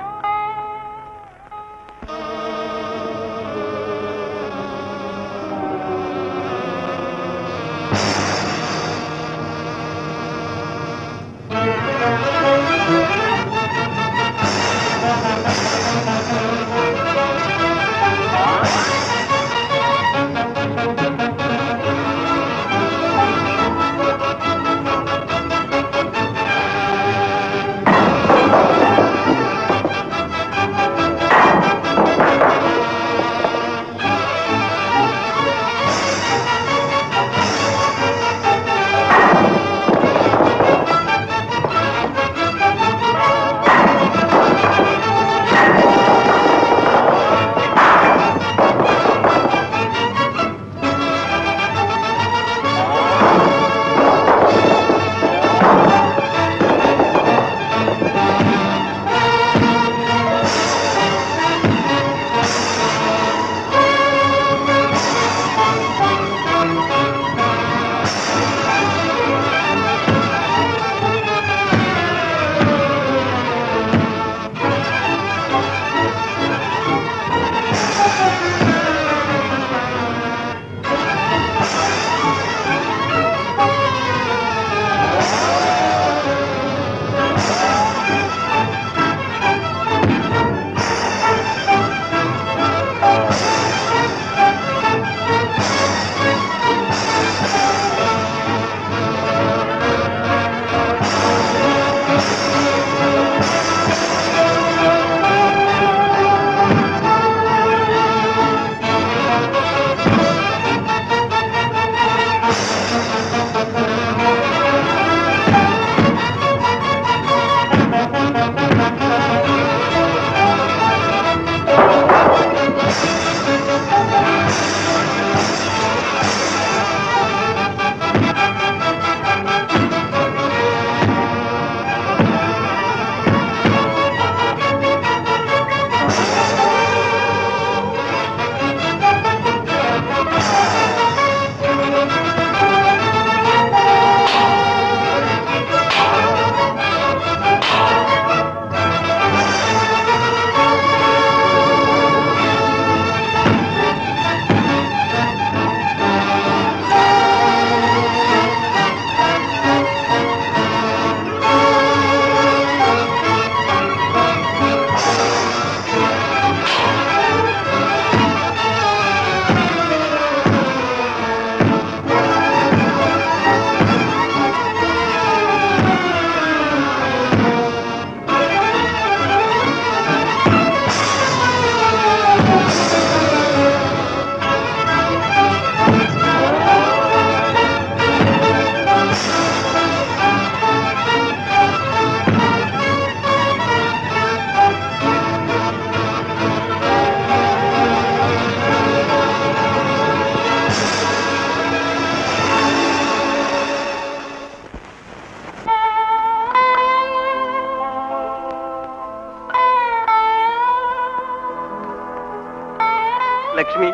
లక్ష్మి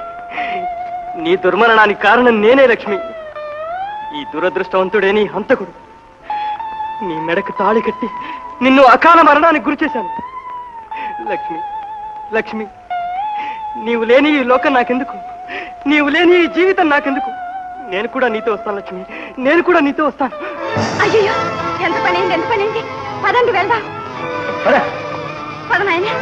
నీ దుర్మరణానికి కారణం నేనే లక్ష్మి ఈ దురదృష్టవంతుడే నీ హంతకుడు నీ మెడకు తాళి కట్టి నిన్ను అకాల మరణానికి గురి చేశాను లక్ష్మి లక్ష్మి నీవు లేని ఈ లోకం నాకెందుకు నీవు లేని ఈ జీవితం నాకెందుకు నేను కూడా నీతో వస్తాను లక్ష్మి నేను కూడా నీతో వస్తాను అయ్యో ఎంత పని అయింది ఎంత పని అయింది పదండి వెళ్దాం పద నాయనా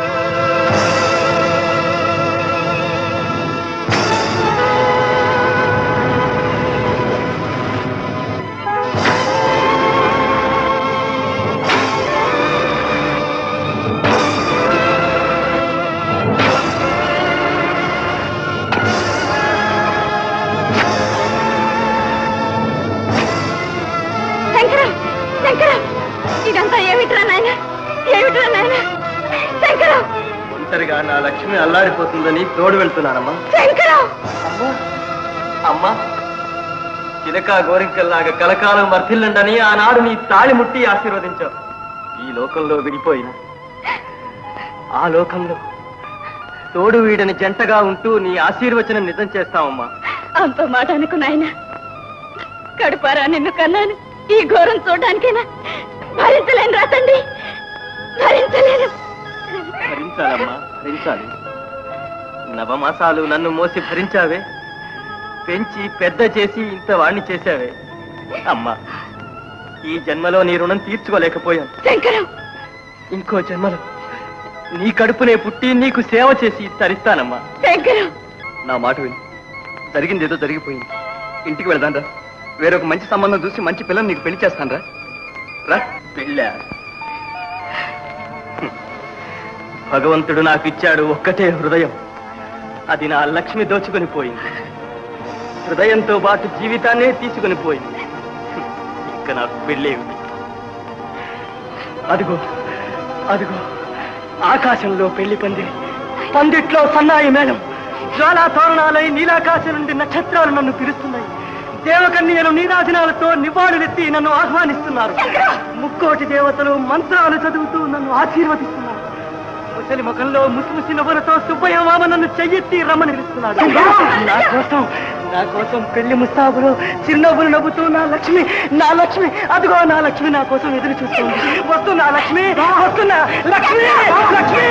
శంకరం శంకరం ఇదంతా ఏమిట్రా నాయన ఏమిట్రా నాయన శంకరం ఒంటరిగా నా లక్ష్మి అల్లాడిపోతుందని తోడు వెళ్తున్నానమ్మా శంకరం అమ్మా అమ్మా చిలక గోరింకల్లాగా కలకాలం వర్ధిల్లండని ఆనాడు నీ తాళి ముట్టి ఆశీర్వదించావు ఈ లోకంలో విడిపోయిన ఆ లోకంలో తోడు వీడని జంటగా ఉంటూ నీ ఆశీర్వచనం నిజం చేస్తామమ్మా అంత మాట అనుకు నాయన కడుపారా నిన్ను కన్నాను ఈ ఘోరం చూడడానికైనా భరించలేను రా తండ్రి భరించలేను భరించాలమ్మా భరించాలి నవమాసాలు నన్ను మోసి భరించావే పెంచి పెద్ద చేసి ఇంత వాణ్ణి చేశావే అమ్మా ఈ జన్మలో నీ రుణం తీర్చుకోలేకపోయాను శంకరం ఇంకో జన్మలో నీ కడుపునే పుట్టి నీకు సేవ చేసి తరిస్తానమ్మా శంకరం నా మాట విని జరిగింది ఏదో జరిగిపోయింది ఇంటికి వెళదాం రా వేరొక మంచి సంబంధం చూసి మంచి పిల్లని నీకు పెళ్లి చేస్తాను రా రా పెళ్ళ భగవంతుడు నాకు ఇచ్చాడు ఒక్కటే హృదయం అది నా లక్ష్మి దోచుకొని పోయింది హృదయంతో పాటు జీవితాన్నే తీసుకొని పోయింది ఇక నాకు పెళ్ళేమిటి అదిగో అదిగో ఆకాశంలో పెళ్లి పందిరి పందిట్లో సన్నాయి మేళం జ్వాలా తోరణాలై నీలాకాశం నుండి నక్షత్రాలు నన్ను పిలుస్తున్నాయి దేవకన్యలు నీరాజనాలతో నివాళులెత్తి నన్ను ఆహ్వానిస్తున్నారు ముక్కోటి దేవతలు మంత్రాలు చదువుతూ నన్ను ఆశీర్వదిస్తున్నారు ముసలి ముఖంలో ముసిముసి నవ్వులతో సుబ్బయ్య మామ నన్ను చెయ్యెత్తి రమ్మని పిలుస్తున్నాడు నా కోసం నా కోసం పెళ్లి ముస్తాబులు చిరునవ్వులు నవ్వుతూ నా లక్ష్మి నా లక్ష్మి అదిగో నా లక్ష్మి నా కోసం ఎదురు చూస్తుంది వస్తున్నా లక్ష్మి వస్తున్నా లక్ష్మి లక్ష్మి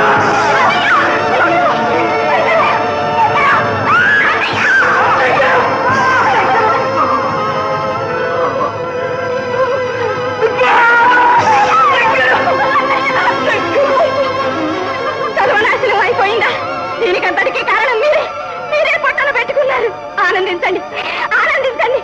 సర్వనాశనం అయిపోయిందా దీనికంతటికీ కారణం మీరే మీరే పొట్టలు పెట్టుకున్నారు ఆనందించండి ఆనందించండి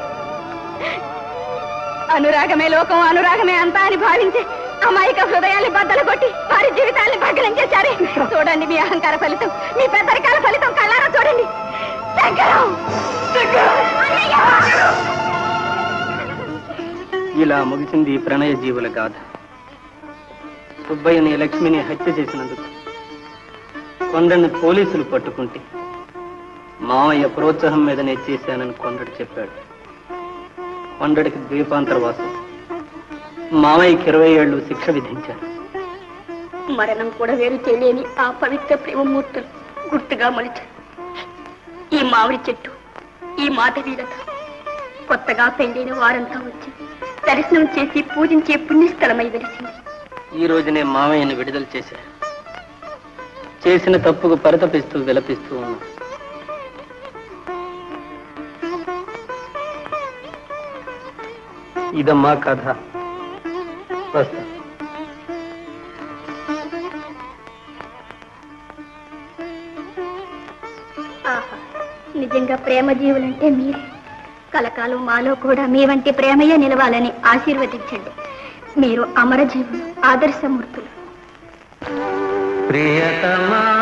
అనురాగమే లోకం అనురాగమే అంతా అని భావించి అమాయక హృదయాన్ని బద్దలు కొట్టి వారి జీవితాన్ని భగ్నం చేశారే చూడండి మీ అహంకార ఫలితం మీ పెద్దరికాల ఫలితం కళ్ళారా చూడండి శంకరం! అన్నయ్య! ఇలా ముగిసింది ఈ ప్రణయ జీవుల గాథ సుబ్బయ్యని లక్ష్మిని హత్య చేసినందుకు కొండని పోలీసులు పట్టుకుంటే మామయ్య ప్రోత్సాహం మీదనే చేశానని కొండడు చెప్పాడు కొండడికి ద్వీపాంతరవాసం మామయ్యకి ఇరవై ఏళ్ళు శిక్ష విధించారు మరణం కూడా వేరు తెలియని ఆ పవిత్ర ప్రేమమూర్తులు గుర్తుగా మొలిచారు ఈ మామిడి చెట్టు ఈ మాధవీలత కొత్తగా పెళ్ళైన వారంతా వచ్చి దర్శనం చేసి పూజించే పుణ్యస్థలమై వెలిసింది ఈ రోజునే మామయ్యని విడుదల చేశారు చేసిన తప్పుకు పరితపిస్తూ విలపిస్తూ ఉన్నాం ఇదమ్మా కథ వస్తా ఆహా నిజంగా ప్రేమ జీవులంటే మీరే కలకాలం మాలో కూడా మీ వంటి ప్రేమయే నిలవాలని ఆశీర్వదించండి మీరు అమరజీవులు ఆదర్శమూర్తులు ప్రియతమా